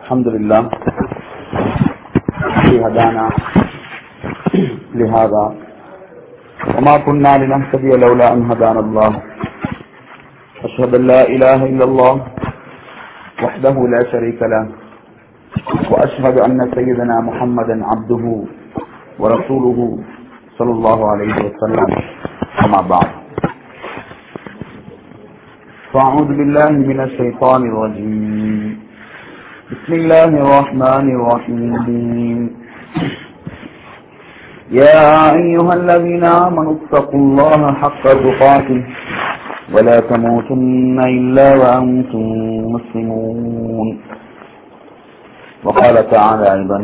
الحمد لله الذي هدانا لهذا وما كنا لنهتدي لولا أن هدانا الله أشهد أن لا إله إلا الله وحده لا شريك له وأشهد أن سيدنا محمدا عبده ورسوله صلى الله عليه وسلم أما بعد فأعوذ بالله من الشيطان الرجيم بسم الله الرحمن الرحيم يا أيها الذين آمنوا اتقوا الله حق تقاته ولا تموتن إلا وأنتم مسلمون وقال تعالى أيضا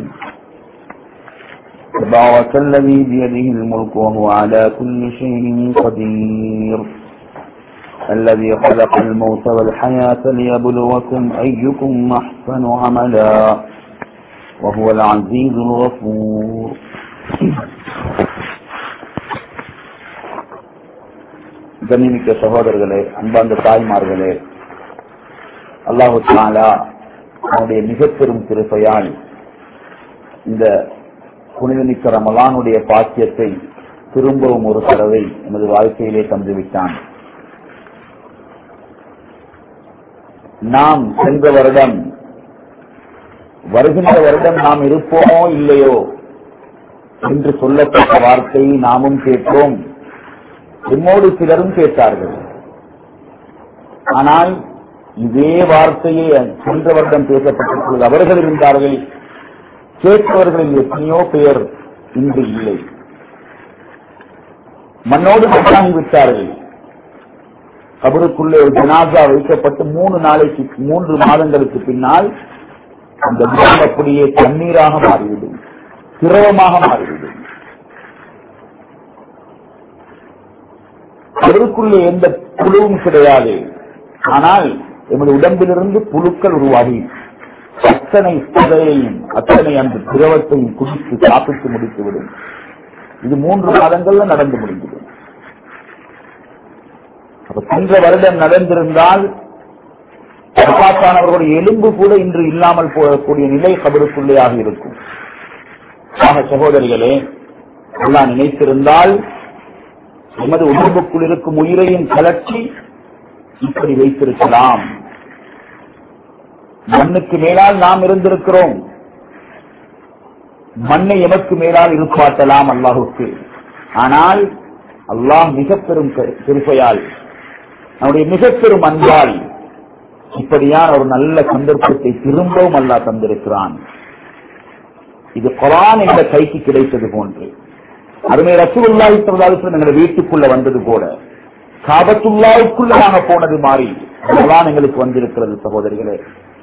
تبارك الذي بيده الملك وهو على كل شيء قدير الذي خلق الموت والحياة ليبلوكم أيكم أحسن عملا وهو العزيز الغفور கண்ணிமிக்க சகோதரர்களே அன்பார்ந்த தாய்மார்களே அல்லாஹு தாலா அவனுடைய மிக பெரும் திருப்பையால் இந்த புனிதமிக்க ரமலானுடைய பாக்கியத்தை திரும்பவும் ஒரு தடவை எமது வாழ்க்கையிலே தந்துவிட்டான் நாம் சென்ற வருடம் வருகின்ற வருடம் நாம் இருப்போமோ இல்லையோ என்று சொல்லப்பட்ட வார்த்தையை நாமும் கேட்போம் என்னோடு சிலரும் கேட்டார்கள் ஆனால் இதே வார்த்தையை சென்ற வருடம் பேசப்பட்டிருக்கிறது அவர்கள் இருந்தார்கள் கேட்பவர்களில் எத்தனையோ பேர் இன்று இல்லை மண்ணோடு விட்டார்கள் கபருக்குள்ளே ஒரு ஜனாசா வைக்கப்பட்டு மூணு நாளைக்கு மூன்று மாதங்களுக்கு பின்னால் அந்த முகம் அப்படியே தண்ணீராக மாறிவிடும் திரவமாக மாறிவிடும் கபருக்குள்ளே எந்த புழுவும் கிடையாது ஆனால் எமது உடம்பிலிருந்து புழுக்கள் உருவாகி அத்தனை புதையையும் அத்தனை அந்த திரவத்தையும் குடித்து சாப்பிட்டு முடித்துவிடும் இது மூன்று மாதங்கள்ல நடந்து முடிந்துவிடும் சென்ற வருடம் நடந்திருந்தால் அவர்களுடைய எலும்பு கூட இன்று இல்லாமல் போகக்கூடிய நிலை கபருக்குள்ளேயாக இருக்கும் ஆக சகோதரிகளே எல்லாம் நினைத்திருந்தால் எமது உடம்புக்குள் இருக்கும் உயிரையும் கலற்றி இப்படி வைத்திருக்கலாம் மண்ணுக்கு மேலால் நாம் இருந்திருக்கிறோம் மண்ணை எமக்கு மேலால் இருப்பாட்டலாம் அல்லாஹுக்கு ஆனால் அல்லாஹ் மிக பெரும் திருப்பையால் நம்முடைய மிக பெரும் அன்பால் இப்படியான ஒரு நல்ல சந்தர்ப்பத்தை திரும்பவும் அல்லா தந்திருக்கிறான் இது குரான் என்ற கைக்கு கிடைத்தது போன்று அருமை ரசூல்லாஹி பிரதாசன் எங்களை வீட்டுக்குள்ள வந்தது போல காபத்துல்லாவுக்குள்ள நாங்க போனது மாறி குரான் எங்களுக்கு வந்திருக்கிறது சகோதரிகளே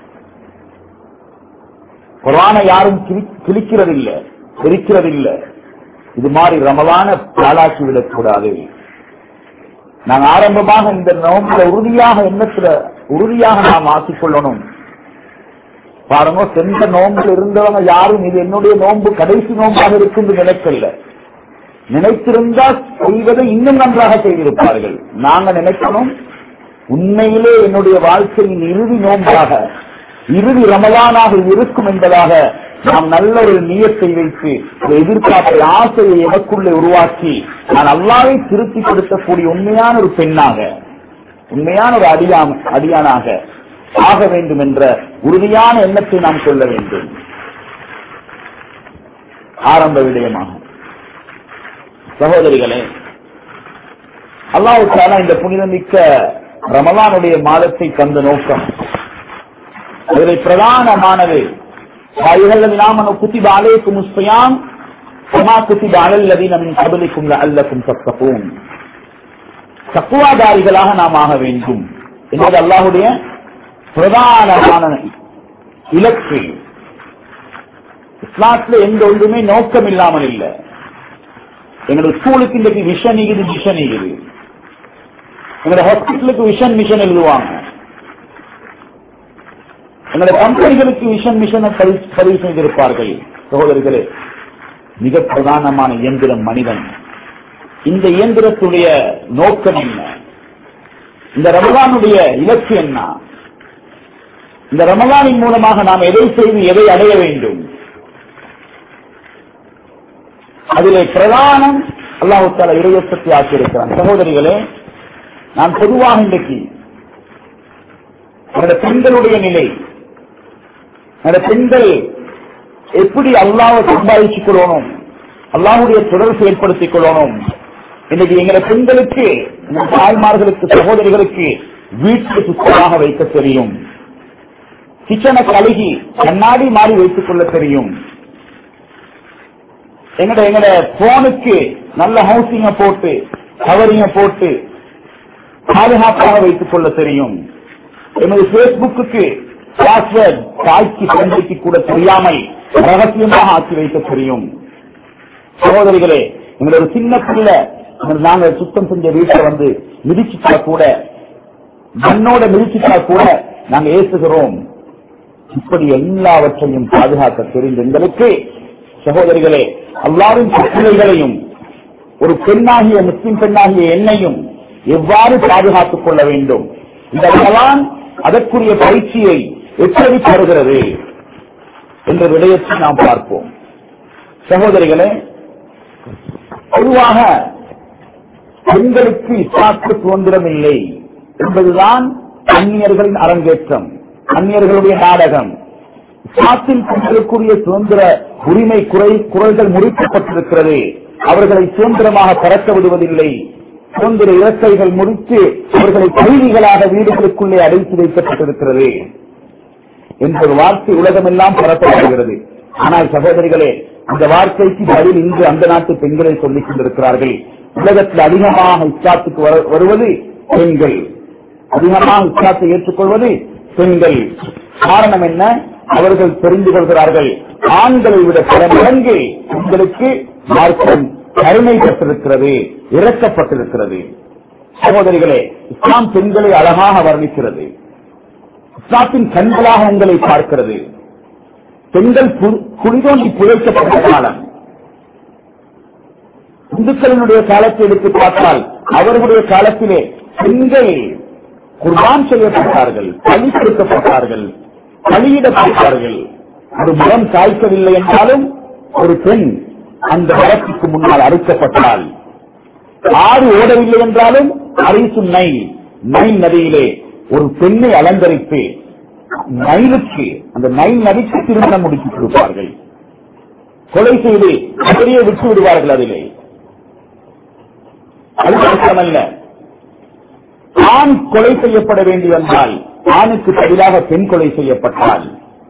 குரானை யாரும் கிழிக்கிறதில்லை பிரிக்கிறதில்லை இது மாதிரி ரமலான பாலாக்கி விடக்கூடாது நாங்கள் ஆரம்பமாக இந்த நோம்புல உறுதியாக எண்ணத்துல உறுதியாக நாம் ஆக்கிக்கொள்ளணும் பாருங்க சென்ற நோம்பில் இருந்தவங்க யாரும் இது என்னுடைய நோன்பு கடைசி நோம்பாக இருக்கும் நினைக்கல நினைத்திருந்தா செய்வதை இன்னும் நன்றாக செய்திருப்பார்கள் நாங்க நினைக்கணும் உண்மையிலே என்னுடைய வாழ்க்கையின் இறுதி நோம்பாக இறுதி ரமலானாக இருக்கும் என்பதாக நாம் நல்ல ஒரு நீயத்தை வைத்து ஒரு எதிர்பார்ப்பை ஆசையை எமக்குள்ளே உருவாக்கி நான் அல்லாவை திருப்தி கொடுத்தக்கூடிய உண்மையான ஒரு பெண்ணாக உண்மையான ஒரு அடியான் அடியானாக ஆக வேண்டும் என்ற உறுதியான எண்ணத்தை நாம் கொள்ள வேண்டும் ஆரம்ப விடயமாக சகோதரிகளே அல்லாவுக்கான இந்த புனிதமிக்க ரமலானுடைய மாதத்தை தந்த நோக்கம் அதில் பிரதானமானது كتب عليكم الصيام كما كتب على الذين من قبلكم لعلكم تتقون தக்குவாதாரிகளாக நாம் ஆக வேண்டும் என்பது அல்லாஹுடைய பிரதானமான இலக்கு இஸ்லாத்துல எந்த ஒன்றுமே நோக்கம் இல்லாமல் இல்லை எங்களுடைய ஸ்கூலுக்கு இன்றைக்கு விஷன் இது மிஷன் இது எங்களுடைய ஹாஸ்பிட்டலுக்கு விஷன் மிஷன் எழுதுவாங்க எங்களுடைய கம்பெனிகளுக்கு விஷன் மிஷனை பதிவு செய்திருப்பார்கள் சகோதரர்களே மிக பிரதானமான இயந்திரம் மனிதன் இந்த இயந்திரத்துடைய நோக்கம் என்ன இந்த ரமலானுடைய இலக்கு என்ன இந்த ரமலானின் மூலமாக நாம் எதை செய்து எதை அடைய வேண்டும் அதிலே பிரதானம் அல்லாஹு தாலா இறையசத்தை ஆக்கியிருக்கிறான் சகோதரிகளே நான் பொதுவாக இன்றைக்கு என்னோட பெண்களுடைய நிலை என்னோட பெண்கள் எப்படி அல்லாவை சம்பாதிச்சுக் கொள்ளணும் அல்லாஹுடைய தொடர்பு ஏற்படுத்திக் கொள்ளணும் இன்னைக்கு எங்களை பெண்களுக்கு எங்கள் தாய்மார்களுக்கு சகோதரிகளுக்கு வீட்டில் சுத்தமாக வைக்க தெரியும் கிச்சனை கழுகி கண்ணாடி மாறி வைத்துக் கொள்ள தெரியும் எங்கட எங்கட போனுக்கு நல்ல ஹவுசிங்க போட்டு கவரிங்க போட்டு பாதுகாப்பாக வைத்துக் கொள்ள தெரியும் எமது பேஸ்புக்கு பாஸ்வேர்ட் தாய்க்கு தந்தைக்கு கூட தெரியாமல் ரகசியமாக ஆக்கி வைக்க தெரியும் சகோதரிகளே எங்களோட ஒரு சின்ன பிள்ளை நாங்க சுத்தம் செஞ்ச வீட்டை வந்து மிதிச்சுட்டா கூட மண்ணோட மிதிச்சுட்டா கூட நாங்க ஏசுகிறோம் இப்படி எல்லாவற்றையும் பாதுகாக்க தெரிந்த எங்களுக்கு சகோதரிகளே அல்லாவின் கட்டளைகளையும் ஒரு பெண்ணாகிய முஸ்லிம் பெண்ணாகிய என்னையும் எவ்வாறு பாதுகாத்துக் கொள்ள வேண்டும் இந்த ரமலான் அதற்குரிய பயிற்சியை எப்படி தருகிறது என்ற விடயத்தை நாம் பார்ப்போம் சகோதரிகளே பொதுவாக பெண்களுக்கு இஸ்லாத்து சுதந்திரம் இல்லை என்பதுதான் அந்நியர்களின் அரங்கேற்றம் அந்நியர்களுடைய நாடகம் இஸ்லாத்தில் பெண்களுக்குரிய சுதந்திர உரிமை குறை குரல்கள் முறிக்கப்பட்டிருக்கிறது அவர்களை சுதந்திரமாக பறக்க விடுவதில்லை சுதந்திர இலக்கைகள் முறித்து அவர்களை கைதிகளாக வீடுகளுக்குள்ளே அடைத்து வைக்கப்பட்டிருக்கிறது என்ற ஒரு வார்த்தை உலகமெல்லாம் பரப்பப்படுகிறது ஆனால் சகோதரிகளே அந்த வார்த்தைக்கு பதில் இன்று அந்த நாட்டு பெண்களை சொல்லிக் கொண்டிருக்கிறார்கள் உலகத்தில் அதிகமாக இஸ்லாத்துக்கு வரு- வருவது பெண்கள் அதிகமாக இஸ்லாத்தை ஏற்றுக்கொள்வது பெண்கள் காரணம் என்ன அவர்கள் தெரிந்து கொள்கிறார்கள் ஆண்களை விட பல மடங்கு பெண்களுக்கு மார்க்கம் கருணைப்பட்டிருக்கிறது இறக்கப்பட்டிருக்கிறது சகோதரிகளே இஸ்லாம் பெண்களை அழகாக வர்ணிக்கிறது இஸ்லாத்தின் கண்களாக உங்களை பார்க்கிறது பெண்கள் கு- குளிதோண்டி புழைக்கப்பட்ட காலம் இந்துக்களினுடைய காலத்தை எடுத்து பார்த்தால் அவர்களுடைய காலத்திலே பெண்கள் குர்பான் செய்யப்பட்டார்கள் பலி கொடுக்கப்பட்டார்கள் பலியிடப்பட்டார்கள் ஒரு மரம் காய்க்கவில்லை என்றாலும் ஒரு பெண் அந்த மரத்துக்கு முன்னால் அறுக்கப்பட்டால் ஆறு ஓடவில்லை என்றாலும் அரிசு நைல் நைல் நதியிலே ஒரு பெண்ணை அலங்கரித்து நைலுக்கு அந்த நைல் நதிக்கு திருமணம் முடித்து கொடுப்பார்கள் கொலை செய்து அப்படியே விட்டு விடுவார்கள் அதிலே அது மட்டுமல்ல ஆண் கொலை செய்யப்பட வேண்டி வந்தால் ஆணுக்கு பதிலாக பெண் கொலை செய்யப்பட்டால்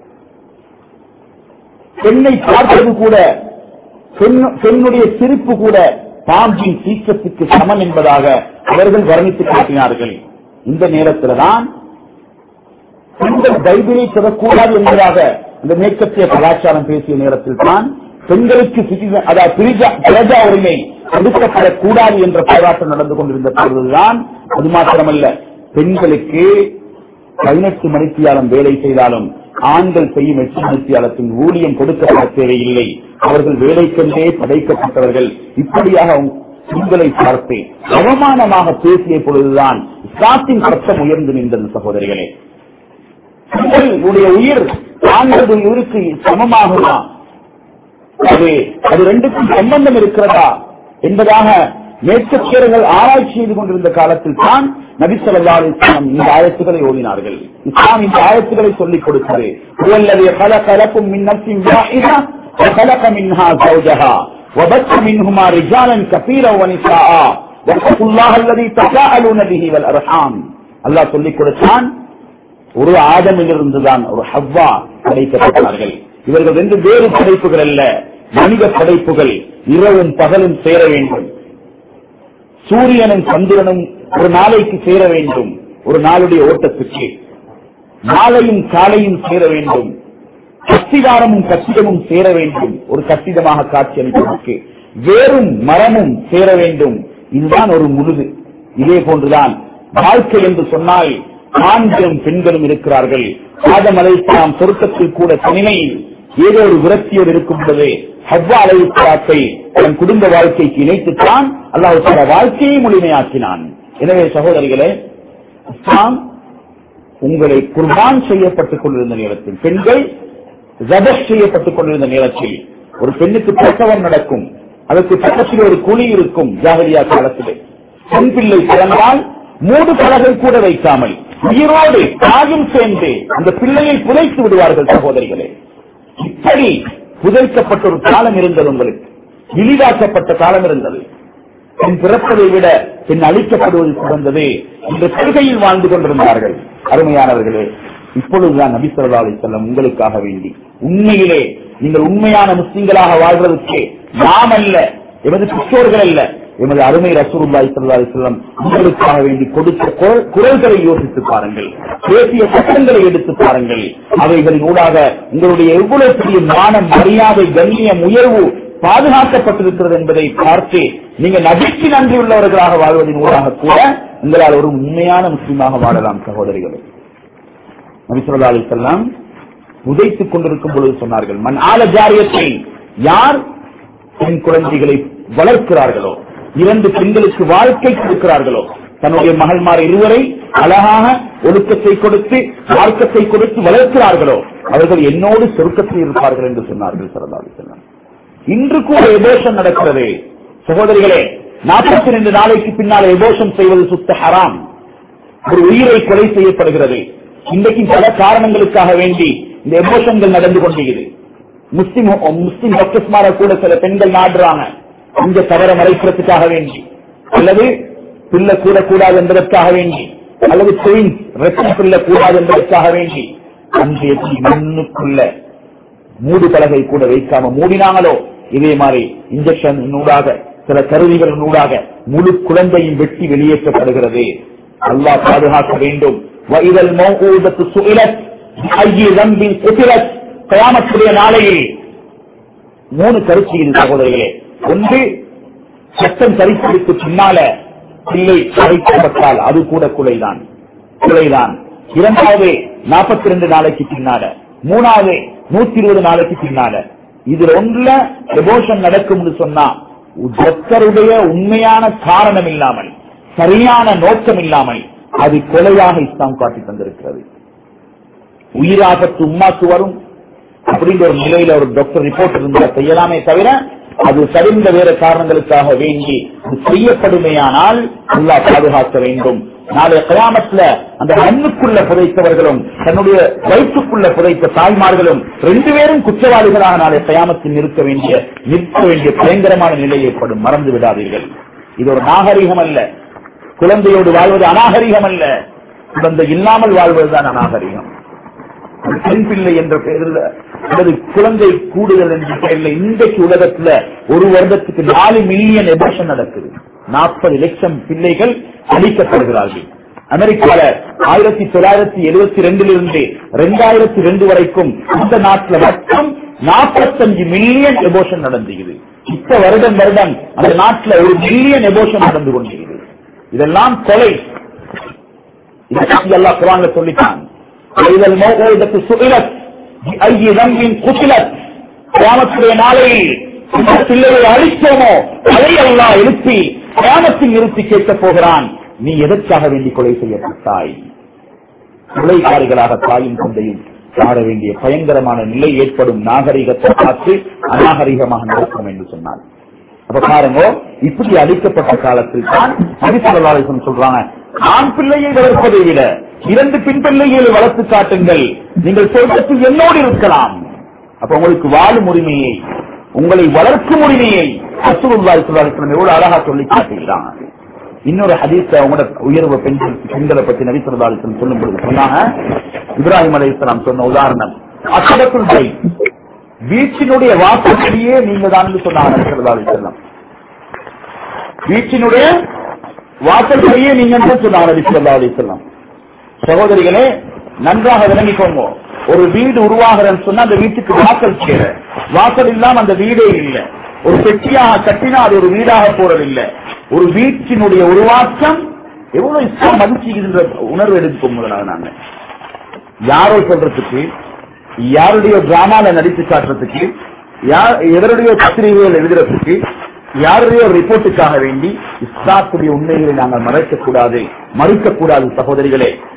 பெண்ணை பார்ப்பது கூட பெண்- பெண்ணுடைய சிரிப்பு கூட பாம்பின் சீற்றத்துக்கு சமம் என்பதாக அவர்கள் வர்ணித்து காட்டினார்கள் இந்த நேரத்தில் தான் பெண்கள் பைபிளை சொல்லக்கூடாது என்பதாக இந்த மேற்கத்திய கலாச்சாரம் பேசிய நேரத்தில் தான் பெண்களுக்கு citizen- அதாவது பிரஜா- பிரஜா உரிமை கொடுக்கப்படக்கூடாது என்ற போராட்டம் நடந்து கொண்டிருந்த பொழுதுதான் அது மாத்திரமல்ல பெண்களுக்கு பதினெட்டு மணித்தியாலம் வேலை செய்தாலும் ஆண்கள் செய்யும் எட்டு மணித்தியாலத்தின் ஊதியம் கொடுக்கப்பட தேவையில்லை அவர்கள் வேலைக்கென்றே படைக்கப்பட்டவர்கள் இப்படியாக பெண்களை பார்த்து அவமானமாக பேசிய பொழுதுதான் இஸ்லாத்தின் சட்டம் உயர்ந்து நின்றது சகோதரிகளே பெண்களுடைய உயிர் ஆண்களுடைய உயிருக்கு சமமாகுமா அது அது ரெண்டுக்கும் சம்பந்தம் இருக்கிறதா என்பதாக மேற்கத்தியர்கள் ஆராய்ச்சி செய்து கொண்டிருந்த காலத்தில் தான் நபி ஸல்லல்லாஹு அலைஹி வஸல்லம் இந்த ஆயத்துக்களை ஓதினார்கள் இஸ்லாம் இந்த ஆயத்துக்களை சொல்லிக் கொடுத்தது "ஹுவல்லதீ خلق لكم من نفس واحدة وخلق منها زوجها وبث منهما رجالا كثيرا ونساء واتقوا الله الذي تساءلون به والأرحام அல்லாஹ் சொல்லிக் கொடுத்தான் ஒரு ஆதமிலிருந்து தான் ஒரு ஹவ்வா படைக்கப்பட்டார்கள் இவர்கள் ரெண்டு வேறு படைப்புகள் அல்ல மனித படைப்புகள் இரவும் பகலும் சேர வேண்டும் சூரியனும் சந்திரனும் ஒரு நாளைக்கு சேர வேண்டும் ஒரு நாளுடைய ஓட்டத்துக்கு மாலையும் காலையும் சேர வேண்டும் கத்திகாரமும் கட்டிடமும் சேர வேண்டும் ஒரு கட்டிடமாக காட்சியளிப்பதற்கு வேறும் மரமும் சேர வேண்டும் இதுதான் ஒரு முழுது இதே போன்றுதான் வாழ்க்கை என்று சொன்னால் ஆண்களும் பெண்களும் இருக்கிறார்கள் ஆதம் அலைக்கலாம் சொருக்கத்தில் கூட தனிமையில் ஏதோ ஒரு விரக்தியோடு இருக்கும் பொழுது ஹவ்வா அலைக்காத்தை தன் குடும்ப வாழ்க்கைக்கு இணைத்துத்தான் அல்லாஹ் தஆலா வாழ்க்கையை முழுமையாக்கினான் எனவே சகோதரிகளே இஸ்லாம் உங்களை குர்பான் செய்யப்பட்டுக் கொண்டிருந்த நேரத்தில் பெண்கள் ஜபஷ் செய்யப்பட்டுக் கொண்டிருந்த நேரத்தில் ஒரு பெண்ணுக்கு பிரசவம் நடக்கும் அதற்கு பக்கத்தில் ஒரு குழி இருக்கும் ஜாகரியா காலத்திலே பெண் பிள்ளை பிறந்தால் மூடு பலகை கூட வைக்காமல் உயிரோடு தாயும் சேர்ந்து அந்த பிள்ளையை புதைத்து விடுவார்கள் சகோதரிகளே இப்படி புதைக்கப்பட்ட ஒரு காலம் இருந்தது உங்களுக்கு இழிவாக்கப்பட்ட காலம் இருந்தது பெண் பிறப்பதை விட பெண் அழிக்கப்படுவது சிறந்தது இந்த கொள்கையில் வாழ்ந்து கொண்டிருந்தார்கள் அருமையானவர்களே இப்பொழுதுதான் நபி சொல்லா செல்லம் உங்களுக்காக வேண்டி உண்மையிலே நீங்கள் உண்மையான முஸ்லிம்களாக வாழ்வதற்கு நாம் அல்ல எமது பெற்றோர்கள் அல்ல எமது அருமை ரசூலுல்லாஹி ஸல்லல்லாஹு அலைஹி வஸல்லம் உங்களுக்காக வேண்டி கொடுத்த குரல்- குரல்களை யோசித்து பாருங்கள் பேசிய சட்டங்களை எடுத்து பாருங்கள் அவைகளின் ஊடாக உங்களுடைய எவ்வளவு பெரிய மானம் மரியாதை கண்ணியம் உயர்வு பாதுகாக்கப்பட்டிருக்கிறது என்பதை பார்த்து நீங்கள் நபிக்கு நன்றி உள்ளவர்களாக வாழ்வதன் ஊடாக கூட உங்களால் ஒரு உண்மையான முஸ்லீமாக வாழலாம் சகோதரிகளே நபிசுல்லா அலிசல்லாம் உதைத்துக் கொண்டிருக்கும் பொழுது சொன்னார்கள் மண் ஆல ஜாரியத்தை யார் பெண் குழந்தைகளை வளர்க்கிறார்களோ இரண்டு பெண்களுக்கு வாழ்க்கை கொடுக்கிறார்களோ தன்னுடைய மகள்மார் இருவரை அழகாக ஒழுக்கத்தை கொடுத்து மார்க்கத்தை கொடுத்து வளர்க்கிறார்களோ அவர்கள் என்னோடு சொருக்கத்தில் இருப்பார்கள் என்று சொன்னார்கள் சரதா அலிசல்லாம் இன்று கூட எபோஷம் நடக்கிறது சகோதரிகளே நாற்பத்தி ரெண்டு நாளைக்கு பின்னால் எபோஷம் செய்வது சுத்த ஹராம் ஒரு உயிரை கொலை செய்யப்படுகிறது இன்றைக்கு பல காரணங்களுக்காக வேண்டி இந்த எமோஷன்கள் நடந்து கொண்டிருக்கிறது முஸ்லிம் முஸ்லிம் பக்கஸ்மார கூட சில பெண்கள் நாடுறாங்க இந்த தவற மறைக்கிறதுக்காக வேண்டி அல்லது பிள்ளை கூடக்கூடாது என்பதற்காக வேண்டி அல்லது ட்ரெயின்ஸ் ரெக்கம் பிள்ளை கூடாது என்பதற்காக வேண்டி அன்றைய மண்ணுக்குள்ள மூடு பலகை கூட வைக்காம மூடினாங்களோ இதே மாதிரி இன்ஜெக்ஷன் ஊடாக சில கருவிகள் ஊடாக முழு குழந்தையும் வெட்டி வெளியேற்றப்படுகிறது அல்லாஹ் பாதுகாக்க வேண்டும் وَإِذَا الْمَوْءُودَةُ سُئِلَتْ بِأَيِّ ذَنبٍ قُتِلَتْ கயாமத்துடைய நாளையில் மூணு கருத்து இது சகோதரிகளே ஒன்று சட்டம் சரித்திற்கு பின்னால பிள்ளை அழைக்கப்பட்டால் அது கூட குலைதான் குலைதான் இரண்டாவது நாற்பத்தி ரெண்டு நாளைக்கு பின்னால மூணாவது நூத்தி இருபது நாளைக்கு பின்னால இதுல ஒன்றுல எபோஷன் நடக்கும்னு சொன்னா டாக்டருடைய உண்மையான காரணம் இல்லாமல் சரியான நோக்கம் இல்லாமல் அது கொலையாக இஸ்லாம் காட்டி தந்திருக்கிறது உயிராபத்து உம்மாக்கு வரும் அப்படிங்கிற ஒரு நிலையில ஒரு டாக்டர் ரிப்போர்ட் இருந்தா செய்யலாமே தவிர அது சரிந்த வேற காரணங்களுக்காக வேண்டி அது செய்யப்படுமையானால் அல்லாஹ் பாதுகாக்க வேண்டும் நாளைய கயாமத்துல அந்த மண்ணுக்குள்ள புதைத்தவர்களும் தன்னுடைய வயிற்றுக்குள்ள புதைத்த தாய்மார்களும் ரெண்டு பேரும் குற்றவாளிகளாக நாளை கயாமத்தில் நிற்க வேண்டிய நிற்க வேண்டிய பயங்கரமான நிலை ஏற்படும் மறந்து விடாதீர்கள் இது ஒரு நாகரிகம் அல்ல குழந்தையோடு வாழ்வது அநாகரிகம் அல்ல குழந்தை இல்லாமல் வாழ்வதுதான் அநாகரிகம் பெண் பிள்ளை என்ற பெயரில் அல்லது குழந்தை கூடுதல் என்ற பெயரில் இன்றைக்கு உலகத்துல ஒரு வருடத்துக்கு நாலு மில்லியன் எபோஷன் நடக்குது நாற்பது லட்சம் பிள்ளைகள் அளிக்கப்படுகிறார்கள் அமெரிக்கால ஆயிரத்தி தொள்ளாயிரத்தி எழுபத்தி ரெண்டிலிருந்து ரெண்டாயிரத்தி ரெண்டு வரைக்கும் இந்த நாட்டுல மட்டும் நாற்பத்தஞ்சு மில்லியன் எபோஷன் நடந்துகிறது இப்ப வருடம் வருடம் அந்த நாட்டுல ஒரு மில்லியன் எபோஷன் நடந்து கொண்டிருக்கிறது இதெல்லாம் கொலை இதை பற்றி அல்லாஹ் குரான்ல சொல்லிட்டான் وإذا الموءودة سئلت بأي ذنب قتلت கியாமத்துடைய நாளையில் இந்த பிள்ளையை அழித்தோமோ அதை அல்லாஹ் எழுப்பி கியாமத்தில் நிறுத்தி கேட்கப் போகிறான் நீ எதற்காக வேண்டி கொலை செய்யப்பட்டாய் கொலைகாரிகளாக தாயும் தந்தையும் சாட வேண்டிய பயங்கரமான நிலை ஏற்படும் நாகரிகத்தை பார்த்து அநாகரிகமாக நடக்கும் என்று சொன்னார் அப்ப பாருங்க இப்படி அளிக்கப்பட்ட காலத்தில் தான் ஹரிசலாசன் சொல்றாங்க ஆண் பிள்ளையை வளர்ப்பதை விட இரண்டு பெண் பிள்ளைகளை வளர்த்து காட்டுங்கள் நீங்கள் சொர்க்கத்தில் என்னோடு இருக்கலாம் அப்ப உங்களுக்கு வாழும் உரிமையை உங்களை வளர்க்கும் உரிமையை அசுருல்லாய் சொல்லாசனம் எவ்வளவு அழகா சொல்லி காட்டுகிறாங்க இன்னொரு ஹதீஸ் அவங்களோட உயர்வு பெண்கள் பெண்களை பற்றி நபி சொல்லாசனம் சொல்லும் பொழுது சொன்னாங்க இப்ராஹிம் அலி இஸ்லாம் சொன்ன உதாரணம் அசடத்துல் பை வீட்டினுடைய வாசப்படியே நீங்க தான் சொன்னாங்க நபி ஸல்லல்லாஹு அலைஹி வஸல்லம் வீட்டினுடைய வாசல்படியே நீங்க தான் சொன்னாங்க நபி ஸல்லல்லாஹு அலைஹி வஸல்லம் சகோதரிகளே நன்றாக விளங்கிக்கோங்க ஒரு வீடு உருவாகிறன்னு சொன்னா அந்த வீட்டுக்கு வாசல் தேவை வாசல் இல்லாம அந்த வீடே இல்லை ஒரு பெட்டியாக கட்டினா அது ஒரு வீடாக போறது இல்லை ஒரு வீட்டினுடைய உருவாக்கம் எவ்வளவு இஸ்லாம் மதிச்சுகின்ற உணர்வு எடுக்கும் முதலாக நாங்க யாரோ சொல்றதுக்கு யாருடைய டிராமால நடித்து காட்டுறதுக்கு யார் எவருடைய பத்திரிகைகள் எழுதுறதுக்கு யாருடைய ரிப்போர்ட்டுக்காக வேண்டி இஸ்லாத்துடைய உண்மைகளை நாங்கள் மறைக்க கூடாது மறுக்க கூடாது சகோதரிகளே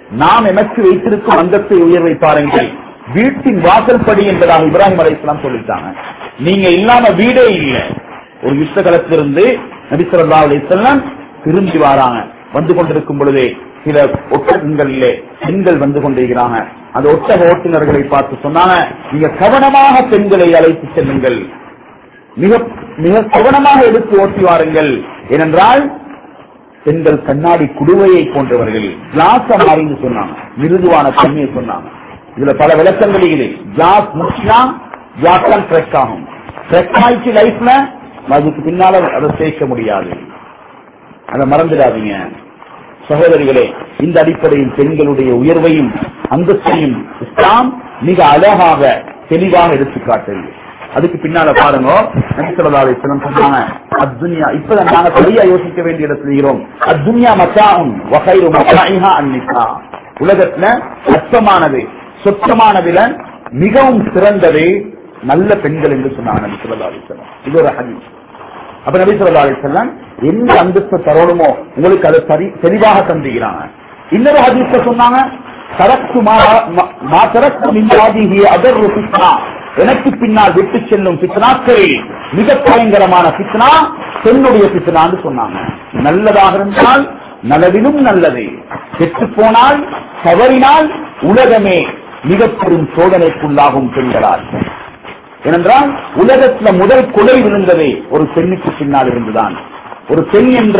நாம் எமக்கு வைத்திருக்கும் அந்தத்தை உயர்வை பாருங்கள் வீட்டின் வாசல்படி என்பதாக இப்ராஹிம் அலைஹிஸ்ஸலாம் சொல்லிட்டாங்க நீங்க இல்லாம வீடே இல்லை ஒரு யுத்த களத்திலிருந்து நபிசல்லா அலிசல்லாம் திரும்பி வராங்க வந்து கொண்டிருக்கும் பொழுதே சில ஒட்டகங்களிலே பெண்கள் வந்து கொண்டிருக்கிறாங்க அந்த ஒட்டக ஓட்டுநர்களை பார்த்து சொன்னாங்க நீங்க கவனமாக பெண்களை அழைத்து செல்லுங்கள் மிக மிக கவனமாக எடுத்து ஓட்டி வாருங்கள் ஏனென்றால் பெண்கள் கண்ணாடி குடுவையை போன்றவர்கள் கிளாஸ் மாறின்னு சொன்னாங்க மிருதுவான தன்மையை சொன்னாங்க இதுல பல விளக்கங்கள் இருக்குது கிளாஸ் முக்கியா கிளாஸ் தான் ட்ரெக் ஆகும் ட்ரெக் ஆயிடுச்சு லைஃப்ல அதுக்கு பின்னால அதை சேர்க்க முடியாது அதை மறந்துடாதீங்க சகோதரிகளே இந்த அடிப்படையில் பெண்களுடைய உயர்வையும் அந்தஸ்தையும் இஸ்லாம் மிக அழகாக தெளிவாக எடுத்து காட்டுது அதுக்கு பின்னால பாருங்க நபிசல்லாவை சொன்னாங்க அத்துனியா இப்பதான் நாங்க சரியா யோசிக்க வேண்டிய இடத்துல இருக்கிறோம் அத்துனியா மச்சாவும் வகைரு மச்சாயிஹா அன்னிசா உலகத்துல அற்பமானது சொச்சமானதுல மிகவும் சிறந்தது நல்ல பெண்கள் என்று சொன்னாங்க நபி சொல்லா அலிஸ்லாம் இது ஒரு ஹதீஸ் அப்ப நபி சொல்லா அலிஸ்லாம் எந்த அந்தஸ்து தரணுமோ உங்களுக்கு அதை சரி தெளிவாக தந்துகிறாங்க இன்னொரு ஹதீஸ்ல சொன்னாங்க தரக்கு மா தரக்கு மின்வாதிகி அதர் பித்னா எனக்கு பின்னால் விட்டு செல்லும் பித்னாக்களில் மிக பயங்கரமான பித்னா பெண்ணுடைய பித்னான்னு சொன்னாங்க நல்லதாக இருந்தால் நலவிலும் நல்லது கெட்டு போனால் தவறினால் உலகமே மிக பெரும் சோதனைக்குள்ளாகும் பெண்களால் ஏனென்றால் உலகத்துல முதல் கொலை விழுந்ததே ஒரு பெண்ணுக்கு பின்னால் இருந்துதான் ஒரு பெண் என்ற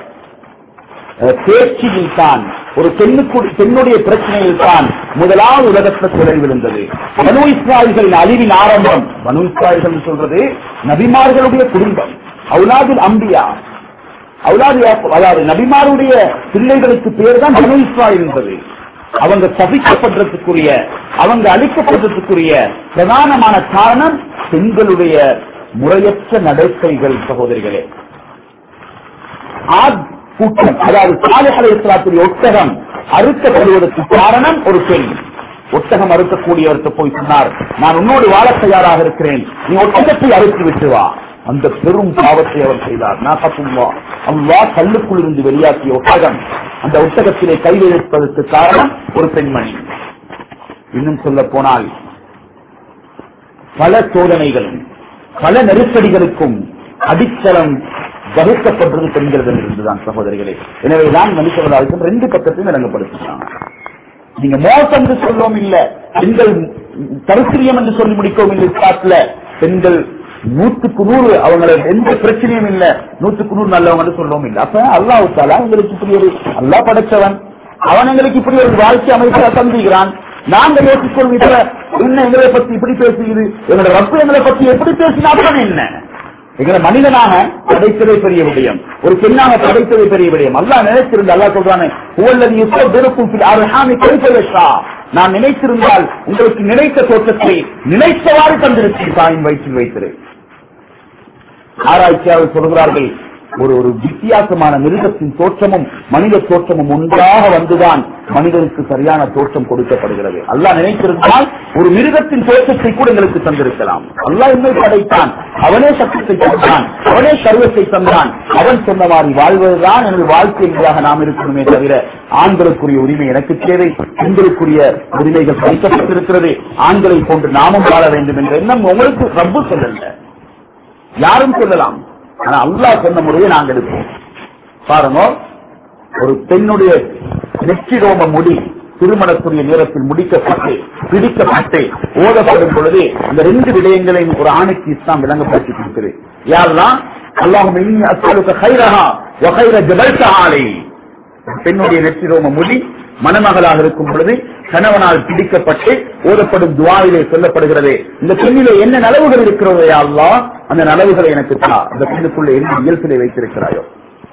பேச்சில் தான் ஒரு பெண்ணுக்கு பெண்ணுடைய பிரச்சனையில் தான் முதலாவது உலகத்தில் கொலை விழுந்தது பனு இஸ்ராயல்களின் அழிவின் ஆரம்பம் பனு இஸ்ராயல்கள் சொல்றது நபிமார்களுடைய குடும்பம் அவுலாதில் அம்பியா அவுலாது அதாவது நபிமாருடைய பிள்ளைகளுக்கு பேர் தான் பனு இஸ்ராயல் என்பது அவங்க சபிக்கப்படுறதுக்குரிய அவங்க அழிக்கப்படுறதுக்குரிய பிரதானமான காரணம் பெண்களுடைய முறையற்ற நடத்தைகள் சகோதரிகளே ஆத் கூட்டம் அதாவது சாலைகளை இஸ்லாத்துடைய ஒட்டகம் அறுக்கப்படுவதற்கு காரணம் ஒரு பெண் ஒட்டகம் அறுக்கக்கூடியவருக்கு போய் சொன்னார் நான் உன்னோடு வாழ தயாராக இருக்கிறேன் நீ ஒட்டகத்தை அறுத்து விட்டு வா அந்த பெரும் பாவத்தை அவர் செய்தார் நாகத்துல்லா அவ்வா கல்லுக்குள் இருந்து வெளியாக்கிய ஒட்டகம் அந்த ஒட்டகத்திலே கை வைப்பதற்கு காரணம் ஒரு பெண்மணி இன்னும் சொல்ல போனால் பல சோதனைகளும் பல நெருக்கடிகளுக்கும் அடித்தளம் வகுக்கப்பட்டது பெண்களிடம் இருந்துதான் சகோதரிகளே எனவேதான் மனுஷவதாலும் ரெண்டு பக்கத்தையும் விளங்கப்படுத்தினாங்க நீங்க மோசம் என்று சொல்லவும் இல்ல பெண்கள் தரித்திரியம் என்று சொல்லி முடிக்கவும் இல்லை இஸ்லாத்துல பெண்கள் நூத்துக்கு நூறு அவங்களை எந்த பிரச்சனையும் இல்ல நூத்துக்கு நூறு நல்லவங்க சொல்லவும் இல்லை அப்ப அல்லாஹ் தாலா எங்களுக்கு இப்படி ஒரு அல்லா படைச்சவன் அவன் எங்களுக்கு இப்படி ஒரு வாழ்க்கை அமைப்பை தந்துகிறான் நாங்க யோசிக்கொள்ளும் இப்ப என்ன எங்களை பத்தி இப்படி பேசுகிறது எங்களோட ரப்பு எங்களை பத்தி எப்படி பேசினா அப்புறம் என்ன எங்களை மனிதனாக படைத்ததே பெரிய விடயம் ஒரு பெண்ணாக படைத்ததே பெரிய விடயம் அல்லா நினைத்திருந்த அல்லா சொல்றானே உவல்லது யுத்தம் அருகாமி கைப்பற்றா நான் நினைத்திருந்தால் உங்களுக்கு நினைத்த தோற்றத்தை நினைத்தவாறு தந்திருக்கிறேன் தாயின் வயிற்றில் வைத்திரு ஆராய்ச்சியாளர் சொல்கிறார்கள் ஒரு ஒரு வித்தியாசமான மிருகத்தின் தோற்றமும் மனித தோற்றமும் ஒன்றாக வந்துதான் மனிதனுக்கு சரியான தோற்றம் கொடுக்கப்படுகிறது அல்லாஹ் நினைத்திருந்தால் ஒரு மிருகத்தின் தோற்றத்தை கூட எங்களுக்கு தந்திருக்கலாம் அல்லாஹ் என்னை படைத்தான் அவனே சக்தியை தந்தான் அவனே சர்வத்தை தந்தான் அவன் சொன்ன மாதிரி வாழ்வதுதான் எனது வாழ்க்கை என்பதாக நாம் இருக்கணுமே தவிர ஆண்களுக்குரிய உரிமை எனக்கு தேவை பெண்களுக்குரிய உரிமைகள் வைக்கப்பட்டிருக்கிறது ஆண்களை போன்று நாமும் வாழ வேண்டும் என்ற எண்ணம் உங்களுக்கு ரப்பு சொல்லல யாரும் சொல்லலாம் ஆனா அல்லாஹ் சொன்ன முறையை நாங்க எடுப்போம் பாருங்க ஒரு பெண்ணுடைய நெற்றி ரோம முடி திருமணத்துடைய நேரத்தில் முடிக்கப்பட்டு பிடிக்கப்பட்டு ஓதப்படும் பொழுது இந்த ரெண்டு விடயங்களையும் ஒரு ஆணுக்கு இஸ்லாம் விளங்கப்படுத்தி கொடுக்குது யாரெல்லாம் அல்லாஹும் இன்னி அஸ்அலுக கைரஹா வகைர ஜபல்த ஆலை பெண்ணுடைய நெற்றி ரோம முடி மணமகளாக இருக்கும் பொழுது கணவனால் பிடிக்கப்பட்டு ஓதப்படும் துவாவிலே சொல்லப்படுகிறது இந்த பெண்ணிலே என்ன நலவுகள் இருக்கிறதோ அல்லா அந்த நலவுகளை எனக்கு தா அந்த பெண்ணுக்குள்ள என்ன இயல்பிலே வைத்திருக்கிறாயோ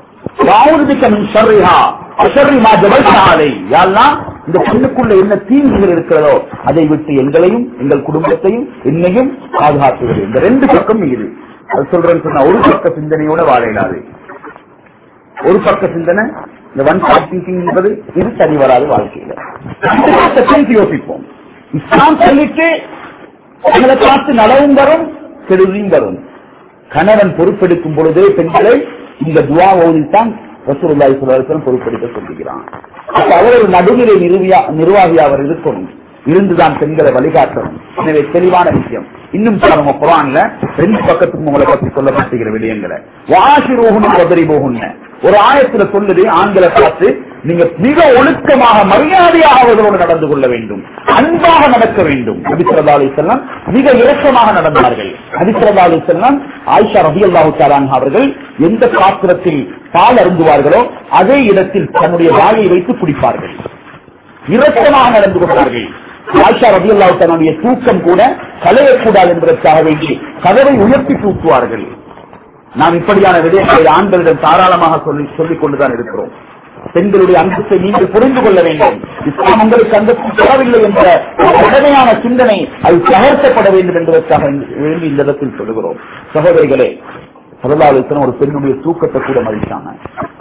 இந்த பெண்ணுக்குள்ள என்ன தீங்குகள் இருக்கிறதோ அதை விட்டு எங்களையும் எங்கள் குடும்பத்தையும் என்னையும் பாதுகாத்துகிறது இந்த ரெண்டு பக்கம் இது அது சொல்றேன்னு சொன்னா ஒரு பக்க சிந்தனையோட வாழையிடாது ஒரு பக்க சிந்தனை இந்த ஒன் ஷாட் திங்கிங் என்பது இது சரி வராது வாழ்க்கையில செகண்ட் யோசிப்போம் இஸ்லாம் சொல்லிட்டு எங்களை பார்த்து நலவும் வரும் கெடுதியும் வரும் கணவன் பொறுப்பெடுக்கும் பொழுதே பெண்களை இந்த துவா ஓதித்தான் ரசூலுல்லாஹி ஸல்லல்லாஹு அலைஹி வஸல்லம் பொறுப்பெடுக்க சொல்லுகிறான் அப்ப அவர் ஒரு நடுநிலை நிறுவியா நிர்வாகி அவர் இருக்கணும் இருந்துதான் பெண்களை வழிகாட்டணும் எனவே தெளிவான விஷயம் இன்னும் பாருங்க குரான்ல ரெண்டு பக்கத்துக்கும் உங்களை பத்தி சொல்லப்பட்டுகிற விடயங்களை வாசி ரோகுன்னு உதறி போகுன்னு ஒரு ஆயத்துல சொல்லுது ஆண்களை பார்த்து நீங்க மிக ஒழுக்கமாக மரியாதையாக அவர்களோடு நடந்து கொள்ள வேண்டும் அன்பாக நடக்க வேண்டும் நபிசரதா அலி செல்லம் மிக இரக்கமாக நடந்தார்கள் நபிசரதா அலி செல்லம் ஆயிஷா ரபி அல்லாஹு அவர்கள் எந்த பாத்திரத்தில் பால் அருந்துவார்களோ அதே இடத்தில் தன்னுடைய வாயை வைத்து குடிப்பார்கள் இரக்கமாக நடந்து கொண்டார்கள் ஆயிஷா ரபி அல்லாஹு தூக்கம் கூட கலையக்கூடாது என்பதற்காக வேண்டி கதவை உயர்த்தி தூக்குவார்கள் நாம் இப்படியான விடயங்களை ஆண்களிடம் தாராளமாக சொல்லி சொல்லிக் கொண்டுதான் இருக்கிறோம் பெண்களுடைய அந்தஸ்தை நீங்கள் புரிந்து கொள்ள வேண்டும் இஸ்லாம் உங்களுக்கு அந்தஸ்து தரவில்லை என்ற உடமையான சிந்தனை அது தகர்க்கப்பட வேண்டும் என்பதற்காக வேண்டி இந்த இடத்தில் சொல்லுகிறோம் சகோதரிகளே சரதாலோசனம் ஒரு பெண்ணுடைய தூக்கத்தை கூட மதிச்சாங்க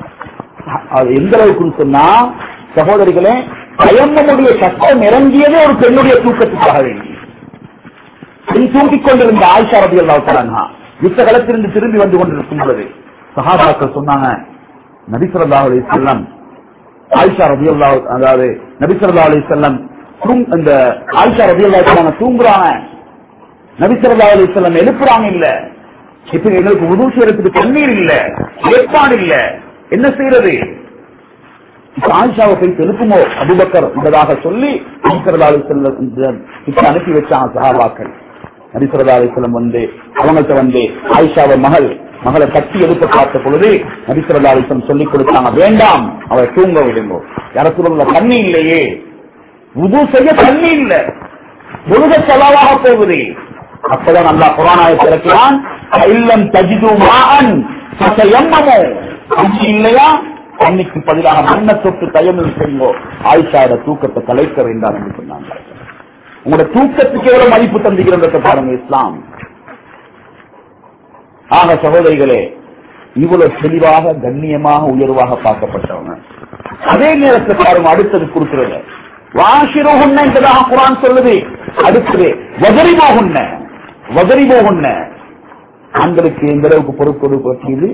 அது எந்த அளவுக்குன்னு சொன்னா சகோதரிகளே பயம்மனுடைய சட்டம் இறங்கியதே ஒரு பெண்ணுடைய தூக்கத்துக்காக வேண்டி பெண் தூக்கிக் கொண்டிருந்த ஆயிஷா ரபி அல்லா யுத்த களத்திலிருந்து திரும்பி வந்து கொண்டிருக்கும் பொழுது சஹாபாக்கள் சொன்னாங்க நபிசல்லா அலி செல்லம் ஆயிஷா ரபி அல்லா அதாவது நபிசல்லா அலி செல்லம் இந்த ஆயிஷா ரபி அல்லா தூங்குறாங்க நபிசல்லா அலி செல்லம் எழுப்புறாங்க இல்ல இப்ப எங்களுக்கு உதவு செய்யறதுக்கு தண்ணீர் இல்ல ஏற்பாடு இல்ல என்ன செய்யறது இப்ப ஆயிஷாவை போய் எழுப்புமோ அபுபக்கர் என்பதாக சொல்லி நபிசல்லா அலி செல்லம் இப்ப அனுப்பி வச்சாங்க சஹாபாக்கள் நபிசல்லா அலி செல்லம் வந்து அவங்கள்ட்ட வந்து ஆயிஷாவை மகள் மகளை கட்டி எடுக்க பார்த்த பொழுது நபிசல்லா அலிசம் சொல்லிக் கொடுத்தாங்க வேண்டாம் அவரை தூங்க விடுங்க யார சொல்லுங்க தண்ணி இல்லையே உது செய்ய தண்ணி இல்ல முழுக செலவாக போகுது அப்பதான் நல்லா புராணாய திறக்கிறான் இல்லம் தஜிது மான் எம்மமோ தண்ணி இல்லையா தண்ணிக்கு பதிலாக மண்ணை தொட்டு தயமில் செய்யுங்கோ ஆயிஷாவோட தூக்கத்தை கலைக்க வேண்டாம் என்று சொன்னாங்க உங்களோட தூக்கத்துக்கு எவ்வளவு மதிப்பு தந்துகிறத பாருங்க இஸ்லாம் ஆக சகோதரிகளே இவ்வளவு தெளிவாக கண்ணியமாக உயர்வாக பார்க்கப்பட்டவங்க அதே நேரத்தில் பாருங்க அடுத்தது கொடுக்கிறது வாசிரோகுன்ன என்பதாக குரான் சொல்லுது அடுத்தது வதரிபோகுன்ன வதரிபோகுன்ன ஆண்களுக்கு எந்த அளவுக்கு பொறுப்பு பற்றியது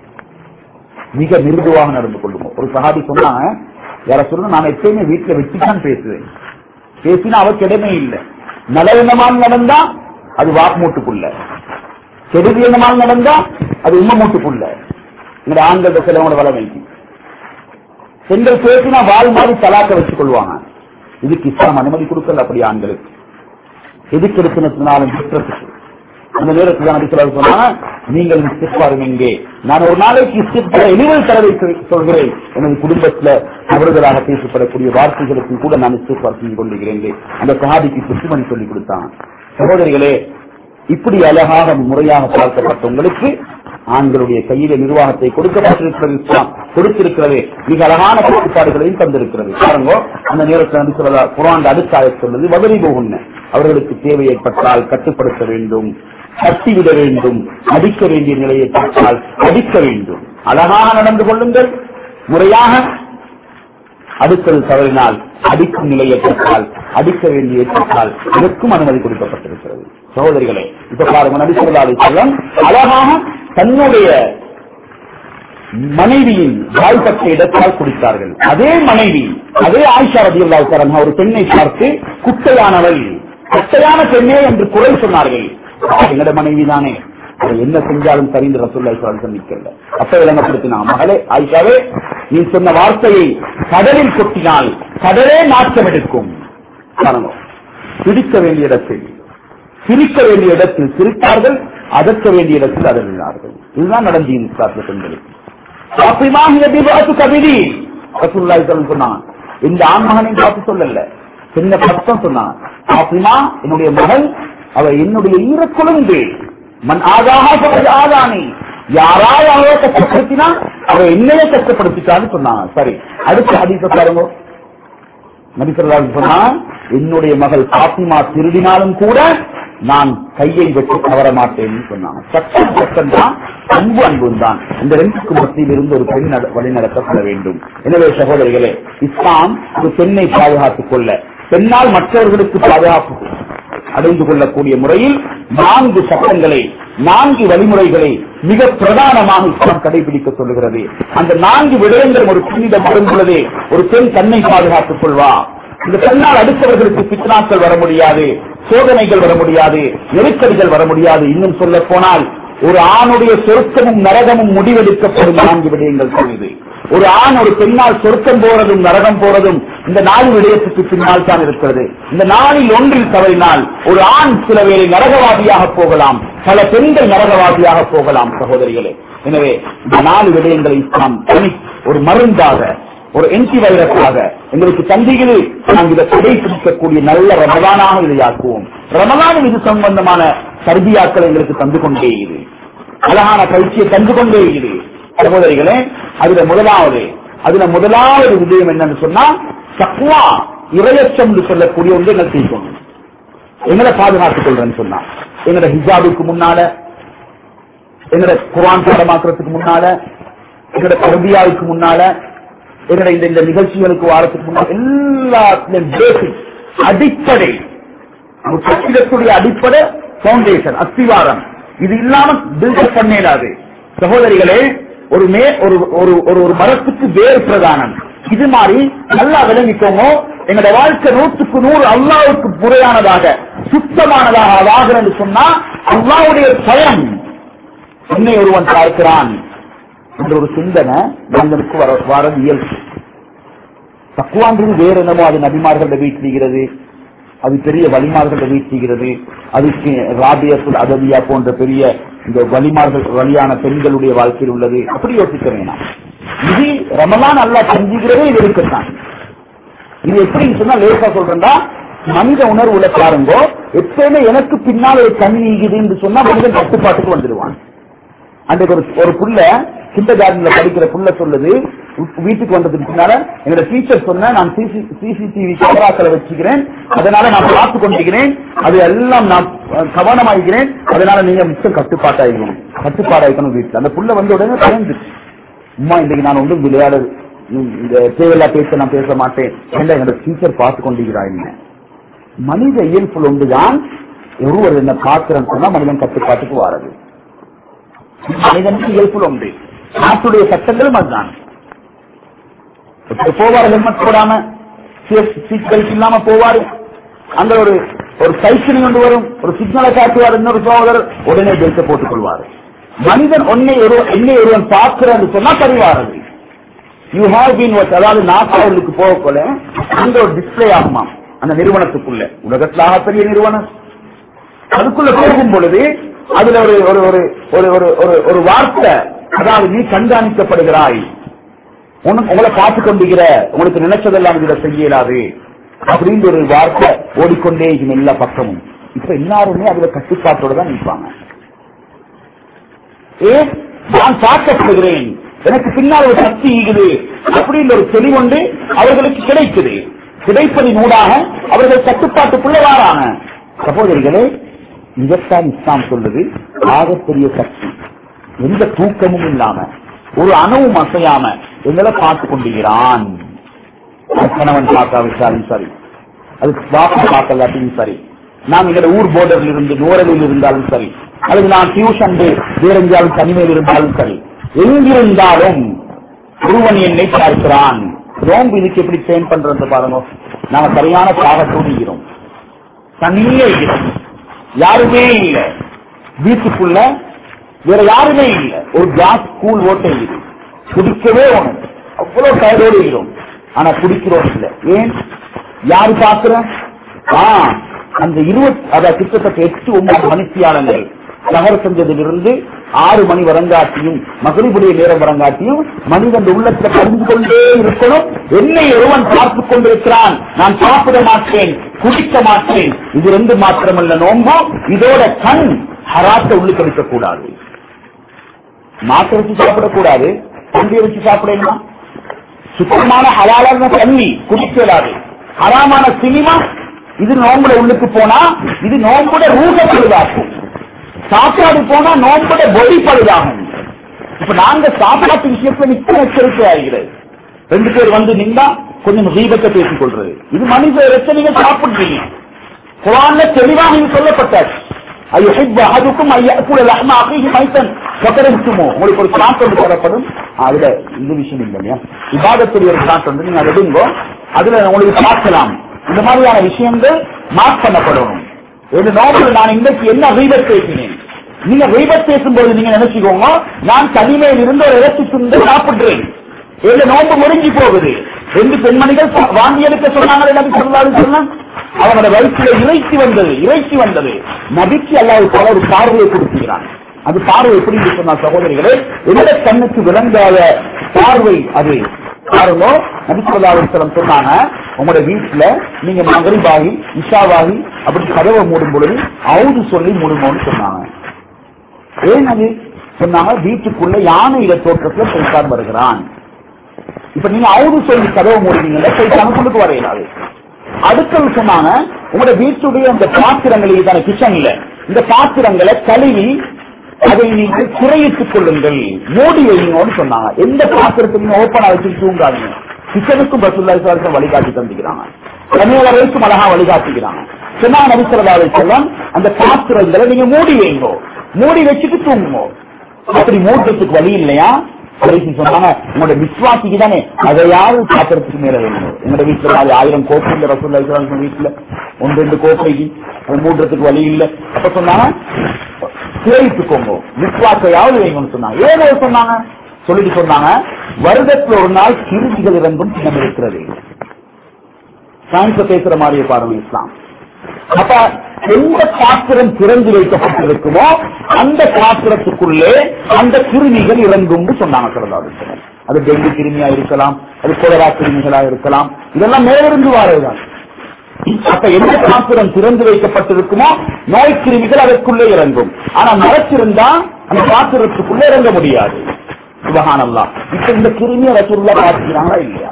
மிக மிருதுவாக நடந்து கொள்ளும் ஒரு சகாதி சொன்னாங்க யார சொல்ல நான் எப்பயுமே வீட்டுல வச்சுதான் பேசுவேன் பேசினா அவ கிடமே இல்லை நலவினமான நடந்தா அது வாக்குமூட்டுக்குள்ள கெடுதியனமாக நடந்தா அது உண்மை மூட்டுக்குள்ள இந்த ஆண்கள் சிலவங்களோட வள வைக்கும் பெண்கள் பேசினா வாழ் மாதிரி தலாக்க வச்சுக் கொள்வாங்க இதுக்கு இஸ்லாம் அனுமதி கொடுக்கல அப்படி ஆண்களுக்கு எதுக்கு எடுத்துனாலும் குற்றத்துக்கு அந்த நேரத்தில் தான் அடிக்கிறார் சொன்னா நீங்கள் இஸ்திஃபாரும் எங்கே நான் ஒரு நாளைக்கு இஸ்திஃபார எழுபது தடவை சொல்கிறேன் எனது குடும்பத்துல அவர்களாக பேசப்படக்கூடிய வார்த்தைகளுக்கு கூட நான் இஸ்திஃபார் செஞ்சு கொண்டிருக்கிறேன் அந்த சஹாபிக்கு சுற்றுமணி சொல்லிக் கொடுத்தான் சகோதரிகளே இப்படி அழகாக முறையாக பார்க்கப்பட்ட உங்களுக்கு ஆண்களுடைய கையில நிர்வாகத்தை கொடுக்கப்பட்டிருக்கிறது இஸ்லாம் கொடுத்திருக்கிறது மிக அழகான கட்டுப்பாடுகளையும் தந்திருக்கிறது பாருங்க அந்த நேரத்தில் வந்து சொல்லலா குரான் அடுத்த ஆய சொல்வது வதறி போகுன்னு அவர்களுக்கு தேவை ஏற்பட்டால் கட்டுப்படுத்த வேண்டும் கட்டிவிட வேண்டும் அடிக்க வேண்டிய நிலையை பார்த்தால் அடிக்க வேண்டும் அழகாக நடந்து கொள்ளுங்கள் முறையாக அடுத்தது தவறினால் அடிக்கும் நிலை ஏற்பட்டால் அடிக்க வேண்டிய ஏற்பட்டால் இதற்கும் அனுமதி கொடுக்கப்பட்டிருக்கிறது சகோதரிகளே இப்ப பாருங்க நபிசல்லாலை செல்லம் அழகாக தன்னுடைய மனைவியின் வாய்ப்பட்ட இடத்தால் குடித்தார்கள் அதே மனைவி அதே ஆயிஷா ரதி அல்லாவுக்காரன் ஒரு பெண்ணை பார்த்து குட்டையானவள் குட்டையான பெண்ணே என்று குறை சொன்னார்கள் என்னோட மனைவி தானே அதை என்ன செஞ்சாலும் சரிந்து ரசூல்லா நிக்கல அப்ப விளங்கப்படுத்தினா மகளே ஆயிஷாவே நீ சொன்ன வார்த்தையை கடலில் கொட்டினால் கடலே நாட்டம் எடுக்கும் காரணம் பிடிக்க வேண்டிய இடத்தில் சிரிக்க வேண்டிய இடத்தில் சிரித்தார்கள் அதற்க வேண்டிய இடத்தில் அதறினார்கள் இதுதான் நடந்தது இஸ்லாத்திய பெண்களுக்கு கவிதி ரசூல்லாய் சொன்னான் இந்த ஆண்மகனை பார்த்து சொல்லல சின்ன பட்டம் சொன்னான் பாத்திமா என்னுடைய மகள் அவ என்னுடைய ஈர குழந்தை மண் ஆதாக ஆதானி யாராவது அவளை கஷ்டப்படுத்தினா அவ என்னையே கஷ்டப்படுத்திட்டான்னு சொன்னாங்க சரி அடுத்த ஹதீஸ பாருங்க நபிசல்லால் சொன்னா என்னுடைய மகள் பாத்திமா திருடினாலும் கூட நான் கையை வச்சு தவற மாட்டேன்னு சொன்னாங்க சட்டம் சட்டம் தான் அன்பு அன்பு தான் இந்த ரெண்டுக்கு மத்தியில் இருந்து ஒரு பெண் நட- வழி நடத்தப்பட வேண்டும் எனவே சகோதரிகளே இஸ்லாம் ஒரு பெண்ணை பாதுகாத்துக் கொள்ள பெண்ணால் மற்றவர்களுக்கு பாதுகாப்பு அடைந்து கொள்ளக்கூடிய முறையில் நான்கு சட்டங்களை நான்கு வழிமுறைகளை மிக பிரதானமாக இஸ்லாம் கடைபிடிக்க சொல்லுகிறது அந்த நான்கு விடயங்கள் ஒரு புனிதம் வரும் பொழுதே ஒரு பெண் தன்னை பாதுகாத்துக் கொள்வா இந்த பெண்ணால் அடுத்தவர்களுக்கு பித்னாக்கள் வர முடியாது சோதனைகள் வர முடியாது நெருக்கடிகள் வர முடியாது இன்னும் சொல்ல போனால் ஒரு ஆணுடைய சொருக்கமும் நரகமும் முடிவெடுக்கப்படும் நான்கு விடயங்கள் சொல்லுது ஒரு ஆண் ஒரு பெண்ணால் சொருக்கம் போறதும் நரகம் போறதும் இந்த நாலு விடயத்துக்கு பின்னால் தான் இருக்கிறது இந்த நாளில் ஒன்றில் தவறினால் ஒரு ஆண் சில வேளை நரகவாதியாக போகலாம் பல பெண்கள் நரகவாதியாக போகலாம் சகோதரிகளே எனவே இந்த நாலு விடயங்களை இஸ்லாம் தனி ஒரு மருந்தாக ஒரு என்டி வைரஸாக எங்களுக்கு தந்திகளில் நாம் இதை கடைபிடிக்கக்கூடிய நல்ல ரமதானாக இதை ஆக்குவோம் ரமதானும் இது சம்பந்தமான சர்பியாக்களை எங்களுக்கு தந்து கொண்டே இது அழகான பயிற்சியை தந்து கொண்டே இது சகோதரிகளே அதுல முதலாவது அதுல முதலாவது விஜயம் என்னன்னு சொன்னா சக்வா இரையச்சம் என்று சொல்லக்கூடிய ஒன்று என்ன செய்யணும் எங்களை பாதுகாத்துக் கொள்றேன்னு சொன்னா எங்களோட ஹிஜாபுக்கு முன்னால எங்களோட குரான் பாடமாக்குறதுக்கு முன்னால எங்களோட கருபியாவுக்கு முன்னால எங்களோட இந்த இந்த நிகழ்ச்சிகளுக்கு வாரத்துக்கு முன்னால எல்லாத்துலயும் பேசிக் அடிப்படை ஒரு கட்டிடத்துடைய அடிப்படை பவுண்டேஷன் அஸ்திவாரம் இது இல்லாம பில்டப் பண்ணேடாது சகோதரிகளே ஒரு மே ஒரு ஒரு ஒரு ஒரு மரத்துக்கு வேர் பிரதானம் இது மாதிரி நல்லா விளங்கிக்கோங்க எங்களோட வாழ்க்கை நூற்றுக்கு நூறு அல்லாவுக்கு முறையானதாக சுத்தமானதாக ஆகிறது சொன்னா அல்லாவுடைய பயம் என்னை ஒருவன் பார்க்கிறான் என்ற ஒரு சிந்தனை மனிதனுக்கு வர வரது இயல்பு தக்குவான்றது வேற என்னமோ அது நபிமார்கள வீட்டிலிருக்கிறது அது பெரிய வலிமார்கள வீட்டிலிருக்கிறது அதுக்கு ராபியத்துல் அதவியா போன்ற பெரிய இந்த வலிமார்கள் வழியான பெண்களுடைய வாழ்க்கையில் உள்ளது அப்படி யோசிக்க வேணாம் இது ரமலான் அல்லா செஞ்சுகிறதே இது இருக்கத்தான் இது எப்படின்னு சொன்னா லேசா சொல்றேன்டா மனித உணர்வுல பாருங்கோ எப்பயுமே எனக்கு பின்னால் ஒரு கண் நீங்குதுன்னு சொன்னா மனிதன் கட்டுப்பாட்டுக்கு வந்துடுவான் அன்றைக்கு ஒரு ஒரு புள்ள கிண்டர் கார்டன்ல படிக்கிற புள்ள சொல்லுது வீ- வீட்டுக்கு வந்ததுக்கு பின்னால என்னோட டீச்சர் சொன்ன நான் சிசிடிவி கேமராக்களை வச்சுக்கிறேன் அதனால நான் பார்த்து கொண்டிருக்கிறேன் அது எல்லாம் நான் அஹ், கவனமாகிறேன் அதனால நீங்க மிச்சம் கட்டுப்பாட்டாயிருக்கணும் கட்டுப்பாடாயிருக்கணும் வீட்டுல அந்த புள்ள வந்து உடனே பயந்துச்சு அம்மா இன்னைக்கு நான் ஒன்றும் விளையாட உம், இந்த தேவையில்லா பேச நான் பேச மாட்டேன் ஏன்டா என்னோட டீச்சர் பார்த்து கொண்டிருக்கிறாய் என்ன மனித இயல்புல ஒன்றுதான் ஒருவர் என்ன பார்க்கிறேன்னு சொன்னா மனிதன் கட்டுப்பாட்டுக்கு வாரது மனிதனுக்கு இயல்புல உண்டு நாட்டுடைய சட்டங்களும் அதுதான் ஒருத்தர் போவார் ஹெல்மெட் போடாம சீட் பெல்ட் இல்லாம போவாரு அங்க ஒரு ஒரு சைக்கிள் கொண்டு வரும் ஒரு சிக்னலை காட்டுவார் இன்னொரு சோதரர் உடனே பெல்ட்டை போட்டுக் கொள்வார் மனிதன் ஒன்னை ஒரு என்னை ஒருவன் பார்க்கிறான்னு சொன்னா பரிவாரது யூ ஹாவ் பீன் வாட்ச் அதாவது நாற்பவர்களுக்கு போக போல அங்க ஒரு டிஸ்பிளே ஆகுமாம் அந்த நிறுவனத்துக்குள்ள உலகத்தில் ஆகப்பெரிய நிறுவனம் அதுக்குள்ள போகும் பொழுது அதுல ஒரு ஒரு ஒரு ஒரு ஒரு ஒரு ஒரு வார்த்தை அதாவது நீ கண்காணிக்கப்படுகிறாய் உனக்கு உங்களை பார்த்து கொண்டிருக்கிற உங்களுக்கு நினைச்சதெல்லாம் இதை செய்ய இயலாது அப்படின்னு ஒரு வார்த்தை ஓடிக்கொண்டே இருக்கும் எல்லா பக்கமும் இப்ப எல்லாருமே அதுல கட்டுப்பாட்டோட தான் நிற்பாங்க ஏன் நான் பார்க்கப்படுகிறேன் எனக்கு பின்னால் ஒரு சக்தி ஈகுது அப்படின்னு ஒரு தெளிவுண்டு அவர்களுக்கு கிடைக்குது கிடைப்பதின் ஊடாக அவர்கள் கட்டுப்பாட்டுக்குள்ள வாராங்க சகோதரிகளே இதைத்தான் இஸ்லாம் சொல்லுது ஆகப்பெரிய சக்தி எந்த தூக்கமும் இல்லாம ஒரு அணுவும் அசையாம எங்களை பார்த்து கொண்டிருக்கிறான் அது கணவன் பார்க்காவிட்டாலும் சரி அது பாப்பா பார்க்கலாட்டியும் சரி நாம் எங்க ஊர் போர்டரில் இருந்து நூறலில் இருந்தாலும் சரி அல்லது நான் டியூஷன் வேற எங்கேயாவது தனிமையில் இருந்தாலும் சரி எங்கிருந்தாலும் ஒருவன் என்னை பார்க்கிறான் நோம்பு இதுக்கு எப்படி சேன் பண்றது பாருங்க நாம சரியான சாகத்தோடு இருக்கிறோம் தனியே இருக்கிறோம் யாருமே இல்லை வீட்டுக்குள்ள வேற யாருமே இல்லை ஒரு கிளாஸ் கூழ் ஓட்டை இது குடிக்கவே ஒண்ணும் அவ்வளவு டயர்டோடு இருக்கிறோம் ஆனா குடிக்கிறோம் இல்லை ஏன் யாரு பாக்குற ஆ அந்த இருபத்தி அதாவது கிட்டத்தட்ட எட்டு ஒன்பது மணித்தியாளர்கள் நகர் செஞ்சதிலிருந்து ஆறு மணி வரங்காட்டியும் மகளிருடைய நேரம் வரங்காட்டியும் மனிதன் உள்ளத்தை கலந்து கொண்டே இருக்கணும் என்னை ஒருவன் பார்த்துக் கொண்டிருக்கிறான் நான் சாப்பிட மாட்டேன் குடிக்க மாட்டேன் இது ரெண்டு மாத்திரமல்ல நோம்போ இதோட கண் ஹராத்த உள்ளுக்கு வைக்க கூடாது மாட்டை வச்சு சாப்பிடக்கூடாது தண்ணியை வச்சு சாப்பிடணுமா சுத்தமான ஹலாலான தண்ணி குடிக்கலாது ஹராமான சினிமா இது நோம்புல உள்ளுக்கு போனா இது நோம்புட ரூக பழுதாகும் சாப்பாடு போனா நோம்புட பொடி பழுதாகும் இப்ப நாங்க சாப்பாட்டு விஷயத்துல நிச்சயம் எச்சரிக்கை ஆகிறது ரெண்டு பேர் வந்து நின்றா கொஞ்சம் தீபத்தை பேசிக் கொள்றது இது மனித ரச்சனைகள் சாப்பிடுறீங்க குரான்ல தெளிவாக இது சொல்லப்பட்டாச்சு ஐயுஹிப்பு அஹதுக்கும் ஐயக்குல லஹ்ம அகீஹி மைத்தன் ஃபக்கரஹ்துமு உங்களுக்கு ஒரு சாட் ஒன்று தரப்படும் அதுல இந்த விஷயம் இல்லை இல்லையா இபாதத்துடைய ஒரு சாட் வந்து நீங்க அதை எடுங்கோ அதுல உங்களுக்கு பார்க்கலாம் இந்த மாதிரியான விஷயங்கள் மார்க் பண்ணப்படணும் இந்த நோக்கில் நான் இன்றைக்கு என்ன ரீபத் பேசினேன் நீங்க ரீபத் பேசும்போது நீங்க நினைச்சுக்கோங்க நான் தனிமையில் இருந்து ஒரு இறைச்சி துண்டு சாப்பிடுறேன் ஏழு நோன்பு முடிஞ்சு போகுது ரெண்டு பெண்மணிகள் சா- வாந்தி எடுக்க சொன்னாங்க நபி சொல்லாது சொன்னா அவனோட வயிற்றுல இறைச்சி வந்தது இறைச்சி வந்தது நபிக்கு அல்லாஹ் போல ஒரு பார்வையை கொடுக்கிறான் அது பார்வை எப்படி என்று சொன்ன சகோதரிகளே எந்த கண்ணுக்கு விளங்காத பார்வை அது பாருங்க நபிசுல்லாஸ்லம் சொன்னாங்க உங்களோட வீட்டுல நீங்க மகரிபாகி இஷாவாகி அப்படி கதவை மூடும் பொழுது அவுது சொல்லி மூடுமோன்னு சொன்னாங்க ஏன் அது சொன்னாங்க வீட்டுக்குள்ள யானை இட தோற்றத்துல சைத்தான் வருகிறான் இப்ப நீங்க அவுது சொல்லி கதவை மூடுவீங்கல்ல சைத்தானுக்குள்ளுக்கு வரையினாது அடுத்தது சொன்னாங்க உங்களோட வீட்டுடைய அந்த பாத்திரங்களை தானே கிச்சன்ல இந்த பாத்திரங்களை கழுவி அதை நீங்கள் குறையிட்டுக் கொள்ளுங்கள் மூடி வைங்கன்னு சொன்னாங்க எந்த பாத்திரத்தை நீங்க ஓப்பனா வச்சு தூங்காதீங்க கிச்சனுக்கும் பசுல்லாசம் வழிகாட்டி தந்துக்கிறாங்க சமையல வரைக்கும் அழகா வழிகாட்டிக்கிறாங்க சொன்னா நபிசல்லாவை செல்லம் அந்த பாத்திரங்களை நீங்க மூடி வைங்கோ மூடி வச்சுட்டு தூங்குங்க அப்படி மூடுறதுக்கு வழி இல்லையா கடைசி சொன்னாங்க உங்களோட விஸ்வாசிக்கு தானே அதையாவது பாத்திரத்துக்கு மேல வேணும் எங்களோட வீட்டுல நாலு ஆயிரம் கோப்பை இல்ல ரசூல்லா இஸ்லாம் வீட்டுல ஒன்று ரெண்டு கோப்பைக்கு அது மூடுறதுக்கு வழி இல்ல அப்ப சொன்னாங்க சேவித்துக்கோங்க விஸ்வாசையாவது வைங்கன்னு சொன்னாங்க ஏன் அதை சொன்னாங்க சொல்லிட்டு சொன்னாங்க வருடத்துல ஒரு நாள் கிருமிகள் இறங்கும் சின்னம் இருக்கிறது சயின்ஸ பேசுற மாதிரியே பாருங்க இஸ்லாம் அப்ப எந்த பாத்திரம் திறந்து வைக்கப்பட்டிருக்குமோ அந்த பாத்திரத்துக்குள்ளே அந்த கிருமிகள் இறங்கும் சொன்னாங்க சொல்லலாம் அது டெங்கு கிருமியா இருக்கலாம் அது கொலரா கிருமிகளா இருக்கலாம் இதெல்லாம் மேலிருந்து வாரதுதான் அப்ப எந்த பாத்திரம் திறந்து வைக்கப்பட்டிருக்குமோ நோய் கிருமிகள் அதற்குள்ளே இறங்கும் ஆனா மறைச்சிருந்தா அந்த பாத்திரத்துக்குள்ளே இறங்க முடியாது சுபகானல்லாம் இப்ப இந்த கிருமியை ரசூல்லா பார்த்துக்கிறாங்களா இல்லையா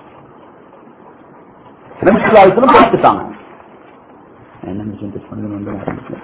நபிசுல்லாஹிஸ்ஸலாம் பார்த்துட்டாங்க என்ன விஷயம் டெஸ்ட் பண்ணணும் வந்து ஆரம்பிக்கல.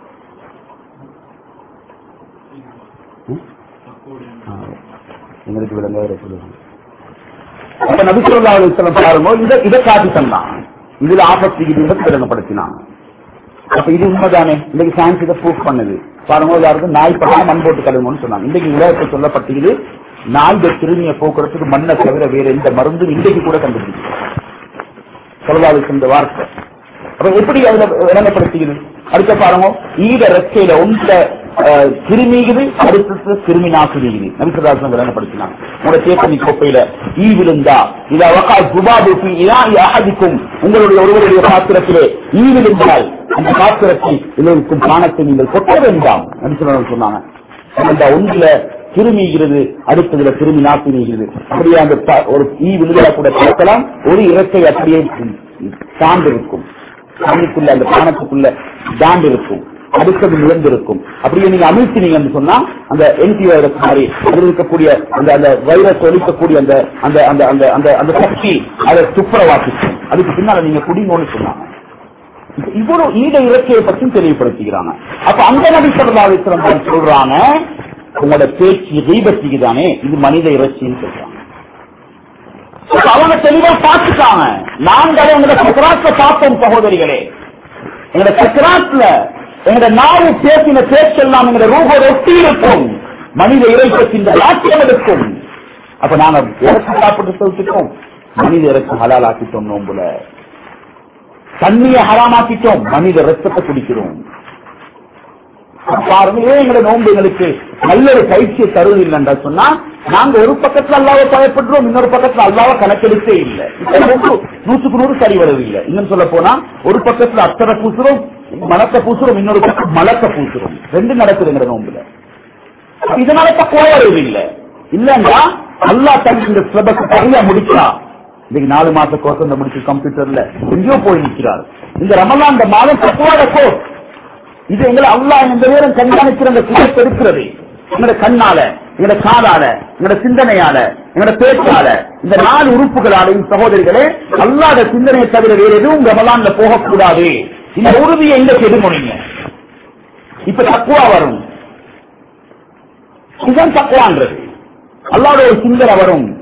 ம்? ஆ, எங்களுக்கு விளங்க சொல்லுவாங்க அப்ப நபிசுல்லா அலிஸ்லாம் பாருங்க இதை இதை காட்டி தந்தான் இதுல ஆபத்து இது விளங்கப்படுத்தினாங்க அப்ப இது உண்மைதானே இன்னைக்கு சயின்ஸ் இதை ப்ரூஃப் பண்ணுது பாருங்க எல்லாருக்கும் நாய் பக்கம் மண் போட்டு கழுவணும்னு சொன்னாங்க இன்னைக்கு உலகத்தில் சொல்லப்பட்டது நாய் கிருமியை போக்குறதுக்கு மண்ணை தவிர வேற எந்த மருந்தும் இன்றைக்கு கூட கண்டுபிடிச்சு சொல்லலாது இந்த வார்த்தை அப்ப எப்படி அதுல விளங்கப்படுத்திக்குது அடுத்த பாருங்க ஈட ரெக்கையில ஒன்ற கிருமிகுது அடுத்தது கிருமி நாசுகிறது நபிசதாசனம் விளங்கப்படுத்தினாங்க உங்களோட சேத்தனி கோப்பையில ஈ விழுந்தா இது அவக்கா துபாபு அகதிக்கும் உங்களுடைய ஒருவருடைய பாத்திரத்திலே ஈ விழுந்தால் அந்த பாத்திரத்தில் இருக்கும் பானத்தை நீங்கள் கொட்ட வேண்டாம் நபிசதாசனம் சொன்னாங்க அந்த ஒன்றுல கிருமிகிறது அடுத்ததுல கிருமி நாசினிகிறது அப்படியே அந்த ப- ஒரு ஈ விழுதலை கூட பார்க்கலாம் ஒரு இறக்கை அப்படியே தாண்டு இருக்கும் தண்ணிக்குள்ள அந்த பானத்துக்குள்ள தாண்டு இருக்கும் அடுத்தது நிலந்திருக்கும் அப்படியே நீங்க அமிழ்த்தினீங்கன்னு சொன்னா அந்த என்டி வைரஸ் மாதிரி அதில் இருக்கக்கூடிய அந்த அந்த வைரஸ் ஒழிக்கக்கூடிய அந்த அந்த அந்த அந்த அந்த அந்த சக்தி அதை துப்புரவாக்கிக்கும் அதுக்கு பின்னால நீங்க குடிங்கன்னு சொன்னாங்க இப்ப இவ்வளவு ஈட இறக்கையை பற்றியும் தெளிவுபடுத்திக்கிறாங்க அப்ப அந்த நபி சொல்லா சொல்றாங்க உங்களோட பேச்சு தீபத்திக்கு தானே இது மனித இறைச்சின்னு சொல்றாங்க அப்ப அவங்க தெளிவா பார்த்துட்டாங்க நாங்கள் எங்களோட சக்கராத்துல பார்த்தோம் சகோதரிகளே எங்களோட சக்கராத்துல எங்களோட நாவு பேசின பேச்செல்லாம் எங்களோட ரூபோட ஒட்டி இருக்கும் மனித இறைச்சத்தின் ஆட்சியம் இருக்கும் அப்ப நாங்க இறச்சி சாப்பிட்டு சொல்லிட்டோம் மனித இறைச்சி ஹலால் ஆக்கிட்டோம் நோம்புல தண்ணியை ஹராமாக்கிட்டோம் மனித ரத்தத்தை குடிக்கிறோம் பாருங்க ஏன் எங்களோட நோன்பு எங்களுக்கு நல்ல ஒரு பயிற்சியை தருவது இல்லைன்றா சொன்னா நாங்க ஒரு பக்கத்துல அல்லாவை பயப்படுறோம் இன்னொரு பக்கத்துல அல்லாவை கணக்கெடுத்தே இல்லை இப்ப நோன்பு நூற்றுக்கு நூறு சரி வருது இல்லை இன்னும் சொல்ல போனா ஒரு பக்கத்துல அத்தனை பூசுறோம் மலக்க பூசுறோம் இன்னொரு பக்கம் மலக்க பூசுறோம் ரெண்டு நடக்குது எங்களோட நோன்புல இதனால தக்குவா வருது இல்ல இல்லன்னா அல்லா தன் இந்த சிலபஸ் சரியா முடிச்சா இன்னைக்கு நாலு மாச கோர்ஸ் இந்த முடிச்சு கம்ப்யூட்டர்ல எங்கேயோ போய் நிற்கிறார் இந்த ரமலான் இந்த மாதம் தக்குவாட கோர்ஸ் இது எங்களை அல்லாஹ் இந்த நேரம் கண்காணிக்கிற அந்த குலத்தை இருக்கிறது எங்களோட கண்ணால எங்களோட காதால எங்களோட சிந்தனையால எங்களோட பேச்சால இந்த நாலு உறுப்புகளாலையும் சகோதரிகளே அல்லாத சிந்தனையை தவிர வேற எதுவும் ரமலான்ல போகக்கூடாது இந்த உறுதியை எங்க கெடுமொழிங்க இப்ப தக்குவா வரும் இதுதான் தக்குவான்றது அல்லாட ஒரு சிந்தனை வரும்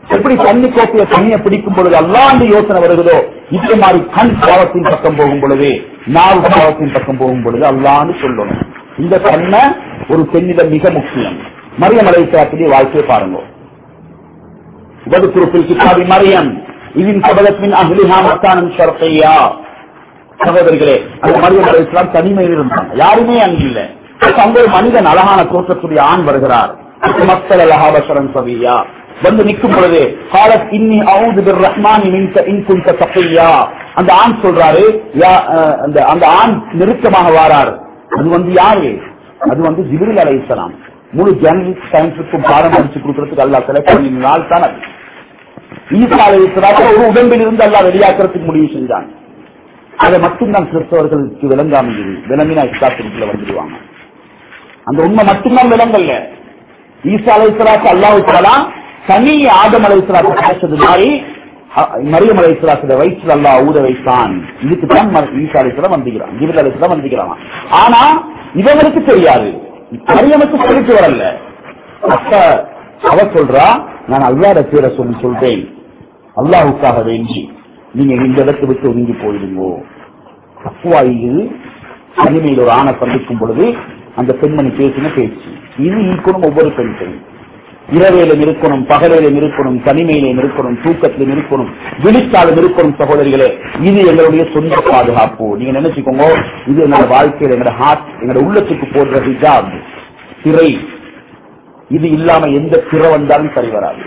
எப்படி தண்ணி கோப்பைய தண்ணியை பிடிக்கும் பொழுது அல்லாண்டு யோசனை வருகிறதோ இதே மாதிரி கண் பாவத்தின் பக்கம் போகும் பொழுது நாவு பாவத்தின் பக்கம் போகும் பொழுது அல்லான்னு சொல்லணும் இந்த கண்ணை ஒரு பெண்ணிடம் மிக முக்கியம் மரியம் அலைசாத்திலே வாழ்க்கையை பாருங்க வதுக்குறுப்பில் கிதாபி மரியம் இதின் சபதத்தின் அகிலிஹா மத்தானம் ஷர்த்தையா சகோதரிகளே அந்த மரியம் அலைஸ்லாம் தனிமையில் இருந்தாங்க யாருமே அங்கு இல்ல அப்ப அங்க ஒரு மனிதன் அழகான தோற்றக்கூடிய ஆண் வருகிறார் மக்கள் அலஹாபசரன் சவியா வந்து நிற்கும் பொழுது காலத் இன்னி அவுது பிர் ரஹ்மான் மின்க இன் குன்த தப்பையா அந்த ஆண் சொல்றாரு யா- அஹ், அந்த அந்த ஆண் நெருக்கமாக வாரார் அது வந்து யாரு அது வந்து ஜிபிரில் அலைஹிஸ்ஸலாம் முழு ஜெர்னலிஸ்ட் சயின்ஸுக்கும் பாடம் படிச்சு கொடுக்கறதுக்கு அல்லா செலக்ட் பண்ணினால் தான் அது ஈசா அலைஹிஸ்ஸலாம் ஒரு உடம்பில் இருந்து அல்லா வெளியாக்குறதுக்கு முடிவு செஞ்சான் அதை மட்டும்தான் கிறிஸ்தவர்களுக்கு விளங்காம இருக்குது விளங்கினா இஸ்லாத்திற்குள்ள வந்துடுவாங்க அந்த உண்மை மட்டும்தான் விளங்கல்ல ஈசா அலைஹிஸ்ஸலாத்து அல்லாஹ் தஆலா தனி ஆதம் அலைஹிஸ்ஸலாத்து கிடைச்சது மாதிரி அ- மரியம் அலைஹிஸ்ஸலாத்து வயிற்றில் அல்லாஹ் ஊத வைத்தான் இதுக்கு தான் ம- ஈசா அலைஹிஸ்ஸலாம் வந்திக்கிறான் ஜிப்ரீல் அலைஹிஸ்ஸலாம் வந்திக்கிறான் ஆனா இவங்களுக்கு தெரியாது மரியமுக்கு சொல்லிட்டு வரல அப்ப அவ சொல்றா நான் அல்லாட பேரை சொல்லி சொல்றேன் அல்லாஹுக்காக வேண்டி நீங்க இந்த இடத்தை விட்டு ஒதுங்கி போயிடுங்கோ தப்புவா இது தனிமையில் ஒரு ஆணை சந்திக்கும் பொழுது அந்த பெண்மணி பேசின பேச்சு இது இருக்கணும் ஒவ்வொரு பெண்களும் இரவேலும் இருக்கணும் பகலிலும் இருக்கணும் தனிமையிலும் இருக்கணும் தூக்கத்திலும் இருக்கணும் விழித்தாலும் இருக்கணும் சகோதரிகளே இது எங்களுடைய சொந்த பாதுகாப்பு நீங்க நினைச்சுக்கோங்க இது எங்களோட வாழ்க்கையில எங்களோட ஹார்ட் எங்களோட உள்ளத்துக்கு போடுற ஹிஜாப் திரை இது இல்லாம எந்த திரை வந்தாலும் சரி வராது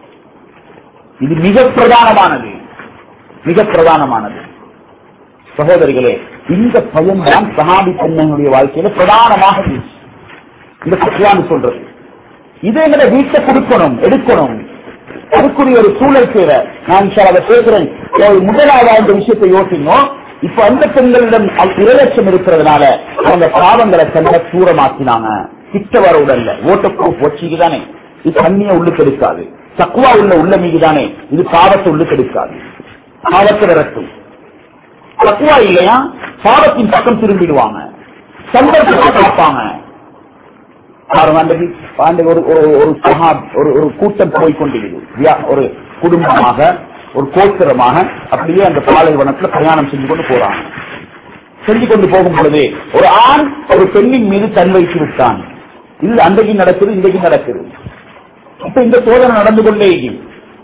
இது மிக பிரதானமானது மிக பிரதானமானது சகோதரிகளே இந்த பயம் தான் சஹாபி பெண்களுடைய வாழ்க்கையில பிரதானமாக இருந்துச்சு. இந்த குர்ஆன் சொல்றது இதை எங்களை வீட்டை கொடுக்கணும் எடுக்கணும் அதுக்குரிய ஒரு சூழல் தேவை நான் இன்ஷா அல்லாஹ் அதை பேசுறேன் ஒரு முதலாவது அந்த விஷயத்தை யோசிக்கணும் இப்ப அந்த பெண்களிடம் அவ் இரையச்சம் இருக்கிறதுனால அவங்க பாவங்களை கண்ட தூரமாக்கினாங்க கிட்ட வர உடல்ல ஓட்டப்பூ வச்சுக்கு தானே இது தண்ணிய உள்ளுக்கு எடுக்காது தக்குவா உள்ள உள்ள மீது தானே இது பாவத்தை உள்ளுக்கு எடுக்காது பாவத்தை விரட்டும் தக்குவா இல்லையா பாவத்தின் பக்கம் திரும்பிடுவாங்க சந்தர்ப்பத்தை பார்ப்பாங்க பாருங்க, அன்றைக்கு அன்றைக்கு ஒரு ஒரு ஒரு சஹாப் ஒரு ஒரு கூட்டம் போய் கொண்டிருக்குது வியா- ஒரு குடும்பமாக ஒரு கோத்திரமாக அப்படியே அந்த பாலைவனத்துல பிரயாணம் செஞ்சு கொண்டு போறாங்க செஞ்சு கொண்டு போகும் பொழுது ஒரு ஆண் ஒரு பெண்ணின் மீது கண் வைத்து விட்டான் இது அன்றைக்கு நடக்குது இன்றைக்கு நடக்குது இப்ப இந்த சோதனை நடந்து கொண்டே இருக்கும்.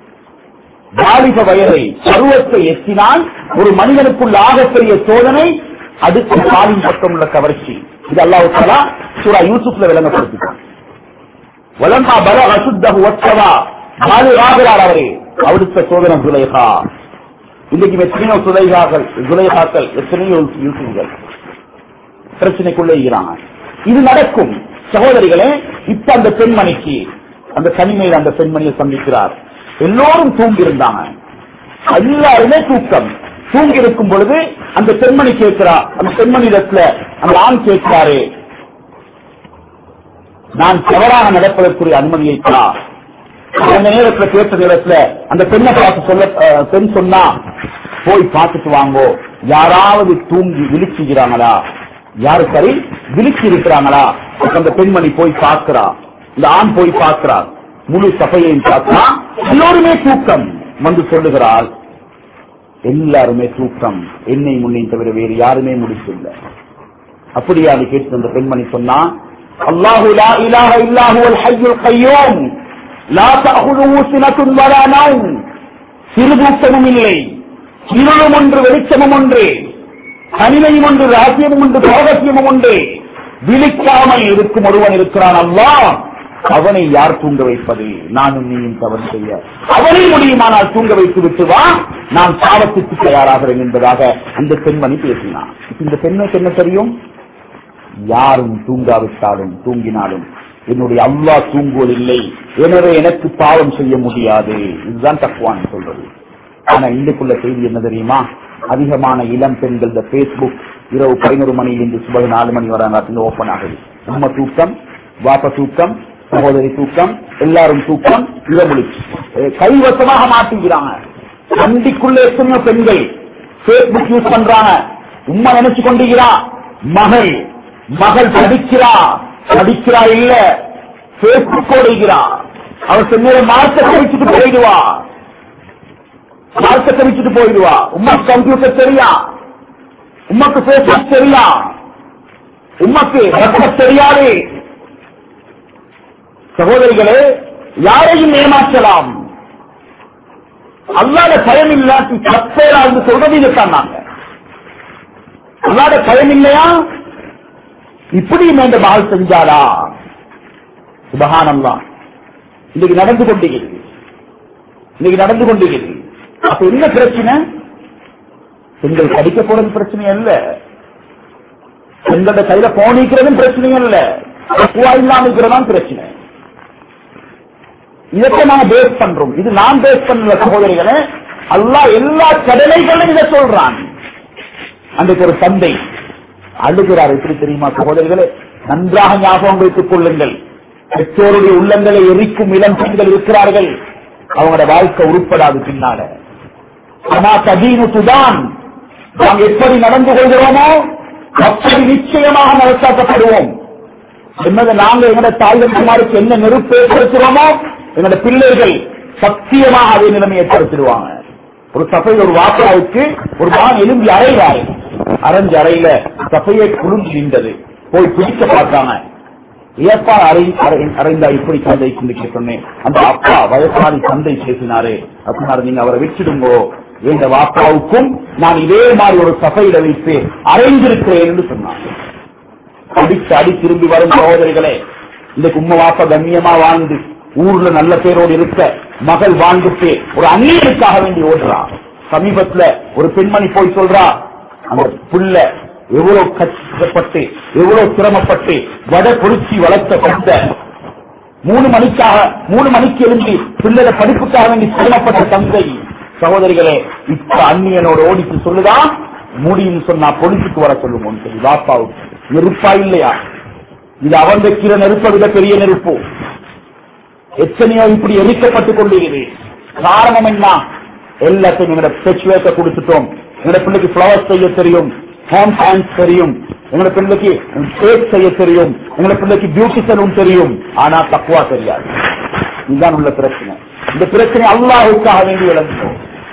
வாலிப வயதை பருவத்தை எத்தினால் ஒரு மனிதனுக்குள்ள ஆகப்பெரிய சோதனை அடுத்த காலின் பக்கம் உள்ள கவர்ச்சி இது அல்லாஹ் தஆலா சூரா யூசுப்ல விளங்கப்படுத்திட்டான் வலமா பல அசுத்தகு ஒத்தவா பாலு ஆகிறார் அவரே அடுத்த சோதனை சுலைஹா இன்னைக்கு எத்தனையோ சுலைகாக்கள் சுலைகாக்கள் எத்தனையோ யூசுப்கள் பிரச்சனைக்குள்ளே இருக்கிறாங்க இது நடக்கும் சகோதரிகளே இப்ப அந்த பெண்மணிக்கு அந்த தனிமையில் அந்த பெண்மணியை சந்திக்கிறார் எல்லோரும் தூங்கி இருந்தாங்க எல்லாருமே தூக்கம் தூங்கி இருக்கும் பொழுது அந்த பெண்மணி கேட்கிறா அந்த பெண்மணி இடத்துல அந்த ஆண் கேட்கிறாரு நான் தவறாக நடப்பதற்குரிய அனுமதியை தா அந்த நேரத்துல கேட்ட நேரத்துல அந்த பெண்ணை பார்த்து சொல்ல அஹ், பெண் சொன்னா போய் பார்த்துட்டு வாங்கோ யாராவது தூங்கி விழிச்சுகிறாங்களா யாரு சரி விழிச்சு இருக்கிறாங்களா அப்ப அந்த பெண்மணி போய் பார்க்கிறா இந்த ஆண் போய் பார்க்கிறார் முழு சபையையும் பார்த்தா எல்லோருமே தூக்கம் வந்து சொல்லுகிறாள் எல்லாருமே தூக்கம் என்னை முன்னே தவிர வேறு யாருமே முடிச்சில்லை அப்படியா அது கேட்டு அந்த பெண்மணி சொன்னா அல்லாஹு லா இலாஹ இல்லாஹு அல் ஹய்யுல் கய்யூம் லா தஅஹுதுஹு சினத்துன் வலா நௌம் சிறுதூக்கமும் இல்லை இருளும் ஒன்று வெளிச்சமும் ஒன்று தனிமையும் ஒன்று ரகசியமும் ஒன்று பரகசியமும் ஒன்று விழிக்காமல் இருக்கும் ஒருவன் இருக்கிறான் அல்லாஹ் அவனை யார் தூங்க வைப்பது நானும் நீயும் தவறு செய்ய அவனை முடியுமானால் தூங்க வைத்து விட்டு வா நான் பாவத்துக்கு தயாராகிறேன் என்பதாக அந்த பெண்மணி பேசினான் இப்ப இந்த பெண்ணுக்கு என்ன தெரியும் யாரும் தூங்காவிட்டாலும் தூங்கினாலும் என்னுடைய அல்லாஹ் தூங்குவதில்லை எனவே எனக்கு பாவம் செய்ய முடியாது இதுதான் தக்குவான் சொல்றது ஆனா இன்றைக்குள்ள செய்தி என்ன தெரியுமா அதிகமான இளம் பெண்கள் இந்த பேஸ்புக் இரவு பதினோரு மணியிலிருந்து சுப நாலு மணி வரை ஓபன் ஆகுது நம்ம தூக்கம் வாப்ப தூக்கம் சகோதரி தூக்கம் எல்லாரும் தூக்கம் இரமுழிச்சு கைவசமாக மாட்டிக்கிறாங்க சண்டிக்குள்ள எத்தனையோ பெண்கள் பேஸ்புக் யூஸ் பண்றாங்க உண்மை நினைச்சு கொண்டிருக்கிறா மகள் மகள் படிக்கிறா படிக்கிறா இல்ல பேஸ்புக் ஓடுகிறா அவர் சென்னையில மார்க்கத்தை வச்சுட்டு போயிடுவா மார்க்கத்தை வச்சுட்டு போயிடுவா உமாக்கு கம்ப்யூட்டர் தெரியா உமக்கு பேஸ்புக் தெரியா உமக்கு ரத்தம் தெரியாது சகோதரிகளே யாரையும் ஏமாற்றலாம் அல்லாத பயம் இல்லாட்டி தப்பேரா என்று சொல்றது இதுதான் நாங்க அல்லாத பயம் இல்லையா இப்படியும் இந்த மகள் செஞ்சாளா சுபகானம்தான் இன்னைக்கு நடந்து கொண்டிருக்கிறது இன்னைக்கு நடந்து கொண்டிருக்கிறது அப்ப என்ன பிரச்சனை பெண்கள் படிக்க போறது பிரச்சனை அல்ல பெண்களோட கையில போனிக்கிறதும் பிரச்சனை அல்ல தக்குவா இல்லாம இருக்கிறதான் பிரச்சனை இதற்கு நாங்க பேஸ் பண்றோம் இது நான் பேஸ் பண்ணல சகோதரிகளே அல்லாஹ் எல்லா கடமைகளும் இதை சொல்றான் அன்றைக்கு ஒரு தந்தை அழுகிறார் எப்படி தெரியுமா சகோதரிகளே நன்றாக ஞாபகம் வைத்துக் கொள்ளுங்கள் பெற்றோருடைய உள்ளங்களை எரிக்கும் இளம் பெண்கள் இருக்கிறார்கள் அவங்களோட வாழ்க்கை உருப்படாது பின்னால ஆனா கதீனு துதான் நாம் எப்படி நடந்து கொள்கிறோமோ அப்படி நிச்சயமாக நடத்தாக்கப்படுவோம் என்னது நாங்க எங்களோட தாய்தன்மாருக்கு என்ன நெருப்பு ஏற்படுத்துறோமோ எங்களோட பிள்ளைகள் சத்தியமாக அதே நிலைமை ஏற்படுத்திடுவாங்க ஒரு சபையில் ஒரு வாக்காவுக்கு ஒரு மான் எலும்பி அறைகிறாரு அரைஞ்ச அறையில சபையை குளிர்ந்து நின்றது போய் பிடிக்க பார்த்தாங்க ஏப்பா அறை அறை- அறைந்தா இப்படி தந்தை சிந்திக்க சொன்னேன் அந்த அப்பா வயசானி தந்தை பேசினாரு அப்படின்னாரு நீங்க அவரை விட்டுடுங்கோ எங்க வாப்பாவுக்கும் நான் இதே மாதிரி ஒரு சபையில வைத்து அறைந்திருக்கிறேன் என்று சொன்னாங்க அடிச்சு அடி திரும்பி வரும் சகோதரிகளே இந்த உம்ம வாப்ப கண்ணியமா வாழ்ந்து ஊர்ல நல்ல பேரோடு இருக்க மகள் வாழ்ந்துட்டு ஒரு அந்நியனுக்காக வேண்டி ஓடுறா சமீபத்துல ஒரு பெண்மணி போய் சொல்றா அந்த புள்ள எவ்வளவு கஷ்டப்பட்டு எவ்வளவு சிரமப்பட்டு வட பொருச்சி வளர்த்த தந்த மூணு மணிக்காக மூணு மணிக்கு எழுந்தி பிள்ளைட படிப்புக்காக வேண்டி சிரமப்பட்ட தந்தை சகோதரிகளே இப்ப அந்நியனோட ஓடிச்சு சொல்லுதா முடியும் சொன்னா பொலிசுக்கு வர சொல்லுங்க சொல்லி வாப்பாவுக்கு நெருப்பா இல்லையா இது அவன் வைக்கிற நெருப்பை விட பெரிய நெருப்பு எத்தனையோ இப்படி எரிக்கப்பட்டுக் கொண்டிருக்கிறது காரணம் என்ன எல்லாத்தையும் எங்களோட பெச்சுவேக்க கொடுத்துட்டோம் எங்களோட பிள்ளைக்கு பிளவர்ஸ் செய்ய தெரியும் ஹோம் சயின்ஸ் தெரியும் எங்களோட பிள்ளைக்கு கேக் செய்ய தெரியும் எங்களோட பிள்ளைக்கு பியூட்டி சலூன் தெரியும் ஆனா தக்குவா தெரியாது இதுதான் உள்ள பிரச்சனை இந்த பிரச்சனை அல்லாஹுக்காக வேண்டி விளங்குவோம்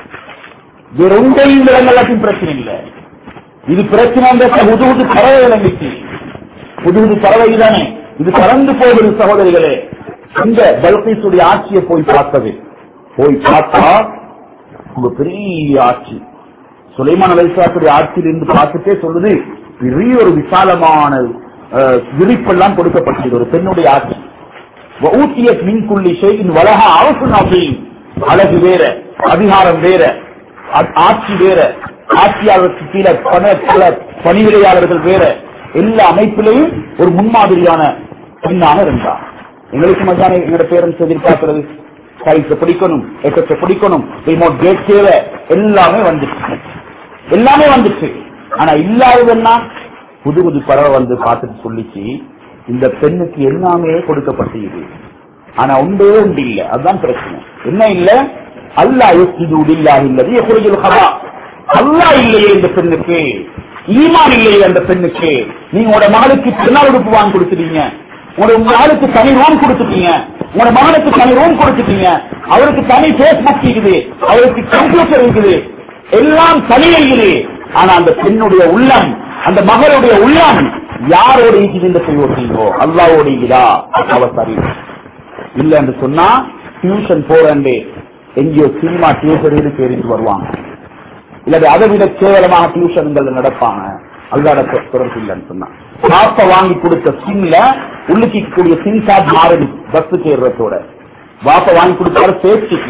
வேற உண்டையும் விலங்கலாட்டும் பிரச்சனை இல்லை இது பிரச்சனை புது புது பறவை விளங்கிச்சு புது புது பறவை தானே இது பறந்து போகுது சகோதரிகளே இந்த பல்கீசுடைய ஆட்சியை போய் பார்த்தது போய் பார்த்தா உங்க பெரிய ஆட்சி சுலைமான் அலைசாத்துடைய ஆட்சியிலிருந்து பார்த்துட்டே சொல்லுது பெரிய ஒரு விசாலமான அஹ், விரிப்பெல்லாம் கொடுக்கப்பட்டது ஒரு பெண்ணுடைய ஆட்சி ஊட்டிய மின்குள்ளி செய்யின் வலக அவசு அழகு வேற அதிகாரம் வேற ஆ- ஆட்சி வேற ஆட்சியாளருக்கு கீழே பண பல பணிவிடையாளர்கள் வேற எல்லா அமைப்பிலையும் ஒரு முன்மாதிரியான பெண்ணாக இருந்தார் எங்களுக்கு மச்சான எங்களோட பேரண்ட்ஸ் எதிர்பார்க்கிறது கைக்கு பிடிக்கணும் எக்கத்தை பிடிக்கணும் ரிமோட் கேட் தேவை எல்லாமே வந்துச்சு எல்லாமே வந்துச்சு ஆனா இல்லாததுன்னா புது புது பறவை வந்து பார்த்துட்டு சொல்லிச்சு இந்த பெண்ணுக்கு எல்லாமே கொடுக்கப்பட்டது ஆனா உண்டே உண்டு இல்ல அதுதான் பிரச்சனை என்ன இல்ல அல்லா யுஸ்ஜிது லில்லாஹி அல்லதி யخرجுல் ஹபா அல்லாஹ் இல்லையே இந்த பெண்ணுக்கு ஈமான் இல்லையே அந்த பெண்ணுக்கு நீங்க உங்களோட மகளுக்கு பின்னால் உடுப்பு வாங்கி கொடுத்துட்டீங்க உங்களோட மகளுக்கு தனி ரூம் கொடுத்துட்டீங்க உங்களோட மகனுக்கு தனி ரூம் கொடுத்துட்டீங்க அவருக்கு தனி பேஸ்புக் இருக்குது அவருக்கு கம்ப்யூட்டர் இருக்குது எல்லாம் தனி இருக்குது ஆனா அந்த பெண்ணுடைய உள்ளம் அந்த மகளுடைய உள்ளம் யாரோட இருக்குது என்று செய்வீங்களோ அல்லாவோட இருக்குதா அவ சரி இல்ல என்று சொன்னா டியூஷன் போறேன் எங்கேயோ சினிமா தியேட்டருக்கு தெரிஞ்சு வருவாங்க இல்லாட்டி அதை விட கேவலமாக டியூஷன்கள் நடப்பாங்க அல்லாட தொடர்பு இல்லைன்னு சொன்னா காப்ப வாங்கி கொடுத்த சிம்ல உள்ளுக்கு கூடிய சிம் கார்டு மாறுது பஸ் ஏறுறதோட வாப்ப வாங்கி கொடுத்தாரு சேஃப்டிக்கு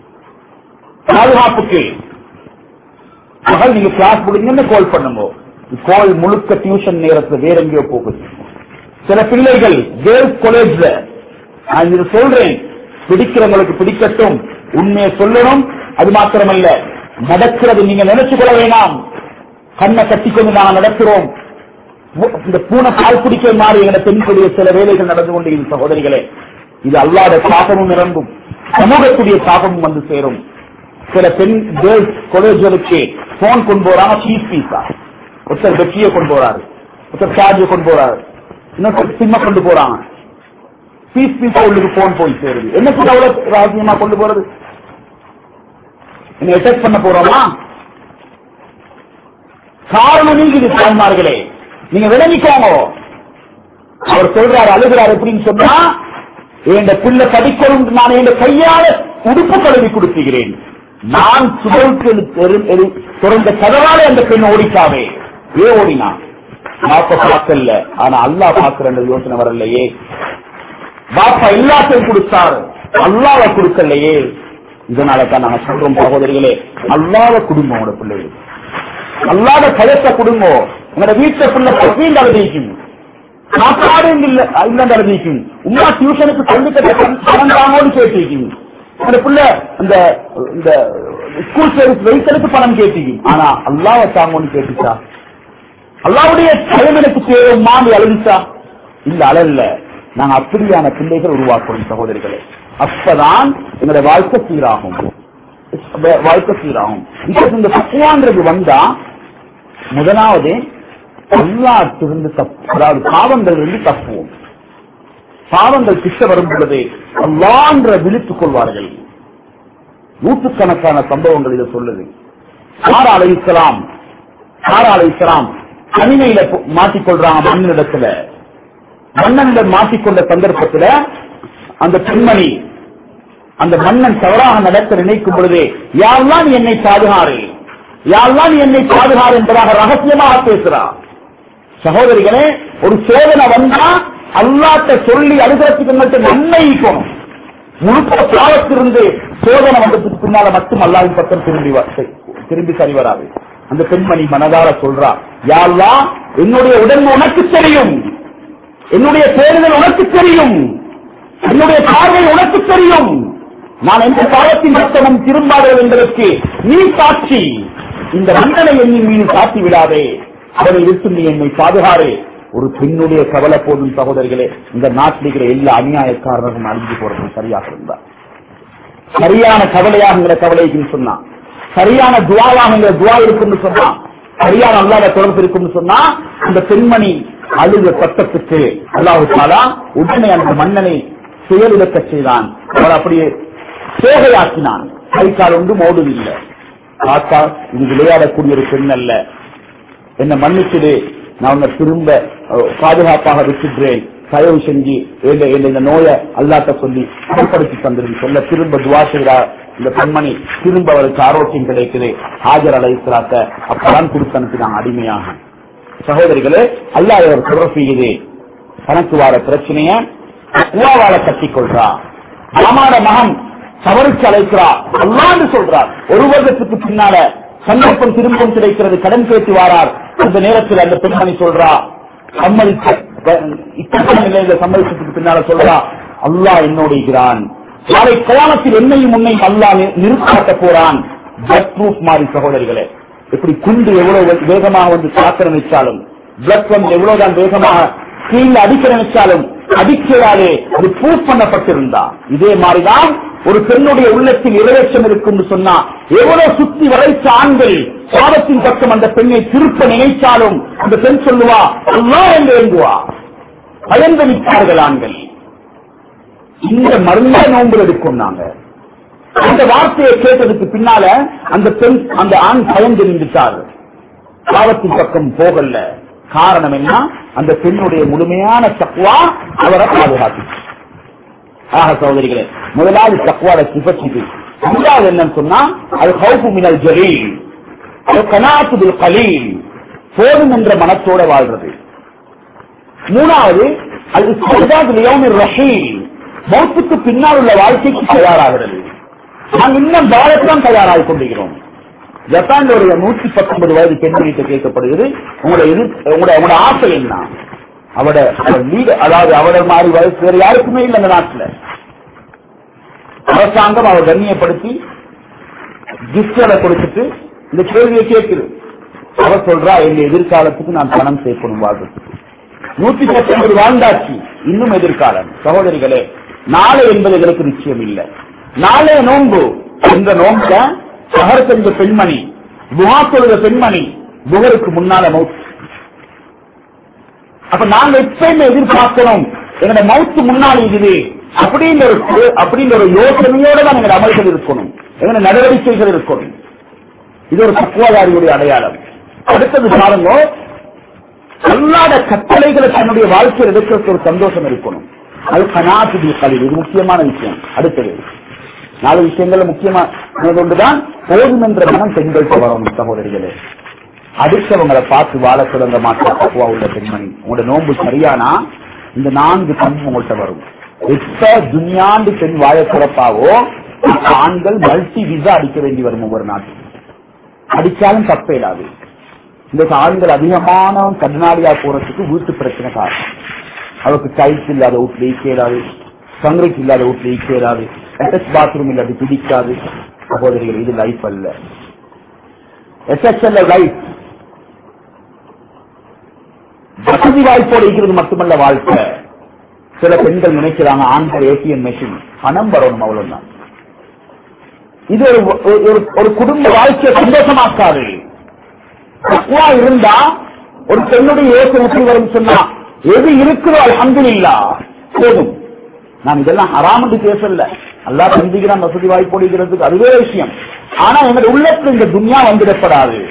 பாதுகாப்புக்கு மகள் நீங்க கிளாஸ் முடிங்கன்னு கால் பண்ணுங்க கால் முழுக்க டியூஷன் நேரத்துல வேற எங்கேயோ போகுது சில பிள்ளைகள் கேர்ள்ஸ் காலேஜ்ல நான் இது சொல்றேன் பிடிக்கிறவங்களுக்கு பிடிக்கட்டும் உண்மையை சொல்லணும் அது மாத்திரமல்ல நடக்கிறது நீங்க நினைச்சு கொள்ள வேணாம் கண்ணை கட்டிக்கொண்டு நாங்க நடக்கிறோம் மு- இந்த பூனை பால் குடிக்க மாறி எங்களை பெண்களுடைய சில வேலைகள் நடந்து கொண்டிருக்கும் சகோதரிகளே இது அல்லாத சாபமும் இறங்கும் சமூகத்துடைய சாபமும் வந்து சேரும் சில பெண் கேர்ள்ஸ் காலேஜ்களுக்கு போன் கொண்டு போறாங்க ஃபீஸ் ஃபீஸா ஒருத்தர் பெட்டியை கொண்டு போறாரு ஒருத்தர் சார்ஜ் கொண்டு போறாரு இன்னொருத்தர் சிம்ம கொண்டு போறாங்க பீஸ் பீஸா உள்ளுக்கு போன் போய் சேருது என்னத்துக்கு அவ்வளவு ரகசியமா கொண்டு போறது என்ன அட்டாக் பண்ண போறோமா காரணம் இது தாய்மார்களே நீங்க விளங்கிக்கோங்க அவர் சொல்றாரு அழுகிறார் எப்படின்னு சொன்னா என் பிள்ளை படிக்கணும் நான் என் கையால உடுப்பு கழுவி கொடுத்துகிறேன் நான் சுதவுக்கு திறந்த கதவாலே அந்த பெண் ஓடிக்காவே ஏ ஓடினா பாப்பா பார்க்கல ஆனா அல்லாஹ் பார்க்கிற யோசனை வரலையே பாப்பா எல்லாத்தையும் கொடுத்தாரு அல்லாவை கொடுக்கலையே இதனால தான் நாங்க சொல்றோம் சகோதரிகளே அல்லாத குடும்பம் உங்களோட பிள்ளைகள் அல்லாத கயத்த குடும்பம் உங்களோட வீட்டுல பிள்ளை பசங்க அழுதிக்கும் சாப்பாடு இல்ல இல்லன்னு அழுதிக்கும் உமா டியூஷனுக்கு சொல்லி பணம் தாங்கன்னு கேட்டிருக்கும் உங்களோட பிள்ளை இந்த இந்த ஸ்கூல் சர்வீஸ் வெஹிக்கலுக்கு பணம் கேட்டிருக்கும் ஆனா அல்லாவை தாங்கன்னு கேட்டுச்சா அல்லாவுடைய பயம் எனக்கு தேவைமான்னு அழுதிச்சா இல்ல அழல்ல நாங்க அப்படியான பிள்ளைகள் உருவாக்கணும் சகோதரிகளே அப்பதான் எங்களுடைய வாழ்க்கை சீராகும் வாழ்க்கை சீராகும் இப்ப இந்த தக்குவான்றது வந்தா முதலாவது எல்லாத்திலிருந்து தப்பு அதாவது பாவங்கள் இருந்து தப்புவோம் பாவங்கள் கிட்ட வரும் பொழுது அல்லான்ற விழித்துக் கொள்வார்கள் நூற்றுக்கணக்கான சம்பவங்கள் இதை சொல்லுது சாரா அலை இஸ்லாம் சாரா அலை இஸ்லாம் தனிமையில மாட்டிக்கொள்றாங்க மண்ணிடத்துல மன்னனிடம் மாட்டிக்கொண்ட சந்தர்ப்பத்துல அந்த பெண்மணி அந்த மன்னன் தவறாக நடக்க நினைக்கும் பொழுது யாரெல்லாம் நீ என்னை பாதுகாரு யாரெல்லாம் நீ என்னை பாதுகாரு என்பதாக ரகசியமாக பேசுறார் சகோதரிகளே ஒரு சோதனை வந்தா அல்லாட்ட சொல்லி அழுகிறதுக்கு மட்டும் நன்மை ஈக்கணும் முழுக்க பாவத்திலிருந்து சோதனை வந்ததுக்கு பின்னால மட்டும் அல்லாவின் பக்கம் திரும்பி திரும்பி சரி வராது அந்த பெண்மணி மனதார சொல்றா யாரெல்லாம் என்னுடைய உடம்பு உனக்கு தெரியும் என்னுடைய தேர்தல் உனக்கு தெரியும் என்னுடைய பார்வை உனக்கு தெரியும் நான் எந்த காலத்தின் ரத்தமும் திரும்பாதது என்பதற்கு நீ சாட்சி இந்த மன்னனை எண்ணி மீது சாத்தி விடாதே அவனை விட்டு நீ என்னை பாதுகாரு ஒரு பெண்ணுடைய கவலை போதும் சகோதரிகளே இந்த நாட்டில் இருக்கிற எல்லா அநியாயக்காரர்களும் அழிஞ்சு போறது சரியாக இருந்தார் சரியான கவலையாக கவலைக்கு சொன்னா சரியான துவாவாக துவா இருக்குன்னு சொன்னா சரியான அல்லாத தொடர்பு இருக்குன்னு சொன்னா அந்த பெண்மணி அழுத சத்தத்துக்கு அல்லாஹு தாலா உடனே அந்த மன்னனை செயலிழக்க செய்தான் அவர் அப்படியே சேகையாக்கினான் கைக்கால் ஒன்றும் ஓடுதில்லை பார்த்தா இது விளையாடக்கூடிய ஒரு பெண் அல்ல என்ன மன்னிச்சிடு நான் உன்னை திரும்ப பாதுகாப்பாக விட்டுடுறேன் தயவு செஞ்சு இந்த நோயை அல்லாட்ட சொல்லி குணப்படுத்தி தந்திருக்கு சொல்ல திரும்ப துவா செய்கிறார் இந்த பெண்மணி திரும்ப அவருக்கு ஆரோக்கியம் கிடைக்குது ஹாஜர் அழைக்கிறாக்க அப்பதான் கொடுத்து அனுப்பினாங்க அடிமையாக சகோதரிகளே அல்லாஹ் அவர் தொடர் செய்யுது தனக்கு வார பிரச்சனைய உவாவால கட்டிக் கொள்றா ராமான மகன் தவறுக்கு அழைக்கிறார் அல்லாண்டு சொல்றார் ஒரு வருடத்துக்கு பின்னால சந்தர்ப்பம் திரும்பவும் கிடைக்கிறது கடன் கேட்டு வாரார் அந்த நேரத்தில் அந்த பெண்மணி சொல்றா சம்மதிக்க இப்படியான நிலையில சம்மதிச்சதுக்கு பின்னால சொல்றா அல்லாஹ் என்னோடுகிறான் நாளை கயாமத்தில் என்னையும் உன்னையும் அல்லாஹ் நிறுத்தாட்ட போறான் பிளட் ப்ரூஃப் மாதிரி சகோதரிகளே இப்படி குண்டு எவ்வளவு வேகமாக வந்து தாக்க நினைச்சாலும் பிளட் வந்து எவ்வளவுதான் வேகமாக கீழே அடிக்க நினைச்சாலும் அடிக்கிறாலே அது ப்ரூஃப் பண்ணப்பட்டிருந்தா இதே மாதிரிதான் ஒரு பெண்ணுடைய உள்ளத்தில் இரையச்சம் இருக்கும் சொன்னா எவ்வளவு சுத்தி வரைச்ச ஆண்கள் சாதத்தின் பக்கம் அந்த பெண்ணை திருப்ப நினைச்சாலும் அந்த பெண் சொல்லுவா அல்லா என்று எழுந்துவா பயந்து நிற்பார்கள் ஆண்கள் இந்த மருந்த நோன்பு எடுக்கும் நாங்க அந்த வார்த்தையை கேட்டதுக்கு பின்னால அந்த பெண் அந்த ஆண் பயந்து நின்றுட்டார் பாவத்தின் பக்கம் போகல காரணம் என்ன அந்த பெண்ணுடைய முழுமையான தக்குவா அவரை பாதுகாத்து ஆக சகோதரிகளே முதலாவது தக்குவாட சிபச்சிது இரண்டாவது என்னன்னு சொன்னா அது ஹவுப்பு மினல் ஜலீல் அது கனாத்து கலீல் போதும் என்ற மனத்தோட வாழ்றது மூணாவது அது சர்தாது ரஹீல் மௌத்துக்கு பின்னால் உள்ள வாழ்க்கைக்கு தயாராகிறது நாம் இன்னும் வாழத்தான் தயாராகி கொண்டிருக்கிறோம் ஜப்பான்ல ஒரு நூற்றி பத்தொன்பது வயது பெண்மணிட்டு கேட்கப்படுகிறது உங்களோட எதிர் உங்களோட உங்களோட ஆசை என்ன அவட லீடு அதாவது அவட மாதிரி வயசு வேற யாருக்குமே இல்லை அந்த நாட்டுல அரசாங்கம் அவர் கண்ணியப்படுத்தி கிஃப்ட்களை கொடுத்துட்டு இந்த கேள்வியை கேட்குது அவர் சொல்றா எங்க எதிர்காலத்துக்கு நான் பணம் சேர்க்கணும் வாழ்றதுக்கு நூத்தி பத்தொன்பது வாழ்ந்தாச்சு இன்னும் எதிர்காலம் சகோதரிகளே நாளை என்பது எங்களுக்கு நிச்சயம் இல்லை நாளைய நோன்பு இந்த நோன்ப சகர் செஞ்ச பெண்மணி புகா சொல்ற பெண்மணி புகருக்கு முன்னால மௌத் அப்ப நாங்க எப்பயுமே எதிர்பார்க்கணும் எங்களோட மவுத்து முன்னாடி இருக்குது அப்படின்னு ஒரு அப்படின்னு ஒரு யோசனையோட தான் எங்களோட அமல்கள் இருக்கணும் எங்களோட நடவடிக்கைகள் இருக்கணும் இது ஒரு தக்குவதாரியுடைய அடையாளம் அடுத்தது பாருங்க அல்லாத கட்டளைகளை தன்னுடைய வாழ்க்கையில் எடுக்கிறதுக்கு ஒரு சந்தோஷம் இருக்கணும் அது கனாசுதி கல்வி இது முக்கியமான விஷயம் அடுத்தது நாலு விஷயங்கள்ல முக்கியமா ஒன்றுதான் போதும் என்ற மனம் பெண்கள் வரணும் சகோதரிகளே அடுத்தவங்களை பார்த்து வாழ தொடங்க மாட்டா தக்குவா உள்ள பெண்மணி உங்களோட நோன்பு சரியானா இந்த நான்கு பண்பு உங்கள்கிட்ட வரும் எப்ப துன்யாண்டு பெண் வாழ சிறப்பாவோ ஆண்கள் மல்டி விசா அடிக்க வேண்டி வரும் ஒவ்வொரு நாட்டுக்கும் அடிச்சாலும் தப்பேடாது இந்த ஆண்கள் அதிகமான கடனாளியா போறதுக்கு வீட்டு பிரச்சனை காரணம் அவருக்கு டைல்ஸ் இல்லாத வீட்டுல ஈக்கேடாது சங்கரைக்கு இல்லாத வீட்டுல ஈக்கேடாது அட்டாச் பாத்ரூம் இல்லாத பிடிக்காது சகோதரிகள் இது லைஃப் அல்ல எஸ்எஸ்எல் லைஃப் வசதி வாய்ப்போடு இருக்கிறது மட்டுமல்ல வாழ்க்கை சில பெண்கள் நினைக்கிறாங்க ஆண்கள் ஏடிஎம் மெஷின் பணம் வரணும் அவ்வளவுதான் இது ஒரு ஒரு- ஒரு குடும்ப வாழ்க்கையை சந்தோஷமாக்காது தக்குவா இருந்தா ஒரு பெண்ணுடைய யோசனை எப்படி வரும் சொன்னா எது இருக்குதோ அல்ஹம்துலில்லா போதும் நான் இதெல்லாம் ஹராம் என்று பேசல அல்லா தந்திக்கிறான் வசதி வாய்ப்போடுகிறதுக்கு அதுவே விஷயம் ஆனா எங்களுடைய உள்ளத்தில் இந்த துன்யா வந்துடப்படாது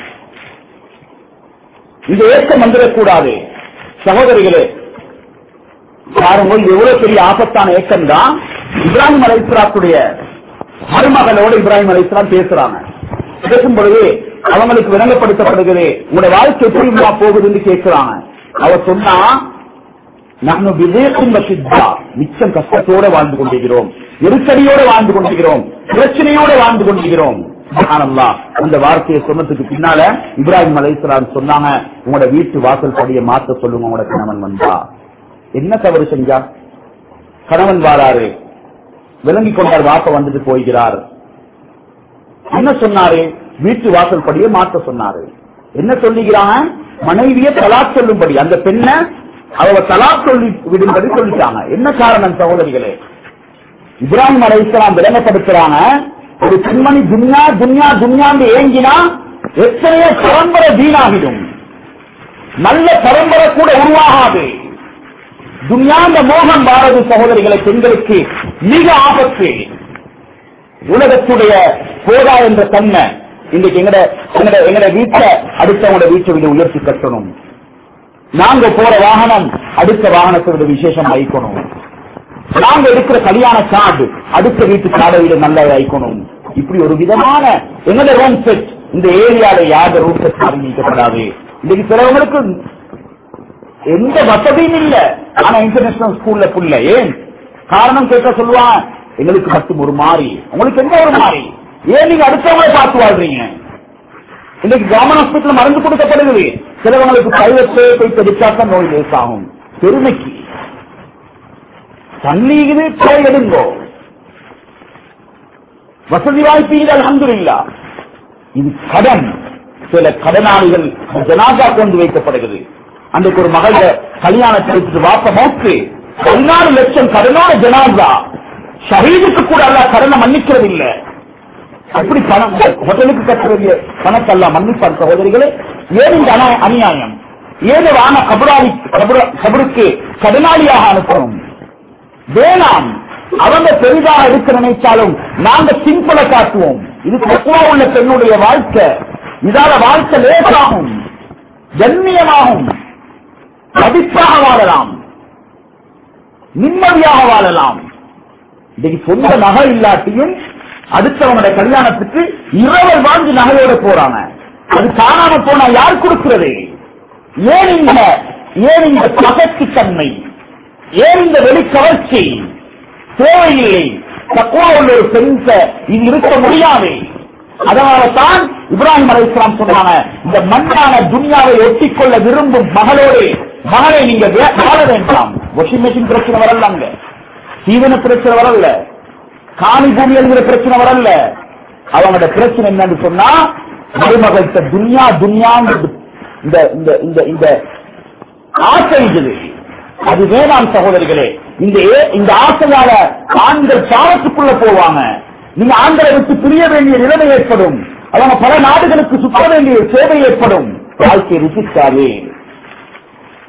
இந்த ஏக்கம் வந்துடக்கூடாது சகோதரிகளே பாருங்க இது எவ்வளவு பெரிய ஆபத்தான ஏக்கம் தான் இப்ராஹிம் அலைஸ்லாத்துடைய மருமகளோடு இப்ராஹிம் அலைஸ்லாம் பேசுறாங்க பேசும் பொழுது அவங்களுக்கு விளங்கப்படுத்தப்படுகிறது உங்களோட வாழ்க்கை எப்படி உமா போகுதுன்னு கேட்கிறாங்க அவ சொன்னா நாங்கள் விவேகம் சித்தா மிச்சம் கஷ்டத்தோட வாழ்ந்து கொண்டிருக்கிறோம் நெருக்கடியோட வாழ்ந்து கொண்டிருக்கிறோம் பிரச்சனையோட வாழ்ந்து கொண்டிருக்கிறோம் சுப்ஹானல்லாஹ். அந்த வார்த்தையை சொன்னதுக்கு பின்னால இப்ராஹிம் அலைஹிஸ்ஸலாம் சொன்னாங்க உங்களோட வீட்டு வாசல் படியை மாத்த சொல்லுங்க உங்களோட கணவன் வந்தா என்ன தவறு செஞ்சா கணவன் வாராரு விளங்கி கொண்டார் வாப்ப வந்துட்டு போகிறார் என்ன சொன்னாரு வீட்டு வாசல் படியை மாத்த சொன்னாரு என்ன சொல்லுகிறாங்க மனைவியை தலாக் சொல்லும்படி அந்த பெண்ணை அவ தலாக் சொல்லி விடும்படி சொல்லிட்டாங்க என்ன காரணம் சகோதரிகளே இப்ராஹிம் அலைஹிஸ்ஸலாம் விளங்கப்படுத்துறாங்க ஒரு பெண்மணி துன்யா துன்யா துன்யாண்டு ஏங்கினா எத்தனையோ பரம்பரை வீணாகிடும் நல்ல பரம்பரை கூட உருவாகாது துன்யாந்த மோகம் பாரதி சகோதரிகளை பெண்களுக்கு மிக ஆபத்து உலகத்துடைய போதா என்ற தன்மை இன்றைக்கு எங்கட எங்கட எங்கட வீட்டை அடுத்தவங்களோட வீட்டை விட உயர்த்தி கட்டணும் நாங்க போற வாகனம் அடுத்த வாகனத்தை விட விசேஷம் வைக்கணும் நாங்க எடுக்கிற கல்யாண கார்டு அடுத்த வீட்டு கார்டை விட நல்லா வைக்கணும் இப்படி ஒரு விதமான எங்கட ரூம் செட் இந்த ஏரியால யாத ரூம் செட் ஆரம்பிக்கப்படாது இன்னைக்கு சிலவங்களுக்கு எந்த வசதியும் இல்ல ஆனா இன்டர்நேஷனல் ஸ்கூல்ல புள்ள ஏன் காரணம் கேட்க சொல்லுவான் எங்களுக்கு மட்டும் ஒரு மாறி உங்களுக்கு எந்த ஒரு மாறி ஏன் நீங்க அடுத்தவங்களை பார்த்து வாழ்றீங்க இன்னைக்கு கவர்மெண்ட் ஹாஸ்பிட்டல் மருந்து கொடுக்கப்படுகிறது சிலவங்களுக்கு பிரைவேட் போய் தெரிவிச்சாத்தான் நோய் லேசாகும் பெருமைக்கு தண்ணீர் போய் எடுங்கோ வசதி வாய்ப்பு இது அல்ஹம்துலில்லாஹ் இது கடன் சில கடனாளிகள் ஜனாதா கொண்டு வைக்கப்படுகிறது அன்றைக்கு ஒரு மகள் கல்யாணத்தை எடுத்துட்டு வாப்ப மௌத்து பதினாறு லட்சம் கடனோட ஜனாதா ஷஹீதுக்கு கூட அல்ல கடனை மன்னிக்கிறது இல்ல அப்படி பணம் ஹோட்டலுக்கு கட்ட வேண்டிய பணத்தை எல்லாம் மன்னிப்பார் சகோதரிகளே ஏன் இந்த அநா- அநியாயம் ஏது வான கபராளி கபர- கபருக்கு கடனாளியாக அனுப்பணும் வேணாம் அவங்க பெரிதாக இருக்க நினைச்சாலும் நாங்க சிம்பிள காட்டுவோம் இது தக்குவா உள்ள பெண்ணுடைய வாழ்க்கை இதால வாழ்க்கை லேசாகும் கண்ணியமாகும் மதிப்பாக வாழலாம் நிம்மதியாக வாழலாம் இன்னைக்கு சொந்த நகை இல்லாட்டியும் அடுத்தவங்களுடைய கல்யாணத்துக்கு இரவல் வாங்கி நகையோட போறாங்க அது காணாம போனா யார் கொடுக்கிறது ஏன் இந்த ஏன் இந்த பகத்துத்தன்மை ஏன் இந்த வெளிக்கவர்ச்சி தேவையில்லை தக்குவா உள்ள ஒரு பெண்க இது இருக்க முடியாது அதனால தான் இப்ராஹிம் அலைஹிஸ்ஸலாம் சொன்னாங்க இந்த மண்ணான துன்யாவை ஒட்டிக்கொள்ள விரும்பும் மகளோடு மகளை நீங்க வே- வாழ வேண்டாம் வாஷிங் மெஷின் பிரச்சனை வரல அங்க தீவன பிரச்சனை வரல காணி பூமி என்கிற பிரச்சனை வரல அவங்களோட பிரச்சனை என்னன்னு சொன்னா மருமகள்கிட்ட துன்யா துன்யாங்கிறது இந்த இந்த இந்த இந்த ஆசை இருக்குது அது வேணாம் சகோதரிகளே இந்த ஏ- இந்த ஆசையால ஆண்கள் பாவத்துக்குள்ள போவாங்க நீங்க ஆண்களை விட்டு பிரிய வேண்டிய நிலைமை ஏற்படும் அவங்க பல நாடுகளுக்கு சுற்ற வேண்டிய சேவை ஏற்படும் வாழ்க்கை ருசிக்காது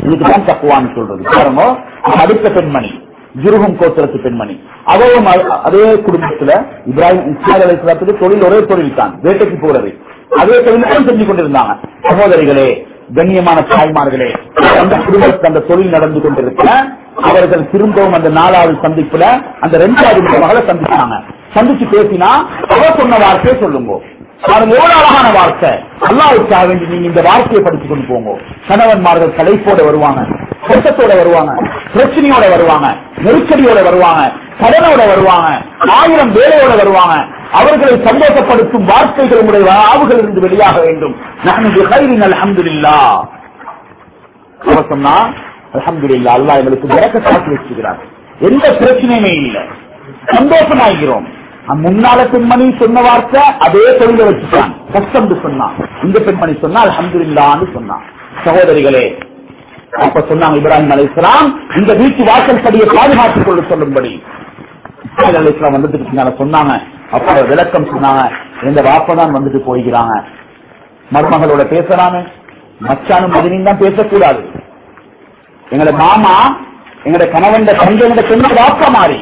இதுக்குதான் தக்குவான்னு சொல்றது பாருங்க அடுத்த பெண்மணி ஜுருகம் கோத்திரத்து பெண்மணி அவரும் அ- அதே குடும்பத்துல இப்ராஹிம் இஸ்மாயில் அலைஹிஸ்ஸலாத்துக்கு தொழில் ஒரே தொழில் தான் வேட்டைக்கு போறது அதே தொழில் தான் செஞ்சு கொண்டிருந்தாங்க சகோதரிகளே கண்ணியமான தாய்மார்களே அந்த குடும்பத்தில் அந்த தொழில் நடந்து கொண்டிருக்க அவர்கள் திரும்பவும் அந்த நாலாவது சந்திப்புல அந்த ரெண்டாவது மகளை சந்திச்சாங்க சந்திச்சு பேசினா அவர் சொன்ன வார்த்தையை சொல்லுங்க பாருங்க எவ்வளவு அழகான வார்த்தை அல்லாவுக்காக வேண்டி நீங்க இந்த வார்த்தையை படிச்சு கொண்டு போங்க கணவன்மார்கள் கலைப்போட வருவாங்க கஷ்டத்தோட வருவாங்க பிரச்சனையோட வருவாங்க நெருக்கடியோட வருவாங்க கடனோட வருவாங்க ஆயிரம் வேலையோட வருவாங்க அவர்களை சந்தோஷப்படுத்தும் வார்த்தைகள் உங்களுடைய ஆவுகள் இருந்து வெளியாக வேண்டும் நான் அல்ஹம்துலில்லா அவர் சொன்னா அல்ஹம்துலில்லா அல்லாஹ் எங்களுக்கு விளக்க காட்டி வச்சுக்கிறார் எந்த பிரச்சனையுமே இல்லை சந்தோஷமாகிறோம் அஹ் முன்னால பெண்மணி சொன்ன வார்த்தை அதே தொழில வச்சுட்டான் கஷ்டம் சொன்னான் இந்த பெண்மணி சொன்னா அல்ஹம்துலில்லான்னு சொன்னான் சகோதரிகளே அப்ப சொன்னாங்க இப்ராஹிம் அலைஹிஸ்ஸலாம் இந்த வீட்டு வாசல் படியை பாதுகாத்துக் கொள்ள சொல்லும்படி இஸ்மாயில் அலைஹிஸ்ஸலாம் வந்துட்டு பின்னால சொன்னாங்க அப்ப விளக்கம் சொன்னாங்க இந்த வாப்பதான் வந்துட்டு போய்கிறாங்க மருமகளோட பேசலாமே மச்சானும் மதினியும் தான் பேசக்கூடாது எங்களோட மாமா எங்களோட கணவன் தந்தை எங்களோட சொந்த வாப்பா மாறி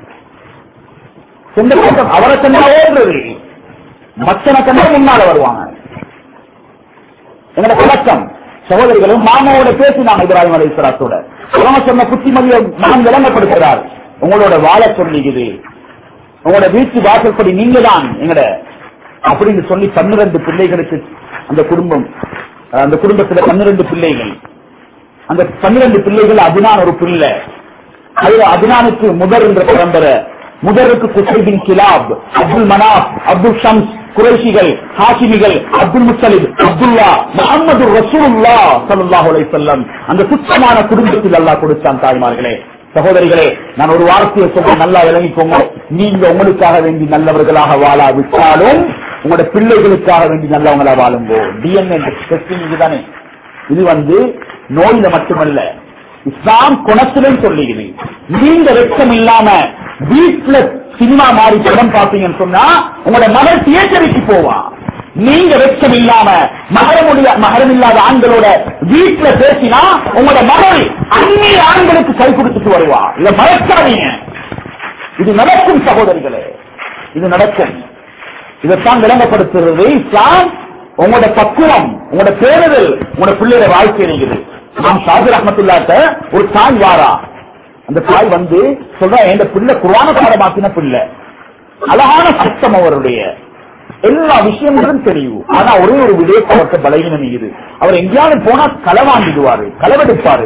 சொந்த பக்கம் அவரை சொன்னா ஓடுறது மச்சனை கண்டா முன்னால வருவாங்க எங்களோட பழக்கம் சகோதரிகளும் மாமாவோட பேசினாங்க இப்ராஹிம் அலைஹிஸ்ஸலாத்தோட அவங்க சொன்ன புத்திமதியை நான் விளங்கப்படுத்துகிறார் உங்களோட வாழ சொல்லிக்குது உங்களோட வீட்டு வாசல்படி நீங்க தான் எங்கட அப்படின்னு சொல்லி பன்னிரண்டு பிள்ளைகளுக்கு அந்த குடும்பம் அந்த குடும்பத்துல பன்னிரண்டு பிள்ளைகள் அந்த பன்னிரண்டு பிள்ளைகள் அதுதான் ஒரு பிள்ளை அதுல அதுனானுக்கு முதல் என்ற பரம்பரை முதலுக்கு குசைபின் கிலாப் அப்துல் மனாப் அப்துல் ஷம்ஸ் குறைஷிகள் ஹாஷிமிகள் அப்துல் முத்தலிப் அப்துல்லா முகமது ரசூலுல்லா ஸல்லல்லாஹு அலைஹி வஸல்லம் அந்த சுத்தமான குடும்பத்தில் அல்லாஹ் கொடுத்தான் தாய்மார்களே சகோதரிகளே நான் ஒரு வார்த்தையை சொல்ல நல்லா விளங்கிக்கோங்க நீங்க உங்களுக்காக வேண்டி நல்லவர்களாக வாழாவிட்டாலும் உங்களோட பிள்ளைகளுக்காக வேண்டி நல்லவங்களா வாழுங்கோ டிஎன்ஏ டெஸ்டிங் இதுதானே இது வந்து நோயில மட்டுமல்ல இஸ்லாம் குணத்திலும் சொல்லுகிறது நீங்க வெட்கம் இல்லாம வீட்டுல சினிமா மாறி படம் பார்த்தீங்கன்னு சொன்னா உங்களோட மகள் தியேட்டருக்கு போவான் நீங்க வெட்கம் இல்லாம மகரமுடிய மகரம் இல்லாத ஆண்களோட வீட்டுல பேசினா உங்களோட மகள் அந்நிய ஆண்களுக்கு கை கொடுத்துட்டு வருவா இதை மறக்காதீங்க இது நடக்கும் சகோதரிகளே இது நடக்கும் இதைத்தான் விளங்கப்படுத்துறது இஸ்லாம் உங்களோட பக்குவம் உங்களோட பேருதல் உங்களோட பிள்ளையோட வாழ்க்கை இருக்குது நாம் ஷாஜர் அஹமத்துல்லாட்ட ஒரு தாய் வாரா அந்த தாய் வந்து சொல்றா என் பிள்ளை குரான பாடமாக்கின பிள்ளை அழகான சத்தம் அவருடைய எல்லா விஷயங்களும் தெரியும் ஆனா ஒரே ஒரு விடயத்தை அவர்கிட்ட பலகீனம் இது அவர் எங்கேயாவது போனா களவாண்டிடுவாரு களவெடுப்பாரு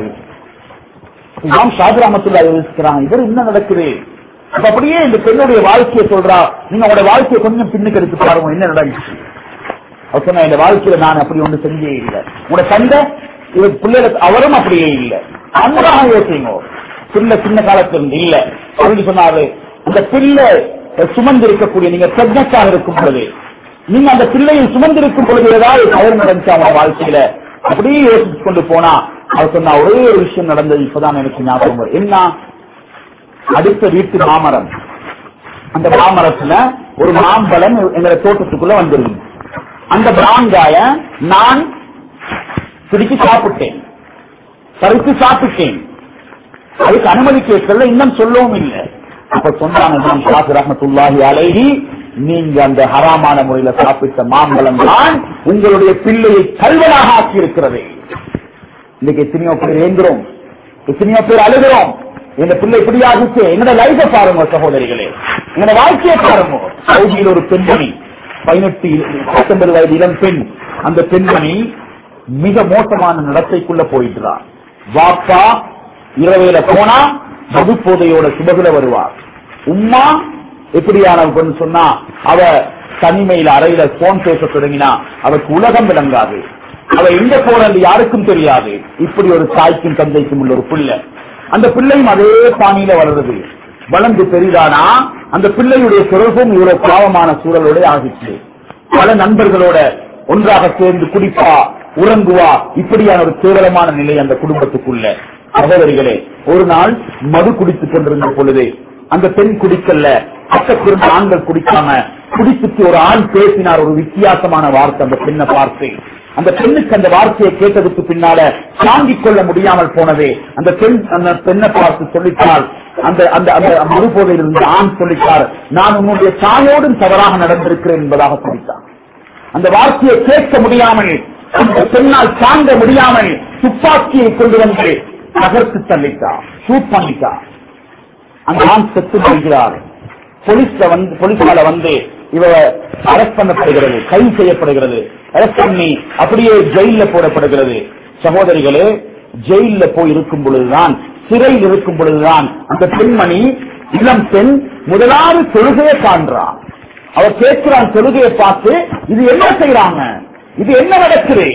இமாம் ஷாஜர் அஹமத்துல்லா யோசிக்கிறாங்க இவர் என்ன நடக்குது அப்ப அப்படியே இந்த பெண்ணுடைய வாழ்க்கையை சொல்றா நீங்க உங்களோட வாழ்க்கையை கொஞ்சம் பின்னுக்கு எடுத்து பாருங்க என்ன நடந்துச்சு அவர் சொன்ன இந்த வாழ்க்கையில நான் அப்படி ஒன்று செஞ்சே இல்லை உங்களோட தந்தை இவர் பிள்ளைகளுக்கு அவரும் அப்படியே இல்லை அன்றாக யோசிங்க பிள்ளை சின்ன காலத்துல இருந்து இல்ல அப்படின்னு சொன்னாரு அந்த பிள்ளை சுமந்து இருக்கக்கூடிய நீங்க பிரெக்னஸாக இருக்கும் பொழுது நீங்க அந்த பிள்ளையை சுமந்து இருக்கும் பொழுது ஏதாவது தவறு நடந்துச்சு அவங்க வாழ்க்கையில அப்படியே யோசிச்சு கொண்டு போனா அவர் சொன்னா ஒரே ஒரு விஷயம் நடந்தது இப்பதான் எனக்கு ஞாபகம் வரும். என்ன அடுத்த வீட்டு மாமரம் அந்த மாமரத்துல ஒரு மாம்பழம் எங்களை தோட்டத்துக்குள்ள வந்துருங்க அந்த மாங்காய நான் பிடிச்சு சாப்பிட்டேன் பறித்து சாப்பிட்டேன் அதுக்கு அனுமதி கேட்கல இன்னும் சொல்லவும் இல்லை அப்ப சொன்னாங்க இமாம் ஷாஃபி ரஹ்மத்துல்லாஹி அலைஹி நீங்க அந்த ஹராமான முறையில சாப்பிட்ட மாம்பழம் தான் உங்களுடைய பிள்ளையை கல்வனாக ஆக்கி இருக்கிறது இன்னைக்கு எத்தனையோ பேர் ஏங்குறோம் எத்தனையோ பேர் அழுகிறோம் எங்க பிள்ளை இப்படி ஆகிச்சு என்னோட லைஃப பாருங்க சகோதரிகளே என்னோட வாழ்க்கையை பாருங்க சவுதியில் ஒரு பெண்மணி பதினெட்டு பத்தொன்பது வயது இளம் பெண் அந்த பெண்மணி மிக மோசமான நடத்தைக்குள்ள போயிட்டுறார் வாப்பா இரவையில போனா மது போதையோட சுபகுல வருவார் உம்மா எப்படியானவன்னு சொன்னா அவ தனிமையில அறையில போன் பேச தொடங்கினா அவருக்கு உலகம் விளங்காது அவ எங்க போறது யாருக்கும் தெரியாது இப்படி ஒரு தாய்க்கும் தந்தைக்கும் உள்ள ஒரு பிள்ளை அந்த பிள்ளையும் அதே பாணியில வளருது வளர்ந்து பெரிதானா அந்த பிள்ளையுடைய தொடர்பும் இவ்வளவு பாவமான சூழலோட ஆகிச்சு பல நண்பர்களோட ஒன்றாக சேர்ந்து குடிப்பா உறங்குவா இப்படியான ஒரு கேவலமான நிலை அந்த குடும்பத்துக்குள்ள சகோதரிகளே ஒரு நாள் மது குடித்துக் கொண்டிருந்த பொழுது அந்த பெண் குடிக்கல பக்கத்திருந்த ஆண்கள் குடிக்காம குடித்துட்டு ஒரு ஆண் பேசினார் ஒரு வித்தியாசமான வார்த்தை அந்த பெண்ணை பார்த்து அந்த பெண்ணுக்கு அந்த வார்த்தையை கேட்டதுக்கு பின்னால தாங்கிக் கொள்ள முடியாமல் போனதே அந்த பெண் அந்த பெண்ணை பார்த்து சொல்லிட்டால் அந்த அந்த அந்த மறுபோதையில் இருந்த ஆண் சொல்லிட்டார் நான் உன்னுடைய தாயோடும் தவறாக நடந்திருக்கிறேன் என்பதாக சொல்லிட்டார் அந்த வார்த்தையை கேட்க முடியாமல் அந்த பெண்ணால் தாங்க முடியாமல் துப்பாக்கியை கொண்டு வந்து தகர்த்து தள்ளிட்டார் ஷூட் பண்ணிட்டார் அந்த ஆண் செத்து மறிக்கிறார் போலீஸ்ல வந்து போலீஸால வந்து இவ அரெஸ்ட் பண்ணப்படுகிறது கைது செய்யப்படுகிறது அரெஸ்ட் பண்ணி அப்படியே ஜெயில போடப்படுகிறது சகோதரிகளே ஜெயில போய் இருக்கும் பொழுதுதான் சிறையில் இருக்கும் பொழுதுதான் அந்த பெண்மணி இளம் பெண் முதலாவது தொழுகையை காண்றான் அவர் கேட்கிறான் தொழுகையை பார்த்து இது என்ன செய்யறாங்க இது என்ன நடக்குது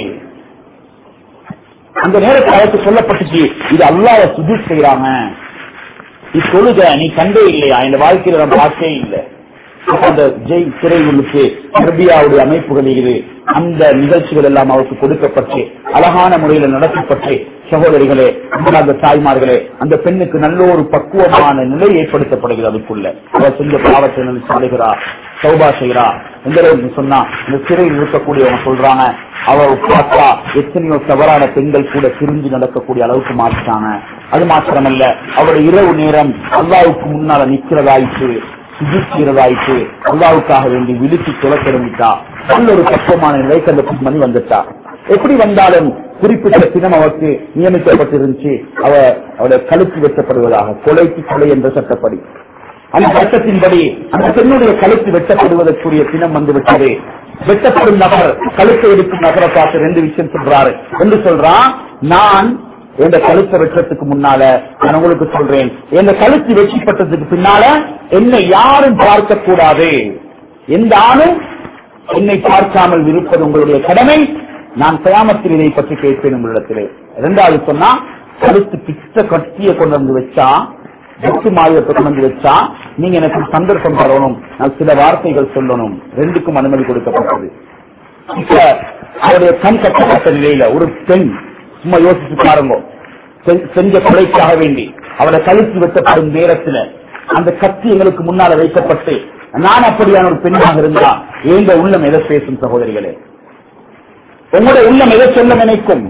அந்த நேரத்தில் அவருக்கு சொல்லப்பட்டுச்சு இது அல்லாஹ் சுஜூத் செய்யறாங்க நீ தொழுக நீ கண்டே இல்லையா இந்த வாழ்க்கையில நான் பார்த்தே இல்லை அப்ப அந்த ஜெய் சிறை உள்ளுக்கு அரபியாவுடைய அமைப்புகள் இது அந்த நிகழ்ச்சிகள் எல்லாம் அவருக்கு கொடுக்கப்பட்டு அழகான முறையில் நடத்தப்பட்டு சகோதரிகளே அந்த தாய்மார்களே அந்த பெண்ணுக்கு நல்ல ஒரு பக்குவமான நிலை ஏற்படுத்தப்படுகிறது அதுக்குள்ள அவர் செஞ்ச பாவத்தை நினைச்சு அழுகிறா சௌபா செய்கிறா எந்த அளவுக்கு சொன்னா இந்த சிறையில் இருக்கக்கூடியவங்க சொல்றாங்க அவ பார்த்தா எத்தனையோ தவறான பெண்கள் கூட பிரிஞ்சு நடக்கக்கூடிய அளவுக்கு மாற்றிட்டாங்க அது மாத்திரமல்ல அவருடைய இரவு நேரம் அல்லாவுக்கு முன்னால நிக்கிறதாயிற்று சுஜிக்கிறதாயிற்று அல்லாவுக்காக வேண்டி விழித்து சொல்ல தொடங்கிட்டா நல்ல ஒரு பக்குவமான நிலைக்கு அந்த பெண்மணி வந்துட்டா எப்படி வந்தாலும் குறிப்பிட்ட தினம் அவருக்கு நியமிக்கப்பட்டிருந்துச்சு அவ அவருடைய கழுத்து வெட்டப்படுவதாக கொலைக்கு கொலை என்ற சட்டப்படி அந்த சட்டத்தின்படி அந்த பெண்ணுடைய கழுத்து வெட்டப்படுவதற்குரிய தினம் வந்து விட்டது வெட்டப்படும் நபர் கழுத்தை எடுக்கும் நபரை பார்த்து ரெண்டு விஷயம் சொல்றாரு என்று சொல்றான் நான் எந்த கழுத்தை வெட்டுறதுக்கு முன்னால நான் உங்களுக்கு சொல்றேன் எந்த கழுத்து வெற்றிப்பட்டதுக்கு பின்னால என்னை யாரும் பார்க்க கூடாது எந்த ஆணும் என்னை பார்க்காமல் இருப்பது உங்களுடைய கடமை நான் கயாமத்தில் இதை பற்றி கேட்பேன் உங்களிடத்திலே இரண்டாவது சொன்னா கழுத்து பித்த கட்டிய கொண்டு வந்து வச்சா வெட்டு மாயத்தை கொண்டு வந்து வச்சா நீங்க எனக்கு சந்தர்ப்பம் தரணும் நான் சில வார்த்தைகள் சொல்லணும் ரெண்டுக்கும் அனுமதி கொடுக்கப்பட்டது இப்ப அவருடைய கண் கட்டப்பட்ட நிலையில ஒரு பெண் சும்மா யோசிச்சு பாருங்க செ- செஞ்ச கொலைக்காக வேண்டி அவளை கழுத்து வெட்டப்படும் நேரத்துல அந்த கத்தி எங்களுக்கு முன்னால வைக்கப்பட்டு நான் அப்படியான ஒரு பெண்ணாக இருந்தா எங்க உள்ளம் எதை பேசும் சகோதரிகளே உங்களுடைய உள்ளம் எதை சொல்ல நினைக்கும்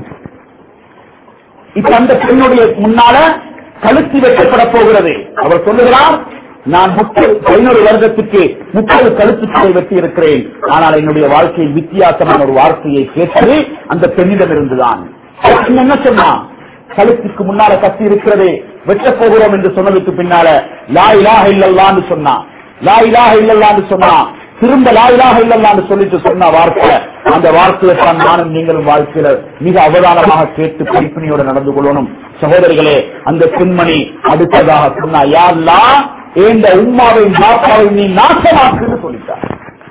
இப்ப அந்த பெண்ணுடைய முன்னால கழுத்து வெட்டப்பட போகிறது அவர் சொல்லுகிறார் நான் முப்பது பதினொரு வருடத்துக்கு முப்பது கழுத்துக்களை வெட்டி இருக்கிறேன் ஆனால் என்னுடைய வாழ்க்கையில் வித்தியாசமான ஒரு வார்த்தையை கேட்டது அந்த பெண்ணிடம் இருந்துதான் அவன் என்ன சொன்னா கழுத்துக்கு முன்னால கத்தி இருக்கிறது வெட்டப் போகிறோம் என்று சொன்னதுக்கு பின்னால லா இலாஹ இல்லல்லான்னு சொன்னா லா இலாஹ இல்லல்லான்னு சொன்னா திரும்ப லா இலாஹ இல்லல்லான்னு சொல்லிட்டு சொன்ன வார்த்தை அந்த வார்த்தையை தான் நானும் நீங்களும் வாழ்க்கையில மிக அவதானமாக கேட்டு படிப்பினையோட நடந்து கொள்ளணும் சகோதரிகளே அந்த பெண்மணி அடுத்ததாக சொன்னா யாருலா ஏந்த உம்மாவையும் பாப்பாவையும் நீ நாசமாக்குன்னு சொல்லிட்டார்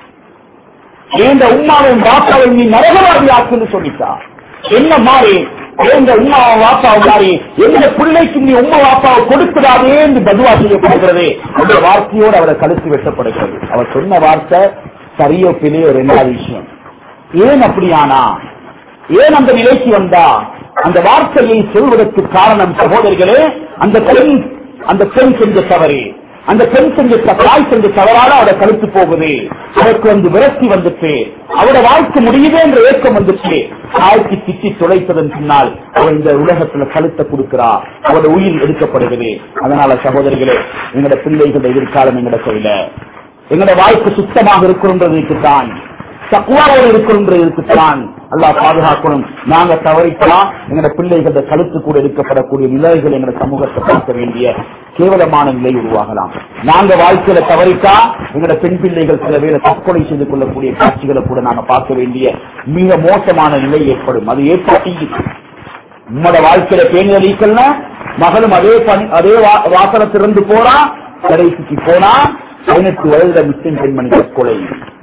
ஏந்த உம்மாவையும் பாப்பாவையும் நீ நரகவாதி ஆக்குன்னு சொல்லிட்டார் என்ன மாறி எங்க உமா வாப்பா மாறி எந்த பிள்ளைக்கு நீ உமா வாப்பாவை கொடுக்கிறாதே என்று பதுவா செய்யப்படுகிறது அந்த வார்த்தையோடு அவரை கழுத்து வெட்டப்படுகிறது அவர் சொன்ன வார்த்தை சரியோ பிழையோ ரெண்டாவது விஷயம் ஏன் அப்படியானா ஏன் அந்த நிலைக்கு வந்தா அந்த வார்த்தையை சொல்வதற்கு காரணம் சகோதரிகளே அந்த பெண் அந்த பெண் செஞ்ச தவறு அந்த பெண் செஞ்ச த- தாய் செஞ்ச தவறால அவட கழுத்து போகுது அவருக்கு வந்து விரக்தி வந்துச்சு அவட வாழ்க்கை முடியுதே என்ற ஏக்கம் வந்துச்சு தாய்க்கு திட்டி துளைத்ததன் பின்னால் அவள் இந்த உலகத்துல கழுத்தை கொடுக்கிறா அவட உயிர் எடுக்கப்படுகிறது அதனால சகோதரிகளே எங்கட பிள்ளைகளோட எதிர்காலம் எங்கட கையில எங்கட வாழ்க்கை சுத்தமாக இருக்கணுன்றதுக்கு தான் தக்குவாரோடு இருக்கணுன்றதுக்கு தான் அல்லாஹ் பாதுகாக்கணும் நாங்க தவறிக்கலாம் எங்கட பிள்ளைகள கழுத்து கூட எடுக்கப்படக்கூடிய நிலைகள் எங்கட சமூகத்தை பார்க்க வேண்டிய கேவலமான நிலை உருவாகலாம் நாங்க வாழ்க்கையில தவறித்தா எங்கட பெண் பிள்ளைகள் சில பேரை தற்கொலை செய்து கொள்ளக்கூடிய காட்சிகளை கூட நாங்க பார்க்க வேண்டிய மிக மோசமான நிலை ஏற்படும் அது ஏற்பட்டி உம்மோட வாழ்க்கையில பேணியல் ஈக்கல்னா மகளும் அதே பணி அதே வா- வாசலை திறந்து போறா கடைசிக்கு போனா பதினெட்டு வயதுல முஸ்லிம் பெண்மணி தற்கொலை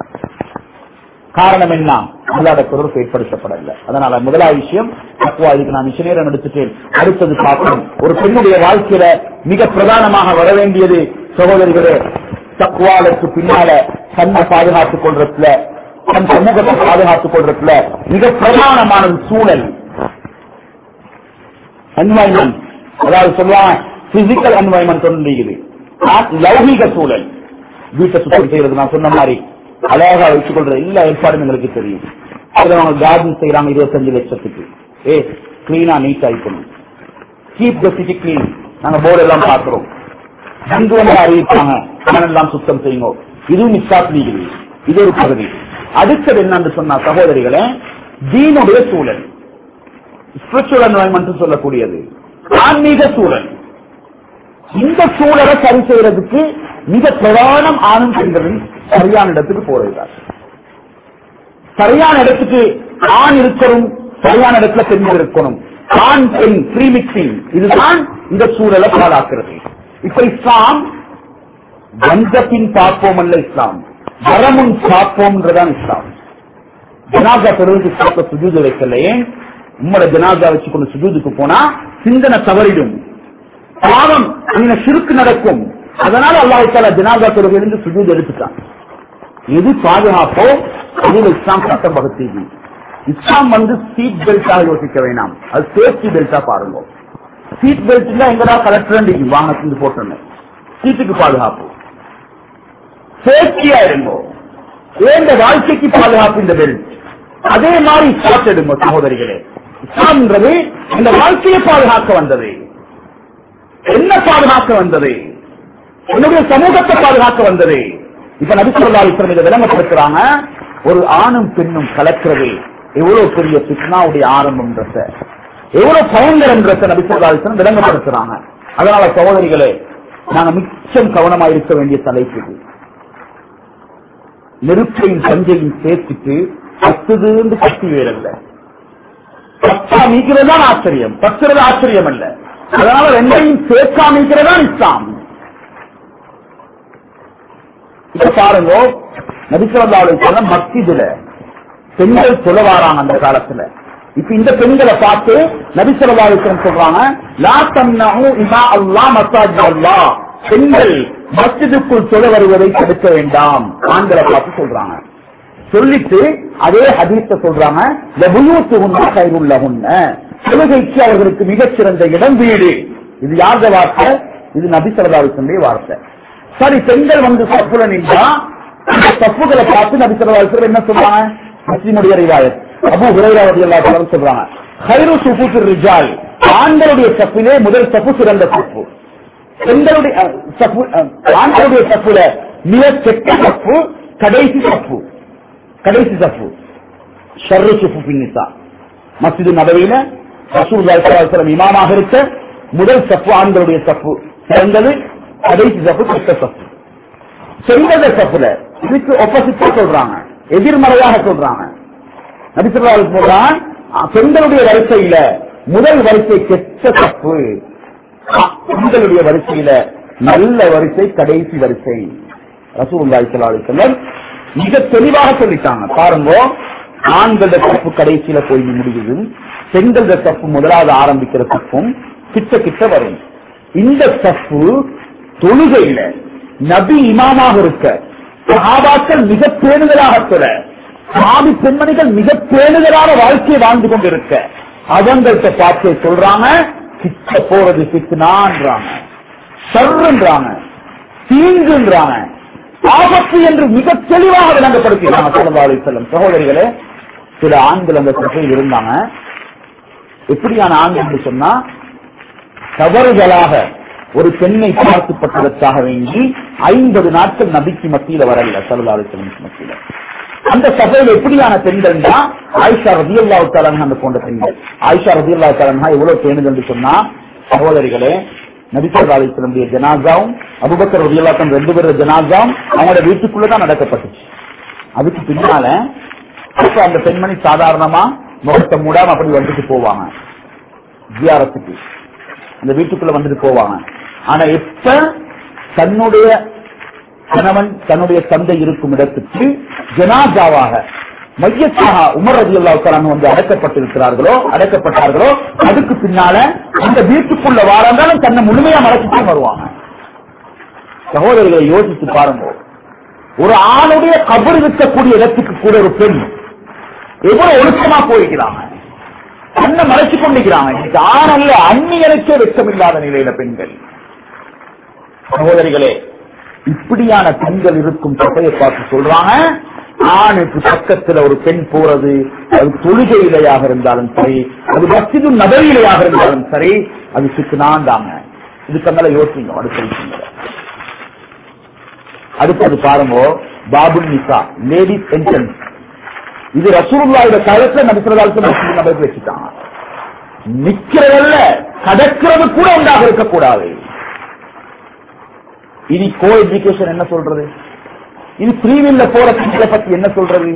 காரணம் என்ன அல்லாத தொடர்பு ஏற்படுத்தப்படல அதனால முதலாவது விஷயம் தக்குவா இதுக்கு நான் மிஷ நேரம் எடுத்துட்டேன் அடுத்தது பார்க்கணும் ஒரு பெண்ணுடைய வாழ்க்கையில மிக பிரதானமாக வர வேண்டியது சகோதரிகளே தக்குவாளுக்கு பின்னால தன்னை பாதுகாத்துக் கொள்றதுல தன் சமூகத்தை பாதுகாத்துக் கொள்றதுல மிக பிரதானமான ஒரு சூழல் என்வாய்மெண்ட் அதாவது சொல்லுவாங்க பிசிக்கல் என்வாய்மெண்ட் ஒன்று இருக்குது லௌகிக சூழல் வீட்டை சுத்தம் செய்யறது நான் சொன்ன மாதிரி அழகா வச்சுக் கொள்றது எல்லா ஏற்பாடும் எங்களுக்கு தெரியும் அதுல அவங்க கார்டன் செய்யறாங்க இருபத்தஞ்சு லட்சத்துக்கு ஏ கிளீனா நீட் ஆயிக்கணும் கீப் த சிட்டி கிளீன் நாங்க போர்டு எல்லாம் பாக்குறோம் அங்கு வந்து அறிவிப்பாங்க எல்லாம் சுத்தம் செய்யுங்க இதுவும் மிஸ்டாப் நீக்குது இது ஒரு பகுதி அடுத்தது என்னன்னு சொன்னா சகோதரிகளே தீனுடைய சூழல் ஸ்பிரிச்சுவல் என்வாயன்மெண்ட் சொல்லக்கூடியது ஆன்மீக சூழல் இந்த சூழலை சரி செய்யறதுக்கு மிக பிரதானம் ஆணும் பெண்களும் சரியான இடத்துக்கு போறார் சரியான இடத்துக்கு ஆண் இருக்கணும் சரியான இடத்துல பெண்கள் இருக்கணும் ஆண் பெண் ஃப்ரீ மிக்சிங் இதுதான் இந்த சூழலை பாழாக்குறது இப்ப இஸ்லாம் வந்த பின் பார்ப்போம் அல்ல இஸ்லாம் வரமுன் பார்ப்போம்ன்றதான் இஸ்லாம் ஜனாதா பெறுவதற்கு இஸ்லாத்த சுஜூது வைக்கல ஏன் உம்மோட ஜனாதா வச்சு கொண்டு சுஜூதுக்கு போனா சிந்தனை தவறிடும் பாவம் அங்க சிறுக்கு நடக்கும் அதனால அல்லாஹ் தாலா ஜனாதா தொழுகையிலிருந்து சுஜூத் எடுத்துட்டான் எது பாதுகாப்போ அதில் இஸ்லாம் சட்டம் வகுத்தீங்க இஸ்லாம் வந்து சீட் பெல்ட்டாக யோசிக்க வேணாம் அது சேஃப்டி பெல்ட்டா பாருங்க சீட் பெல்ட் இல்ல எங்கடா கலெக்டர் வாகனத்திலிருந்து போட்டோன்னு சீட்டுக்கு பாதுகாப்பு சேஃப்டியா இருங்கோ ஏந்த வாழ்க்கைக்கு பாதுகாப்பு இந்த பெல்ட் அதே மாதிரி ஸ்டார்ட் எடுங்க சகோதரிகளே இஸ்லாம்ன்றது இந்த வாழ்க்கையை பாதுகாக்க வந்தது என்ன பாதுகாக்க வந்தது என்னுடைய சமூகத்தை பாதுகாக்க வந்தது இப்ப நபிசல்லாஸ்வரம் இதை விளங்கப்படுத்துறாங்க ஒரு ஆணும் பெண்ணும் கலக்கிறது எவ்வளவு பெரிய பித்னாவுடைய ஆரம்பம்ன்றத எவ்வளவு பயங்கரம்ன்றத நபிசல்லாஸ்வரம் விளங்கப்படுத்துறாங்க அதனால சகோதரிகளே நாங்க மிச்சம் கவனமா இருக்க வேண்டிய தலைப்பு இது. நெருப்பையும் பஞ்சையும் சேர்த்துட்டு பத்துதுன்னு கத்தி வேறல்ல பத்தா நீக்கிறதுதான் ஆச்சரியம் பத்துறது ஆச்சரியம் அல்ல அதனால ரெண்டையும் சேர்க்காமிக்கிறதான் இஸ்லாம் இப்ப பாருங்க நபிசல்லாவுடைய மஸ்ஜிதுல பெண்கள் சொல்ல வராங்க அந்த காலத்துல இப்ப இந்த பெண்களை பார்த்து நபிசல்லாவுக்கு சொல்றாங்க லா தம்னஹு இமா அல்லாஹ் மசாஜ் அல்லாஹ் பெண்கள் மஸ்ஜிதுக்குள் சொல்ல வருவதை தடுக்க வேண்டாம் ஆண்களை பார்த்து சொல்றாங்க சொல்லிட்டு அதே ஹதீஸ சொல்றாங்க லபுயூத்துஹுன்ன கைருள்ளஹுன்ன தொழுகைக்கு அவர்களுக்கு மிகச்சிறந்த இடம் வீடு இது யாருடைய வார்த்தை இது நபி சொல்லதாவுடைய வார்த்தை சரி பெண்கள் வந்து சப்புல நின்றா அந்த தப்புகளை பார்த்து நபி சொல்லதாவுக்கு என்ன சொல்றாங்க முஸ்லிமுடைய ரிவாயத் அபு ஹுரைராவதி எல்லா சொல்றாங்க ஹைரு சுபுத்து ரிஜால் ஆண்களுடைய சப்பிலே முதல் சப்பு சிறந்த சப்பு பெண்களுடைய அஹ், சப்பு அஹ், ஆண்களுடைய சப்புல மிக கெட்ட சப்பு கடைசி சப்பு கடைசி சப்பு ஷர்ரு சுப்பு பின்னிசா மஸ்ஜிது நபவியில ரசூல் இமாமாக இருக்க முதல் சப்பு ஆண்களுடைய சப்பு சிறந்தது கடைசி சப்பு கெட்ட சப்பு செல்வத சப்புல இதுக்கு ஒப்போசிட்டா சொல்றாங்க எதிர்மறையாக சொல்றாங்க நபிசுல்லாவுக்கு சொல்றான் அஹ், பெண்களுடைய வரிசையில முதல் வரிசை கெட்ட தப்பு அஹ், பெண்களுடைய வரிசையில நல்ல வரிசை கடைசி வரிசை ரசூலுல்லாஹி ஸல்லல்லாஹு அலைஹி வஸல்லம் மிக தெளிவாக சொல்லிட்டாங்க பாருங்க ஆண்கள தப்பு கடைசியில போய் முடியுது பெண்கள தப்பு முதலாவது ஆரம்பிக்கிற தப்பும் கிட்ட கிட்ட வரும் இந்த தப்பு தொழுகையில நபி இமாமாக இருக்க சஹாபாக்கள் மிக பேணுதலாக சொல்ல சாதி பெண்மணிகள் மிக பேணுதலான வாழ்க்கையை வாழ்ந்து கொண்டிருக்க அவங்கள்ட்ட பார்த்து சொல்றாங்க கிட்ட போறது சித்துனான்றாங்க சர்ன்றாங்க தீங்குன்றாங்க ஆபத்து என்று மிக தெளிவாக விளங்கப்படுத்தினாங்க சல்லா அலி செல்லம் சகோதரிகளே சில ஆண்கள் அந்த சபையில் இருந்தாங்க எப்படியான ஆண்கள் என்று சொன்னா தவறுதலாக ஒரு பெண்ணை பார்த்துப்பட்டதற்காக வேண்டி ஐம்பது நாட்கள் நபிக்கு மத்தியில வரல சல்லா அலி செல்லம் மத்தியில அந்த சபையில் எப்படியான பெண்கள் ஆயிஷா ரதியல்லா தலன் அந்த போன்ற பெண்கள் ஆயிஷா ரதியல்லா தலன்ஹா எவ்வளவு பேணுது என்று சொன்னா சகோதரிகளே நபிசர் அலிஸ்லமுடைய ஜனாசாவும் அபுபக்கர் ரதியல்லாத்தன் ரெண்டு பேரோட ஜனாசாவும் அவங்களோட வீட்டுக்குள்ளதான் நடக்கப்பட்டுச்சு அதுக்கு பின்னால இப்ப அந்த பெண்மணி சாதாரணமா முகத்தை மூடாம அப்படி வந்துட்டு போவாங்க ஜியாரத்துக்கு அந்த வீட்டுக்குள்ள வந்துட்டு போவாங்க ஆனா எப்ப தன்னுடைய கணவன் தன்னுடைய தந்தை இருக்கும் இடத்துக்கு ஜனாஜாவாக மையத்தாக உமர் ரதி அல்லாவுக்காரன் வந்து அடக்கப்பட்டிருக்கிறார்களோ அடக்கப்பட்டார்களோ அதுக்கு பின்னால அந்த வீட்டுக்குள்ள வாராந்தாலும் தன்னை முழுமையா மறைச்சிட்டு வருவாங்க சகோதரிகளை யோசித்து பாருங்க ஒரு ஆணுடைய கபர் இருக்கக்கூடிய இடத்துக்கு கூட ஒரு பெண் எவ்வளவு ஒழுக்கமா போயிருக்கிறாங்க தன்னை மறைச்சு கொண்டிருக்கிறாங்க இன்னைக்கு ஆண் அல்ல அந்நியனுக்கே வெச்சமில்லாத நிலையில பெண்கள் சகோதரிகளே இப்படியான பெண்கள் இருக்கும் தொகையை பார்த்து சொல்றாங்க ஆணுக்கு பக்கத்துல ஒரு பெண் போறது அது தொழுகையிலையாக இருந்தாலும் சரி அது மசிது நபரிலையாக இருந்தாலும் சரி அது சுக்குனான் தாங்க இதுக்கு மேல யோசிங்க அடுத்த விஷயங்களை அடுத்தது பாருங்க பாபுல் நிசா லேடிஸ் என்ட்ரன்ஸ் இது ரசூலுல்லாஹியோட காலத்துல நபிசுல்லாவுக்கு மசிது நபருக்கு வச்சுட்டாங்க நிக்கிறதல்ல கடக்கிறது கூட உண்டாக இருக்கக்கூடாது இனி கோ எஜுகேஷன் என்ன சொல்றது இது ஃப்ரீவில்ல போற பெண்களை பத்தி என்ன சொல்றது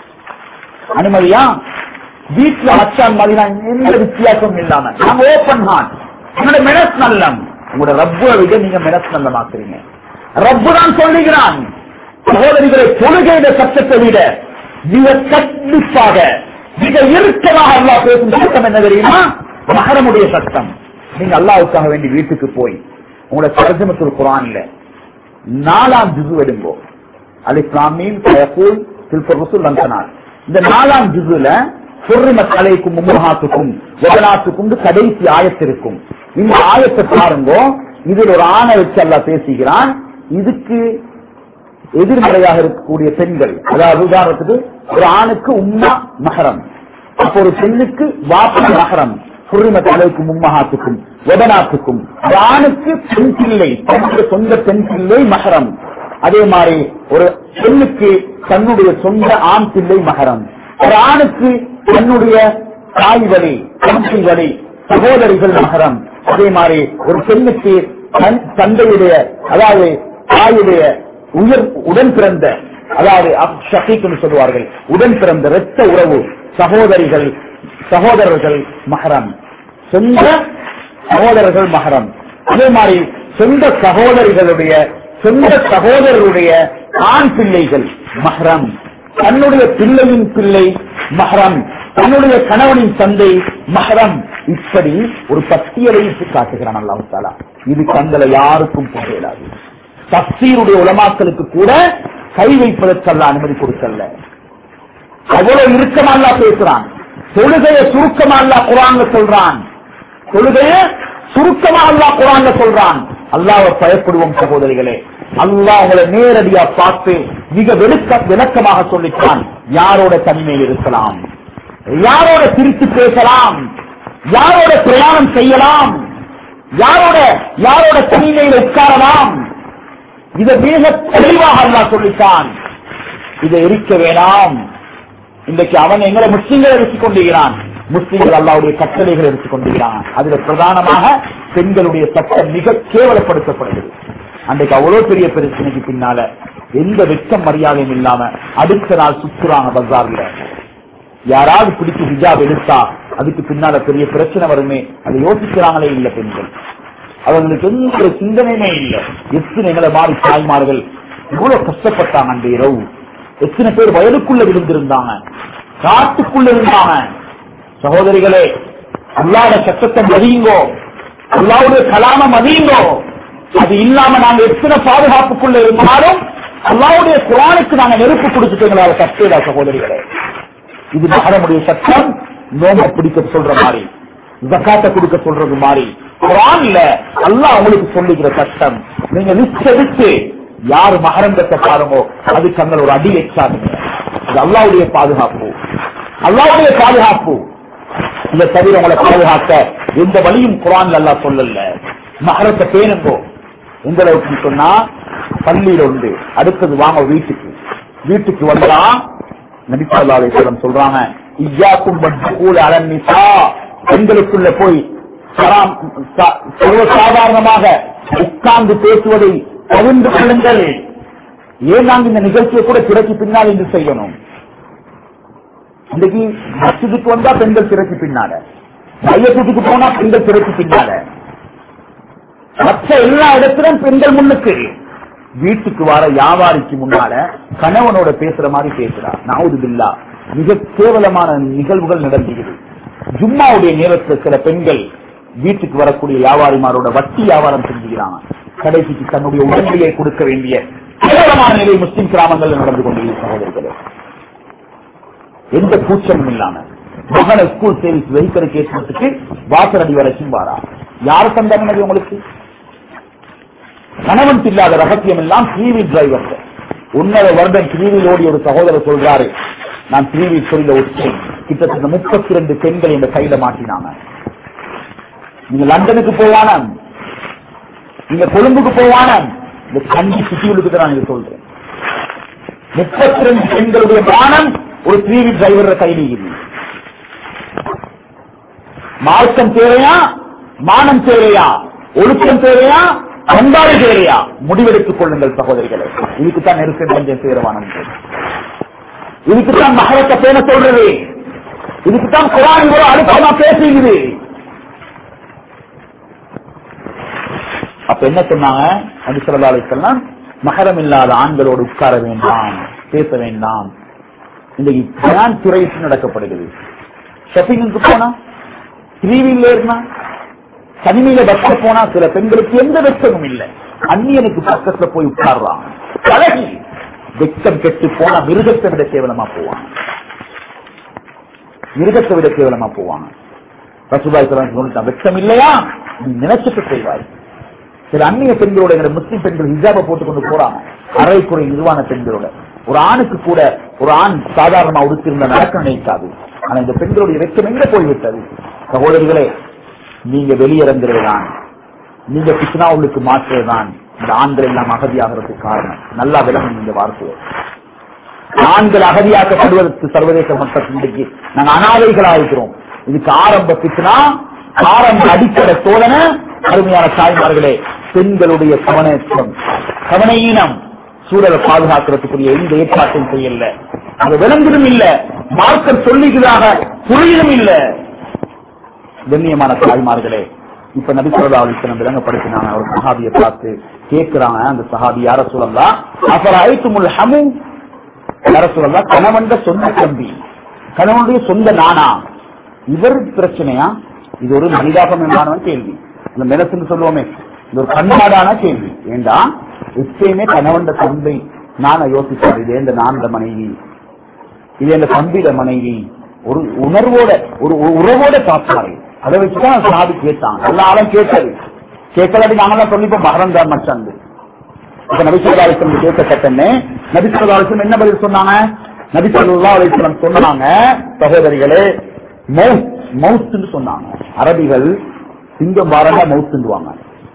அனுமதியா வீட்டுல அச்சான் மாதிரி நான் எந்த வித்தியாசமும் இல்லாம நாங்க ஓப்பன் ஹார்ட் உங்களோட மெனஸ் நல்லம் உங்களோட ரப்புவை விட நீங்க மெனஸ் நல்லமாக்குறீங்க ரப்பு தான் சொல்லுகிறான் சகோதரிகளை தொழுகையிட சட்டத்தை விட மிக கண்டிப்பாக மிக இறுக்கமாக அல்லாஹ் பேசும் சட்டம் என்ன தெரியுமா மகரமுடைய சட்டம் நீங்க அல்லாவுக்காக வேண்டி வீட்டுக்கு போய் உங்களோட தர்ஜமத்துல் குரான்ல நாலாம் ஜுசு எடுங்கோ அலிஸ்லாமீன் பயக்கூல் சில்பர் ரசூல் லந்தனார் இந்த நாலாம் ஜுசுல பொருமத் அலைக்கும் மும்மஹாத்துக்கும் ஜெகநாத்துக்கும் கடைசி ஆயத்திருக்கும் இந்த ஆயத்தை பாருங்க இதில் ஒரு ஆணை வச்சு அல்லா பேசுகிறான் இதுக்கு எதிர்மறையாக இருக்கக்கூடிய பெண்கள் அதாவது உதாரணத்துக்கு ஒரு ஆணுக்கு உம்மா மகரம் அப்ப ஒரு பெண்ணுக்கு வாப்ப மகரம் புரிமத் அலைக்கும் உம்மஹாத்துக்கும் வெதனாத்துக்கும் ஒரு ஆணுக்கு பெண் பிள்ளை தன்னுடைய சொந்த பெண் பிள்ளை மகரம் அதே மாதிரி ஒரு பெண்ணுக்கு தன்னுடைய சொந்த ஆண் பிள்ளை மகரம் ஒரு ஆணுக்கு தன்னுடைய தாய் வழி தந்தை வழி சகோதரிகள் மகரம் அதே மாதிரி ஒரு பெண்ணுக்கு தன் தந்தையுடைய அதாவது தாயுடைய உயர் உடன் பிறந்த அதாவது ஷகீக்னு சொல்லுவார்கள் உடன் பிறந்த இரத்த உறவு சகோதரிகள் சகோதரர்கள் மகரம் சொந்த சகோதரர்கள் மகரம் அதே மாதிரி சொந்த சகோதரிகளுடைய சொந்த சகோதரருடைய ஆண் பிள்ளைகள் மஹரம் தன்னுடைய பிள்ளையின் பிள்ளை மஹரம் தன்னுடைய கணவனின் தந்தை மஹரம் இப்படி ஒரு பட்டியலை இட்டு காட்டுகிறான் அல்லாஹு தாலா இது கண்களை யாருக்கும் புகையிடாது தப்சீருடைய உலமாக்களுக்கு கூட கை வைப்பதற்கல்ல அனுமதி கொடுக்கல அவ்வளவு இறுக்கமா அல்லா பேசுறான் தொழுகைய சுருக்கமா அல்லா குரான்ல சொல்றான் தொழுகைய சுருக்கமா அல்லா குரான்ல சொல்றான் அல்லாவை பயப்படுவோம் சகோதரிகளே அல்லாஹ் உங்களை நேரடியா பார்த்து மிக வெளுக்க விளக்கமாக சொல்லித்தான் யாரோட தனிமையில் இருக்கலாம் யாரோட சிரித்து பேசலாம் யாரோட பிரயாணம் செய்யலாம் யாரோட யாரோட தனிமையில் உட்காரலாம் இதை மிக தெளிவாக அல்லாஹ் சொல்லித்தான் இதை எரிக்க வேணாம் இன்றைக்கு அவன் எங்களை முஸ்லிம்களை எடுத்துக் கொண்டிருக்கிறான் முஸ்லிம்கள் அல்லாவுடைய கட்டளைகளை எடுத்துக் கொண்டிருக்கிறான் அதுல பிரதானமாக பெண்களுடைய சட்டம் மிக கேவலப்படுத்தப்படுகிறது அன்றைக்கு அவ்வளவு பெரிய பிரச்சனைக்கு பின்னால எந்த வெட்கம் மரியாதையும் இல்லாம அடுத்த நாள் சுத்துறாங்க பஜார்ல யாராவது பிடிச்சு ஹிஜாப் எடுத்தா அதுக்கு பின்னால பெரிய பிரச்சனை வருமே அதை யோசிக்கிறாங்களே இல்ல பெண்கள் அவங்களுக்கு எந்த ஒரு சிந்தனையுமே இல்லை எத்தனை எங்களை மாறி தாய்மார்கள் இவ்வளவு கஷ்டப்பட்டாங்க அந்த இரவு எத்தனை பேர் வயலுக்குள்ள விழுந்திருந்தாங்க காட்டுக்குள்ள இருந்தாங்க சகோதரிகளே அல்லாத சட்டத்தை மதியுங்கோ அல்லாவுடைய கலாம மதியுங்கோ அது இல்லாம நாங்க எத்தனை பாதுகாப்புக்குள்ள இருந்தாலும் அல்லாவுடைய குரானுக்கு நாங்க நெருப்பு கொடுத்துட்டோங்களா தப்பேடா சகோதரிகளே இது மகரமுடைய சட்டம் நோம்ப பிடிக்க சொல்ற மாதிரி ஜக்காத்த கொடுக்க சொல்றது மாதிரி குரான்ல அல்லாஹ் உங்களுக்கு சொல்லுகிற சட்டம் நீங்க லிஸ்ட் எடுத்து யார் மகரங்கத்தை பாருமோ அதுக்கு அங்க ஒரு அடி வச்சாருங்க இது அல்லாவுடைய பாதுகாப்பு அல்லாவுடைய பாதுகாப்பு இதை தவிர உங்களை பாதுகாக்க எந்த வழியும் குரான்ல எல்லாம் சொல்லல மகரத்தை பேணுங்கோ எந்த அளவுக்கு சொன்னா பள்ளியில உண்டு அடுத்தது வாங்க வீட்டுக்கு வீட்டுக்கு வந்தா நபிசாலம் சொல்றாங்க ஐயாக்கும் கூட அரண்மிசா பெண்களுக்குள்ள போய் சராம் ச- சர்வசாதாரணமாக உட்கார்ந்து பேசுவதை பகிர்ந்து கொள்ளுங்கள் ஏன் நாங்க இந்த நிகழ்ச்சியை கூட திரைக்கு பின்னால் என்று செய்யணும் இன்னைக்கு மசிதுக்கு வந்தா பெண்கள் திரைக்கு பின்னால மையத்துக்கு போனா பெண்கள் திரைக்கு பின்னால மற்ற எல்லா இடத்திலும் பெண்கள் முன்னுக்கு வீட்டுக்கு வர வியாபாரிக்கு முன்னால கணவனோட பேசுற மாதிரி பேசுறா நாவுது பில்லா மிக கேவலமான நிகழ்வுகள் நடந்துகிறது ஜும்மாவுடைய நேரத்தில் சில பெண்கள் வீட்டுக்கு வரக்கூடிய வியாபாரிமாரோட வட்டி வியாபாரம் செஞ்சுக்கிறாங்க கடைசிக்கு தன்னுடைய உடனடியை கொடுக்க வேண்டிய கேவலமான நிலை முஸ்லிம் கிராமங்கள்ல நடந்து கொண்டிருக்கிற சகோதரர்களே எந்த கூச்சமும் இல்லாம மகனை ஸ்கூல் சேவிஸ் வெஹிக்கல் கேட்கறதுக்கு வாசலடி வரைக்கும் வாரா யார் தந்தாங்க உங்களுக்கு கணவன் இல்லாத ரகசியம் எல்லாம் டிவி டிரைவர் ஒன்னரை வருடம் டிவியில் ஓடி ஒரு சகோதரர் சொல்றாரு நான் டிவி சொல்ல விட்டேன் கிட்டத்தட்ட முப்பத்தி ரெண்டு பெண்கள் இந்த கையில மாட்டினாங்க நீங்க லண்டனுக்கு போவான நீங்க கொழும்புக்கு போவான இந்த கண்டி சிட்டிகளுக்கு தான் நான் இதை சொல்றேன் முப்பத்தி ரெண்டு பெண்களுடைய மானம் ஒரு டிவி டிரைவர் கையில் இல்லை மார்க்கம் தேவையா மானம் தேவையா ஒழுக்கம் தேவையா பண்பாடு தேவையா முடிவெடுத்துக் கொள்ளுங்கள் சகோதரிகளை இதுக்குத்தான் நெருக்கடி பஞ்சம் சேரவானம் இதுக்குத்தான் மகரத்தை பேண சொல்றது இதுக்குத்தான் குரான் இவ்வளவு அழுத்தமா பேசுகிறது அப்ப என்ன சொன்னாங்க அடிசலாலும் மகரம் இல்லாத ஆண்களோடு உட்கார வேண்டாம் பேச வேண்டாம் இன்றைக்கு பயான் துறையில் நடக்கப்படுகிறது ஷாப்பிங்க்கு போனா டிவியில் ஏறினா தனிமையில பஸ்ல போனா சில பெண்களுக்கு எந்த வெச்சமும் இல்லை அந்நியனுக்கு பக்கத்துல போய் உட்கார்றாங்க பழகி வெச்சம் கெட்டு போனா மிருகத்தை விட கேவலமா போவாங்க மிருகத்தை விட கேவலமா போவாங்க ரசூபாய் சொல்லிட்டான் வெச்சம் இல்லையா நீ நினைச்சிட்டு செய்வாய் சில அந்நிய பெண்களோட எங்க முஸ்லிம் பெண்கள் ஹிஜாப போட்டுக் கொண்டு போறாங்க அரைக்குறை நிர்வாண பெண்களோட ஒரு ஆணுக்கு கூட ஒரு ஆண் சாதாரணமா உடுத்திருந்த நடக்க நினைக்காது ஆனா இந்த பெண்களுடைய வெச்சம் எங்க போய்விட்டது சகோதரிகளே நீங்க வெளியிறங்குறதுதான் நீங்க பித்னாவுக்கு மாற்றுறதுதான் இந்த ஆண்கள் எல்லாம் அகதியாகிறதுக்கு காரணம் நல்லா விளங்கும் இந்த வார்த்தையை ஆண்கள் அகதியாக்கப்படுவதற்கு சர்வதேச மட்டத்தில் இன்றைக்கு நாங்க அனாதைகளா இருக்கிறோம் இதுக்கு ஆரம்ப பித்னா ஆரம்ப அடிப்படை சோதனை அருமையான தாய்மார்களே பெண்களுடைய கவனேற்றம் கவனையினம் சூழலை பாதுகாக்கிறதுக்குரிய எந்த ஏற்பாட்டையும் செய்யல அது விளங்கிடும் இல்ல மார்க்கம் சொல்லிக்கிறதாக புரியிலும் இல்ல கண்ணியமான தாய்மார்களே இப்ப நபி சொல்லா அலிசனம் விளங்கப்படுத்தினாங்க ஒரு சஹாபியை பார்த்து கேட்கிறாங்க அந்த சஹாபி யார சொல்லலாம் அப்புறம் ஐத்துமுல் ஹமு யார சொல்லலாம் கணவன் சொந்த தம்பி கணவனுடைய சொந்த நானா இவர் பிரச்சனையா இது ஒரு மனிதாபமான கேள்வி இந்த மெனசுன்னு சொல்லுவோமே இது ஒரு பண்பாடான கேள்வி ஏண்டா எப்பயுமே கணவன் தந்தை நான யோசிச்சாரு இது இந்த நான்க மனைவி இது இந்த தம்பிட மனைவி ஒரு உணர்வோட ஒரு ஒரு உறவோட பார்த்தாரு அதை வச்சுதான் சாதி கேட்டான் எல்லா ஆளும் கேட்டது கேட்கலாட்டி நாங்களாம் சொல்லிப்போம் மகரம் தான் மச்சான் இப்ப நபிசல்லாசன் கேட்கப்பட்டனே நபிசல்லாசன் என்ன பதில் சொன்னாங்க நபிசல்லா அலிஸ்லம் சொன்னாங்க சகோதரிகளே மவுத் மவுத்துன்னு சொன்னாங்க அரபிகள் சிங்கம் வாரண்டா மவுத்துண்டுவாங்க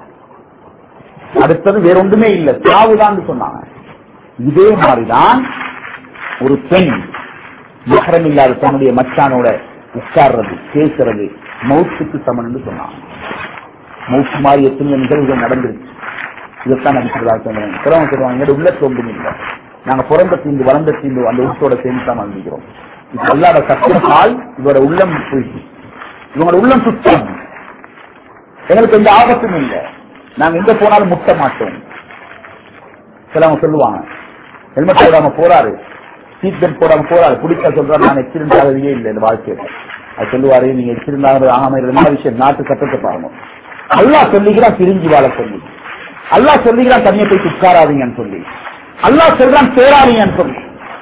அடுத்தது வேற ஒன்றுமே இல்ல சாவுதான் சொன்னாங்க இதே மாதிரிதான் ஒரு பெண் மகரம் இல்லாத தன்னுடைய மச்சானோட உட்கார்றது பேசுறது மவுத்துக்கு சமன் என்று சொன்னாங்க மவுத்து மாதிரி எத்தனை நிகழ்வுகள் நடந்துருச்சு இதைத்தான் நடிக்கிறதாக சொல்றேன் சிலவங்க சொல்லுவாங்க எங்க உள்ளத்துல ஒன்றும் இல்லை நாங்க பிறந்த தீந்து வளர்ந்த தீந்து அந்த உள்ளத்தோட சேர்ந்து தான் வாழ்ந்துக்கிறோம் இப்ப அல்லாத சத்தியத்தால் இவரோட உள்ளம் போயிடுச்சு இவங்களோட உள்ளம் சுத்தம் எங்களுக்கு எந்த ஆபத்தும் இல்லை நாங்க எங்க போனாலும் முட்ட மாட்டோம் சிலவங்க சொல்லுவாங்க ஹெல்மெட் போடாம போறாரு சீட் பெல்ட் போடாம போறாரு பிடிக்க சொல்றாரு நான் எக்சிடென்ட் ஆகவே இல்லை இந்த வாழ்க்கையில அது சொல்லுவாரு நீங்க எக்சிடென்ட் ஆகிறது ஆகாம ரெண்டாவது விஷயம் நாட்டு சட்டத்தை பாருங்க அல்லா சொல்லிக்கிறான் பிரிஞ்சு வாழ சொல்லி அல்லா சொல்லிக்கிறான் தனியை போய் உட்காராதீங்கன்னு சொல்லி அல்லா சொல்றான் சேராதீங்கன்னு சொல்லி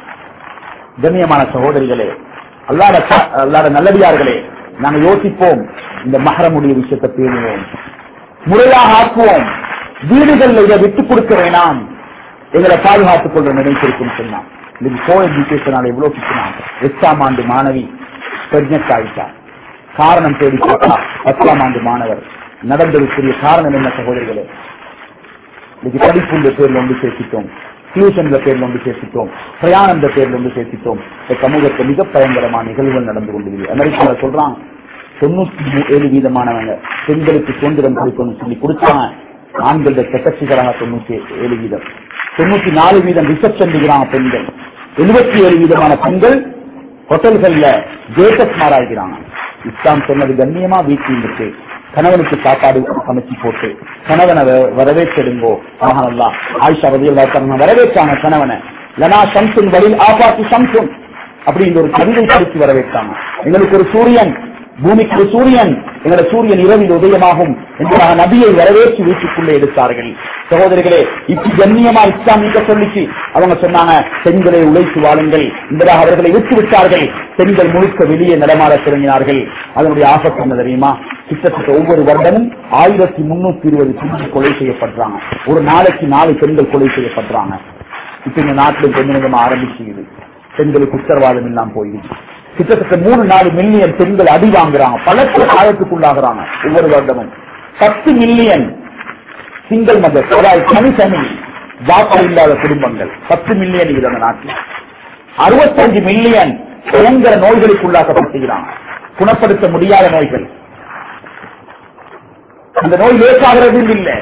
கண்ணியமான சகோதரிகளே அல்லாட அல்லாட நல்லடியார்களே நாங்க யோசிப்போம் இந்த மகரமுடைய விஷயத்தை பேணுவோம் முறையாக ஆக்குவோம் வீடுகள்ல இதை விட்டுக் கொடுக்க வேணாம் எங்களை பாதுகாத்துக் கொள்ள நினைத்திருக்கும் சொன்னான் இன்னைக்கு கோ எஜுகேஷனால எவ்வளவு பிரச்சனை எட்டாம் ஆண்டு மாணவி பிரெக்னென்ட் ஆயிட்டா காரணம் தேடி போட்டா பத்தாம் ஆண்டு மாணவர் நடந்ததுக்குரிய காரணம் என்ன சகோதரிகளே இன்னைக்கு படிப்பு பேர்ல ஒன்று சேர்த்துட்டோம் டியூஷன்ல பேர்ல ஒன்று சேர்த்துட்டோம் பிரயாணம் பேர்ல ஒன்று சேர்த்துட்டோம் இந்த சமூகத்தில் மிக பயங்கரமான நிகழ்வுகள் நடந்து கொண்டிருக்கு அமெரிக்கால சொல்றான் தொண்ணூத்தி ஏழு வீதமானவங்க பெண்களுக்கு சுதந்திரம் கொடுக்கணும்னு சொல்லி கொடுத்தாங்க ஆண்களோட கட்டச்சிகளாக தொண்ணூத்தி ஏழு வீதம் தொண்ணூத்தி நாலு வீதம் ரிசப்ஷன் இருக்கிறாங்க பெண்கள் எழுபத்தி ஏழு வீதமான பெண்கள் ஹோட்டல்கள்ல ஜேக்கப் மாறாகிறாங்க இஸ்லாம் சொன்னது கண்ணியமா வீட்டில் இருக்கு கணவனுக்கு சாப்பாடு சமைச்சு போட்டு கணவனை வ- வரவேற்றெடுங்கோ மகானல்லா ஆயிஷா ரதியல்லா வரவேற்றாங்க கணவனை லனா சம்சுன் வழில் ஆபாத்து சம்சுன் அப்படின்ற ஒரு கவிதை படித்து வரவேற்றாங்க எங்களுக்கு ஒரு சூரியன் பூமிக்கு ஒரு சூரியன் எங்களோட சூரியன் இரவில் உதயமாகும் என்பதாக நபியை வரவேற்று வீட்டுக்குள்ளே எடுத்தார்கள் சகோதரிகளே இப்படி கண்ணியமா இஸ்லாம் நீக்க சொல்லிச்சு அவங்க சொன்னாங்க பெண்களை உழைத்து வாழுங்கள் என்பதாக அவர்களை விட்டு விட்டார்கள் பெண்கள் முழுக்க வெளியே நடமாடத் தொடங்கினார்கள் அதனுடைய ஆபத்து என்ன தெரியுமா கிட்டத்தட்ட ஒவ்வொரு வருடமும் ஆயிரத்தி முன்னூத்தி இருபது பெண்கள் கொலை செய்யப்படுறாங்க ஒரு நாளைக்கு நாலு பெண்கள் கொலை செய்யப்படுறாங்க இப்ப இந்த நாட்டில் கொஞ்சம் கொஞ்சமா ஆரம்பிச்சுது பெண்களுக்கு உத்தரவாதம் இல்லாம போயிடுச்சு கிட்டத்தட்ட மூணு நாலு மில்லியன் பெண்கள் அடி வாங்குறாங்க பலத்த காயத்துக்குள்ளாகிறாங்க ஒவ்வொரு வருடமும் பத்து மில்லியன் சிங்கிள் மதர் அதாவது தனி தனி வாப்பா இல்லாத குடும்பங்கள் பத்து மில்லியன் இது அந்த நாட்டில் அறுபத்தஞ்சு மில்லியன் பயங்கர நோய்களுக்குள்ளாக்கப்பட்டுகிறாங்க குணப்படுத்த முடியாத நோய்கள் அந்த நோய் லேசாகிறது இல்லை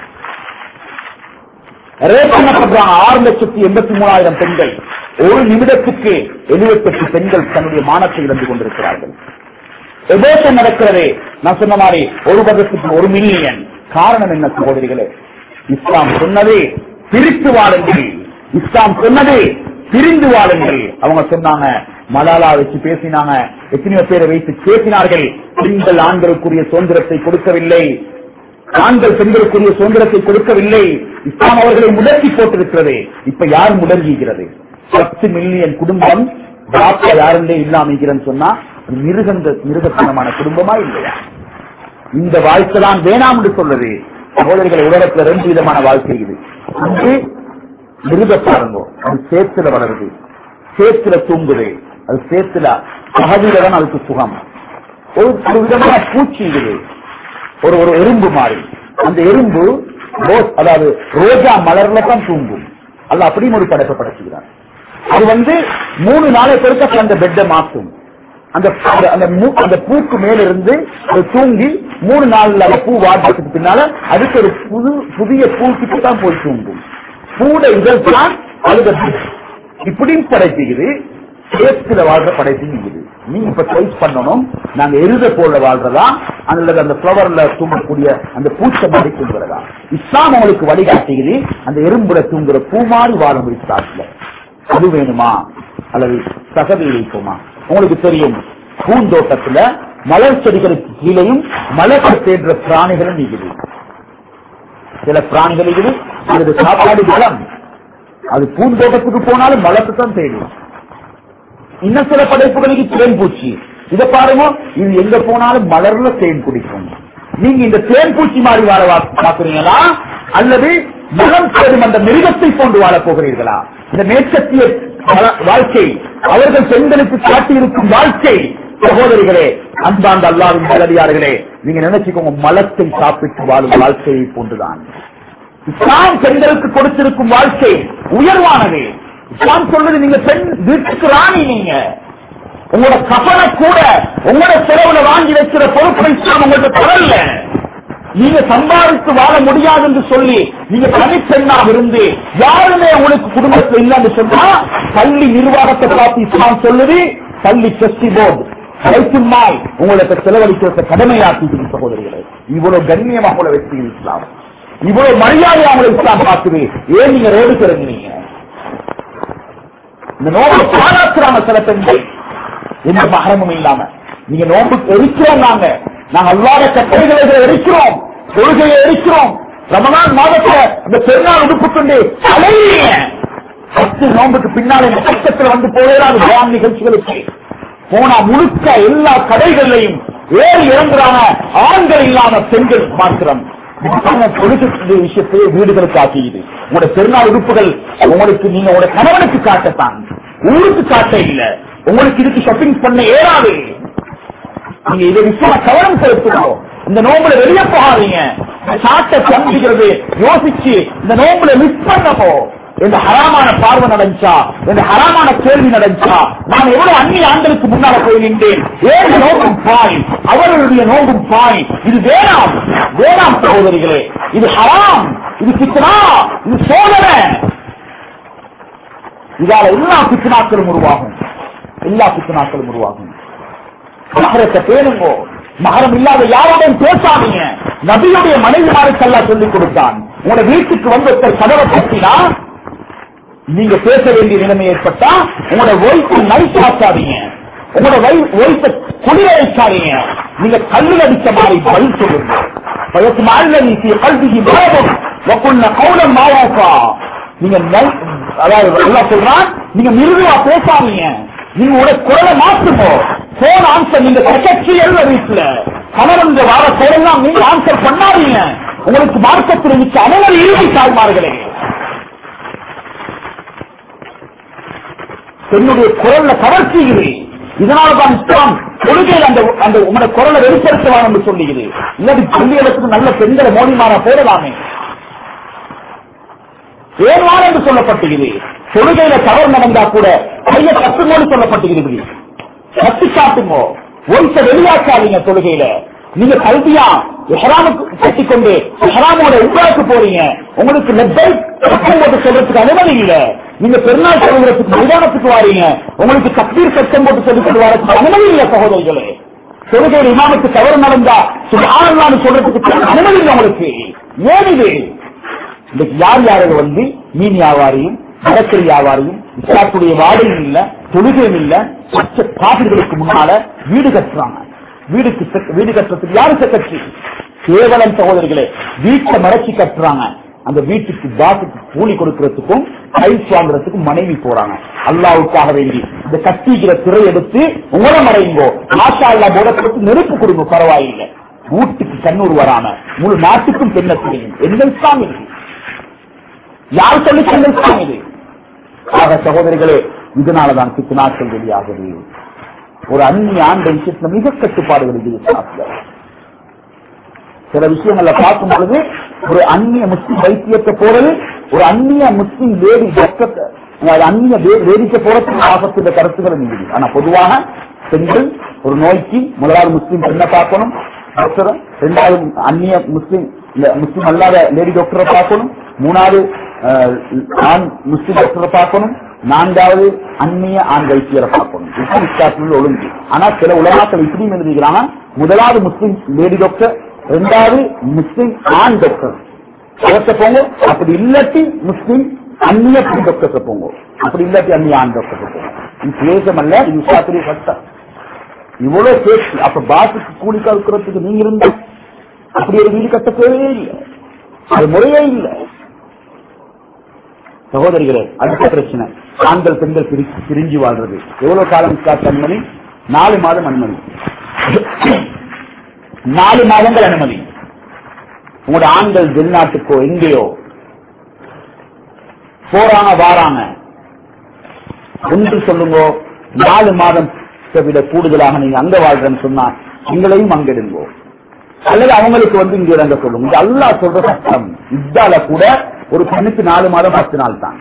ரேப் பண்ணப்படுறாங்க ஆறு லட்சத்தி எண்பத்தி மூணாயிரம் பெண்கள் ஒரு நிமிடத்துக்கு எழுபத்தெட்டு பெண்கள் தன்னுடைய மானத்தை இழந்து கொண்டிருக்கிறார்கள் எபோஷன் நடக்கிறது நான் சொன்ன மாதிரி ஒரு வருடத்துக்கு ஒரு மில்லியன் காரணம் என்ன சகோதரிகளே இஸ்லாம் சொன்னது பிரித்து வாழுங்கள் இஸ்லாம் சொன்னது பிரிந்து வாழுங்கள் அவங்க சொன்னாங்க மலாலா வச்சு பேசினாங்க எத்தனையோ பேரை வைத்து பேசினார்கள் பெண்கள் ஆண்களுக்குரிய சுதந்திரத்தை கொடுக்கவில்லை ஆண்கள் பெண்களுக்குரிய சுதந்திரத்தை கொடுக்கவில்லை இஸ்லாம் அவர்களை முடக்கி போட்டிருக்கிறது இப்ப யார் முடங்குகிறது பத்து மில்லியன் குடும்பம் பாப்பா யாருந்தே இல்லாமிக்கிறேன்னு சொன்னா அது மிருகந்த மிருகத்தனமான குடும்பமா இல்லையா இந்த வாழ்க்கை தான் வேணாம் என்று சொல்றது சகோதரிகள் உலகத்துல ரெண்டு விதமான வாழ்க்கை இது ஒன்று மிருக பாருங்க அது சேத்துல வளருது சேத்துல தூங்குது அது சேத்துல பகதியில தான் அதுக்கு சுகம் ஒரு ஒரு விதமான பூச்சி இது ஒரு ஒரு எறும்பு மாதிரி அந்த எறும்பு ரோஸ் அதாவது ரோஜா மலர்ல தான் தூங்கும் அல்ல அப்படியும் ஒரு படைப்பை படைச்சுக்கிறார் அது வந்து மூணு நாளை பெருக்க அந்த பெட்டை மாற்றும் அந்த அந்த- அந்த மூ- அந்த பூக்கு மேல இருந்து அது தூங்கி மூணு நாள்ல அந்த பூ வாடுறதுக்கு பின்னால அதுக்கு ஒரு புது புதிய பூக்கிட்டு தான் போய் தூங்கும் பூட இதழ் தான் அழுத இப்படியும் படைப்புக்குது சேத்துல வாழ்ற படைப்புங்குது நீங்க இப்ப சாய்ஸ் பண்ணணும் நாங்க எருத போல வாழ்றதா அல்லது அந்த பிளவர்ல தூங்கக்கூடிய அந்த பூச்சை மாதிரி தூங்குறதா இஸ்லாம் உங்களுக்கு வழிகாட்டுகிறது அந்த எறும்புல தூங்குற பூ மாதிரி வாழும் இஸ்லாத்துல அது வேணுமா அல்லது சகதி வைப்போமா உங்களுக்கு தெரியும் பூந்தோட்டத்துல மலர் செடிகளுக்கு கீழையும் மலர் தேடுற பிராணிகளும் இருக்குது சில பிராணிகள் இருக்குது சிலது சாப்பாடு பலம் அது பூந்தோட்டத்துக்கு போனாலும் மலத்தை தான் தேடும் இன்னும் சில படைப்புகளுக்கு தேன் பூச்சி இதை பாருங்க இது எங்க போனாலும் மலர்ல தேன் குடிக்கும் நீங்க இந்த தேன் பூச்சி மாதிரி வாழ வா- பார்க்கிறீங்களா அல்லது மலம் தேடும் அந்த மிருகத்தை போன்று வாழப் போகிறீர்களா இந்த மேற்கத்திய வா- வாழ்க்கை அவர்கள் பெண்களுக்கு காட்டியிருக்கும் வாழ்க்கை சகோதரிகளே அன்பாந்த அல்லாவின் நல்லடியார்களே நீங்க நினைச்சுக்கோங்க மலத்தை சாப்பிட்டு வாழும் வாழ்க்கையை போன்றுதான் இஸ்லாம் பெண்களுக்கு கொடுத்திருக்கும் வாழ்க்கை உயர்வானது இஸ்லாம் சொல்றது நீங்க பெண் வீட்டுக்கு ராணி நீங்க உங்களோட கபனை கூட உங்களோட செலவுல வாங்கி வைக்கிற பொறுப்பை இஸ்லாம் உங்களுக்கு தரல நீங்க சம்பாதித்து வாழ முடியாது என்று சொல்லி நீங்க தனிப்பெண்ணாக இருந்து யாருமே உங்களுக்கு குடும்பத்தில் இல்லைன்னு சொன்னா பள்ளி நிர்வாகத்தை பார்த்து இஸ்லாம் சொல்லுது பள்ளி ட்ரஸ்டி போர்டு கலைக்குமாய் உங்களுக்கு செலவழிக்கிறத கடமையாக்கி சகோதரிகளை இவ்வளவு கண்ணியமாக உங்களை வச்சு இஸ்லாம் இவ்வளவு மரியாதை அவங்களை இஸ்லாம் பார்க்குது ஏன் நீங்க ரோடு திறங்குறீங்க இந்த நோம்பு பாராட்டுறாங்க சில பெண்கள் எந்த மகரமும் இல்லாம நீங்க நோம்பு எரிக்கிறோம் நாங்க நாங்க அல்லாத கட்டளைகளை எரிக்கிறோம் கொள்கையை எரிக்கிறோம் ரமணான் மாதத்துல இந்த பெருநாள் உடுப்பு கொண்டு அலையிறீங்க பத்து நோம்புக்கு பின்னால் இந்த பக்கத்துல வந்து போகிறாரு பயான் நிகழ்ச்சிகளுக்கு போனா முழுக்க எல்லா கடைகள்லையும் ஏறி இறங்குறாங்க ஆண்கள் இல்லாம பெண்கள் மாத்திரம் பொழுது விஷயத்தை வீடுகளுக்கு ஆக்கியது உங்களோட பெருநாள் உறுப்புகள் உங்களுக்கு நீங்க உங்களோட கணவனுக்கு காட்டத்தான் ஊருக்கு காட்ட இல்ல உங்களுக்கு இதுக்கு ஷாப்பிங் பண்ண ஏறாது நீங்க இதை விஷயமா கவனம் செலுத்தணும் இந்த நோம்புல வெளியே போகாதீங்க சாட்டை சந்திக்கிறது யோசிச்சு இந்த நோம்புல மிஸ் பண்ணப்போ இந்த ஹராமான பார்வை நடந்துச்சா இந்த ஹராமான கேள்வி நடந்துச்சா நான் எவ்வளவு அந்நிய ஆண்களுக்கு முன்னால போய் நின்றேன் ஏழு நோக்கும் பாய் அவர்களுடைய நோக்கும் பாய் இது வேணாம் வேணாம் சகோதரிகளே இது ஹராம் இது சித்தனா இது சோதனை இதால எல்லா பித்தனாக்களும் உருவாகும் எல்லா பித்தனாக்களும் உருவாகும் மகரத்தை பேணுங்கோ மகரம் இல்லாத யாரோடையும் பேசாதீங்க நபியுடைய மனைவிமாருக்கெல்லாம் சொல்லிக் கொடுத்தான் உங்களோட வீட்டுக்கு வந்து ஒருத்தர் கதவை தட்டினா நீங்க பேச வேண்டிய நிலைமை ஏற்பட்டா உங்களோட ஒய்ஃபை நைட் ஆக்காதீங்க உங்களோட ஒய்ஃபை குடிர வைக்காதீங்க நீங்க கல்லில் அடிச்ச மாதிரி பதில் சொல்லுங்க பயத்து மாநில நீ கல்விக்கு மாறும் ஒப்புண்ண கவுனம் மாவாக்கா நீங்க நல்- அதாவது எல்லாம் சொல்றான் நீங்க மிருதுவா பேசாதீங்க நீங்க உங்களோட குரலை மாற்றுமோ போன் ஆன்சர் நீங்க செக்ரட்டரி எழுத வீட்டுல கணவன் இந்த வார குரல்லாம் நீங்க ஆன்சர் பண்ணாதீங்க உங்களுக்கு மார்க்கத்தில் இருந்துச்சு அனைவரும் இறுதி தாய்மார்களே பெண்ணுடைய குரல்ல கவர்ச்சியுது இதனால தான் இஸ்லாம் கொள்கையில் அந்த அந்த உங்களோட குரலை வெளிப்படுத்துவான் என்று சொல்லுகிறது இல்லாட்டி பள்ளிகளுக்கு நல்ல பெண்களை மோடிமாரா போடலாமே ஏன்வான் என்று சொல்லப்பட்டுகிறது தொழுகையில தவறு நடந்தா கூட கைய கத்துங்கோடு சொல்லப்பட்டுகிறது கத்தி காட்டுங்கோ ஒன்ச வெளியாக்காதீங்க தொழுகையில நீங்க கல்வியா எஹராமுக்கு கட்டிக்கொண்டு எஹராமோட உட்காருக்கு போறீங்க உங்களுக்கு லெப்பை சத்தம் போட்டு சொல்றதுக்கு அனுமதி இல்ல நீங்க பெருநாள் சொல்றதுக்கு மைதானத்துக்கு வாரீங்க உங்களுக்கு தப்பீர் சத்தம் போட்டு சொல்லிக் வரதுக்கு அனுமதி இல்ல சகோதரிகளே தொழுகையில் இமாமுக்கு தவறு நடந்தா சுகாதாரம் சொல்றதுக்கு அனுமதி இல்லை உங்களுக்கு ஏன் இது இன்னைக்கு யார் யாரும் வந்து மீன் வியாபாரியும் மரக்கறி வியாபாரியும் இஸ்லாத்துடைய வாடையும் இல்ல தொழுகையும் இல்ல பச்சை காவிர்களுக்கு முன்னால வீடு கட்டுறாங்க வீடுக்கு செக்- வீடு கட்டுறதுக்கு யாரு செக்கட்சி கேவலம் சகோதரிகளே வீட்டை மறைச்சி கட்டுறாங்க அந்த வீட்டுக்கு பாத்துக்கு கூலி கொடுக்கறதுக்கும் டைல்ஸ் வாங்குறதுக்கும் மனைவி போறாங்க அல்லாவுக்காக வேண்டி இந்த கட்டிக்கிற திரை எடுத்து உங்கள மறையுங்கோ ஆஷா இல்லா போட கொடுத்து நெருப்பு கொடுங்க பரவாயில்லை வீட்டுக்கு கண்ணூர் வராம முழு நாட்டுக்கும் பெண்ண தெரியும் எந்த இஸ்லாம் இது யார் சொல்லி தந்திருக்காங்க இது ஆக சகோதரிகளே இதனாலதான் சித்து நாட்கள் வெளியாகுது ஒரு அந்நிய ஆண்ட விஷயத்துல மிக கட்டுப்பாடுகள் இருக்குது இஸ்லாத்துல. சில விஷயங்கள்ல பார்க்கும் பொழுது ஒரு அந்நிய முஸ்லிம் வைத்தியத்தை போறது ஒரு அந்நிய முஸ்லிம் லேடி டாக்டர் அந்நிய வே- வேடிக்கை போறதுக்கு ஆபத்துள்ள கருத்துக்கள் இருக்குது ஆனா பொதுவாக பெண்கள் ஒரு நோய்க்கு முதலாவது முஸ்லிம் பெண்ணை பார்க்கணும் டாக்டர் ரெண்டாவது அந்நிய முஸ்லிம் இல்ல, முஸ்லிம் அல்லாத லேடி டாக்டரை பார்க்கணும் மூணாவது அஹ், ஆண் முஸ்லிம் டாக்டரை பார்க்கணும் நான்காவது அந்நிய ஆண் வைத்தியரை பார்க்கணும் இதுதான் இஸ்லாத்தில் ஒழுங்கு ஆனா சில உலகாக்கள் இப்படியும் எழுதிக்கிறாங்க முதலாவது முஸ்லிம் லேடி டாக்டர் ரெண்டாவது முஸ்லிம் ஆண் டாக்டர் அவர்கிட்ட போங்க அப்படி இல்லாட்டி முஸ்லிம் அந்நிய பெண் டாக்டர்கிட்ட போங்க அப்படி இல்லாட்டி அந்நிய ஆண் டாக்டர் போங்க இது தேசம் அல்ல இது இஸ்லாத்திலே சட்டம் இவ்வளவு பேச்சு அப்ப பாசுக்கு கூலி கழுக்கிறதுக்கு நீங்க இருந்தா அப்படி ஒரு வீடு கட்ட தேவையே இல்லை அது முறையே இல்லை சகோதரிகளே அடுத்த பிரச்சனை ஆண்கள் பெண்கள் பிரி- பிரிஞ்சு வாழ்றது எவ்வளவு காலம் இஸ்லாத்து அனுமதி நாலு மாதம் அனுமதி நாலு மாதங்கள் அனுமதி உங்களோட ஆண்கள் வெளிநாட்டுக்கோ எங்கேயோ போறாங்க வாராங்க ஒன்று சொல்லுங்க நாலு மாதம் விட கூடுதலாக நீங்க அங்க வாழ்றேன்னு சொன்னா எங்களையும் அங்கிடுங்கோ அல்லது அவங்களுக்கு வந்து இங்க இறங்க சொல்லுங்க இது அல்லாஹ் சொல்ற சட்டம் இதால கூட ஒரு பெண்ணுக்கு நாலு மாதம் பத்து நாள் தான்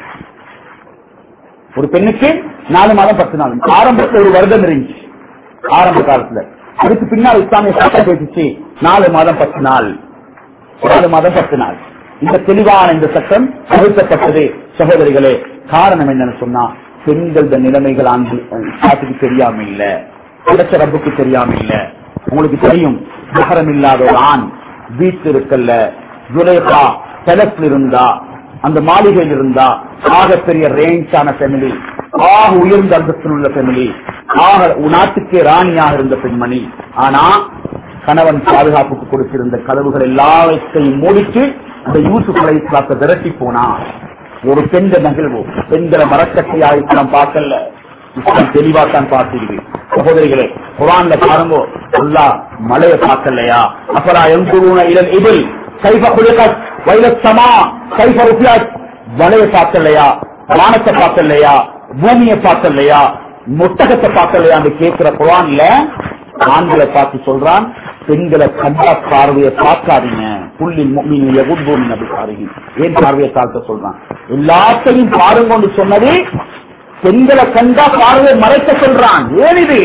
ஒரு பெண்ணுக்கு நாலு மாதம் பத்து நாள் ஆரம்பத்துல ஒரு வருடம் இருந்துச்சு ஆரம்ப காலத்துல அதுக்கு பின்னால் இஸ்லாமிய சட்டம் பேசிச்சு நாலு மாதம் பத்து நாள் நாலு மாதம் பத்து நாள் இந்த தெளிவான இந்த சட்டம் தவிர்க்கப்பட்டது சகோதரிகளே காரணம் என்னன்னு சொன்னா பெண்கள நிலைமைகள் ஆண்டு காட்டுக்கு தெரியாம இல்ல கிடைச்ச ரப்புக்கு தெரியாம இல்ல உங்களுக்கு தெரியும் நகரம் இல்லாத ஒரு ஆண் வீட்டு இருக்கல்ல ஜுலேகா பெலஸ்ல இருந்தா அந்த மாளிகையில் இருந்தா ஆக பெரிய ரேஞ்சான ஃபேமிலி ஆக உயர்ந்த அந்தஸ்தில் உள்ள ஃபேமிலி ஆக நாட்டுக்கே ராணியாக இருந்த பெண்மணி ஆனா கணவன் பாதுகாப்புக்கு கொடுத்திருந்த கதவுகள் எல்லாவற்றையும் மூடிட்டு அந்த யூசுப் அலை இஸ்லாத்தை விரட்டி போனா ஒரு பெண்ட நகழ்வு பெண்களை மரக்கட்டையாக இஸ்லாம் பார்க்கல இஸ்லாம் தெளிவா தான் பார்த்திருக்கு சகோதரிகளே குரான்ல பாருங்க அல்லா மலையை பார்க்கலையா அப்பரா எங்குருன இதில் இதில் கைஃப குலுகத் வைலசமா கைஃப ருபியாத் மலையை பார்க்கலையா வானத்தை பார்க்கலையா பூமியை பார்க்கலையா முட்டகத்தை பார்க்கலையான்னு கேட்கிற குரான்ல ஆண்களை பார்த்து சொல்றான் பெண்களை கண்டா பார்வையை பார்க்காதீங்க புள்ளின் மீன் எகுட்பூமி நபி பாருங்க ஏன் பார்வையை தாழ்த்த சொல்றான் எல்லாத்தையும் பாருங்கன்னு சொன்னது பெண்களை கண்டா பார்வையை மறைக்க சொல்றான் ஏன் இது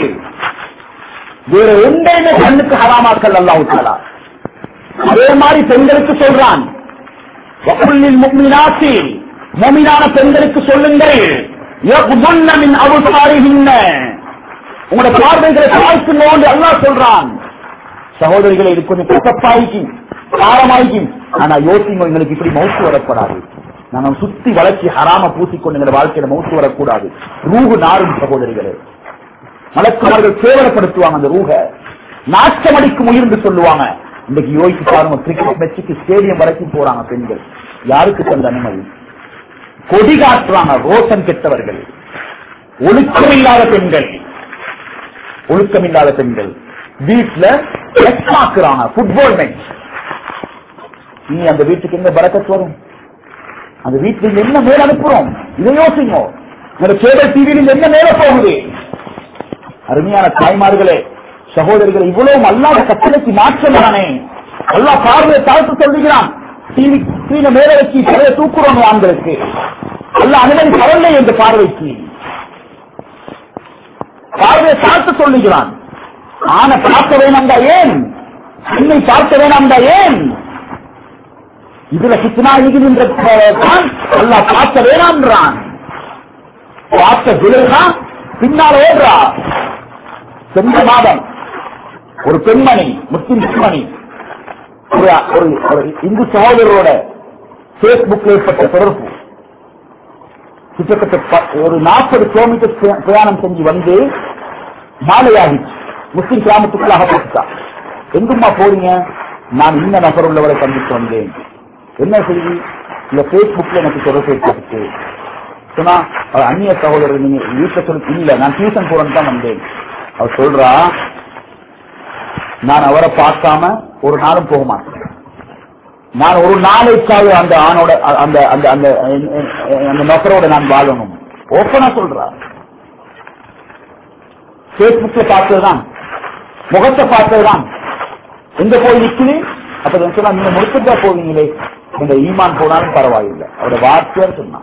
வேற எந்தையுமே கண்ணுக்கு ஹராமாக்கல் அல்லாஹ் தாலா அதே மாதிரி பெண்களுக்கு சொல்றான் வக்குள்ளில் முக்மினாசி முமினான பெண்களுக்கு சொல்லுங்கள் யகுதுன்ன மின் அபுசாரிஹின்ன உங்களோட பார்வைகளை தாழ்த்துங்கோண்டு அல்லாஹ் சொல்றான் சகோதரிகளை இது கொஞ்சம் கசப்பாய்க்கும் காரமாய்க்கும் ஆனா யோசிங்க எங்களுக்கு இப்படி மவுத்து வரக்கூடாது நாங்க சுத்தி வளர்ச்சி ஹராம பூசிக்கொண்டு எங்க வாழ்க்கையில மவுத்து வரக்கூடாது ரூகு நாரும் சகோதரிகளே மலக்குமார்கள் கேவலப்படுத்துவாங்க அந்த ரூக நாச்சமடிக்கும் உயிர்ந்து சொல்லுவாங்க இன்னைக்கு யோசிச்சு பாருங்க கிரிக்கெட் மேட்சுக்கு ஸ்டேடியம் வரைக்கும் போறாங்க பெண்கள் யாருக்கு தந்த அனுமதி கொடி காட்டுறாங்க ரோசன் கெட்டவர்கள் ஒழுக்கமில்லாத பெண்கள் ஒழுக்கமில்லாத பெண்கள் வீட்டுல ஆக்குறாங்க ஃபுட்பால் மேட்ச் நீ அந்த வீட்டுக்கு எங்க பறக்கத்து வரும் அந்த வீட்டுல இருந்து என்ன மேல் அனுப்புறோம் இதை யோசிங்க உங்களோட கேபிள் டிவியில் என்ன மேல போகுது அருமையான தாய்மார்களே சகோதரிகள் இவ்வளவு அல்லாத கட்டளைக்கு மாற்றம் தானே அல்லா பார்வையை தாழ்த்து சொல்லுகிறான் டிவி ஸ்கிரீனை மேல வச்சு தலையை தூக்குறோம் ஆண்களுக்கு அல்ல அனுமதி தரலை என்ற பார்வைக்கு பார்வையை தாழ்த்து சொல்லுகிறான் ஆன பார்க்க வேணாம்டா ஏன் என்னை பார்க்க வேணாம்டா ஏன் இதுல சித்தனா இருக்கின்ற தான் அல்லா பார்க்க வேணாம்ன்றான் பார்த்த விலகா பின்னால் ஓடுறா சென்ற மாதம் ஒரு பெண்மணி முஸ்லிம் பெண்மணி ஒரு ஒரு ஒரு இந்து சகோதரரோட பேஸ்புக்ல ஏற்பட்ட தொடர்பு கிட்டத்தட்ட ப- ஒரு நாற்பது கிலோமீட்டர் பிரயா- பிரயாணம் செஞ்சு வந்து மாலையாகிச்சு முஸ்லிம் கிராமத்துக்குள்ளாக போட்டுட்டா எங்கும்மா போறீங்க நான் இந்த நபர் உள்ளவரை சந்தித்து வந்தேன் என்ன செய்தி இந்த பேஸ்புக்ல எனக்கு தொடர்பு ஏற்பட்டுச்சு சொன்னா அவர் அந்நிய சகோதரர் நீங்க வீட்டுல சொல்லி இல்ல நான் டியூஷன் போறேன்னு தான் வந்தேன் அவர் சொல்றா நான் அவரை பார்க்காம ஒரு நாளும் போக மாட்டேன் நான் ஒரு நாளைக்காவது அந்த ஆணோட அ- அந்த அந்த அந்த அந்த நபரோட நான் வாழணும் ஓப்பனா சொல்றா பேஸ்புக்ல பார்த்ததுதான் முகத்தை பார்த்ததுதான் எங்க போய் நிக்குது அப்ப இவன் சொன்னா நீங்க முடிச்சுட்டா போவீங்களே இந்த ஈமான் போனாலும் பரவாயில்லை அவரோட வார்த்தையார் சொன்னான்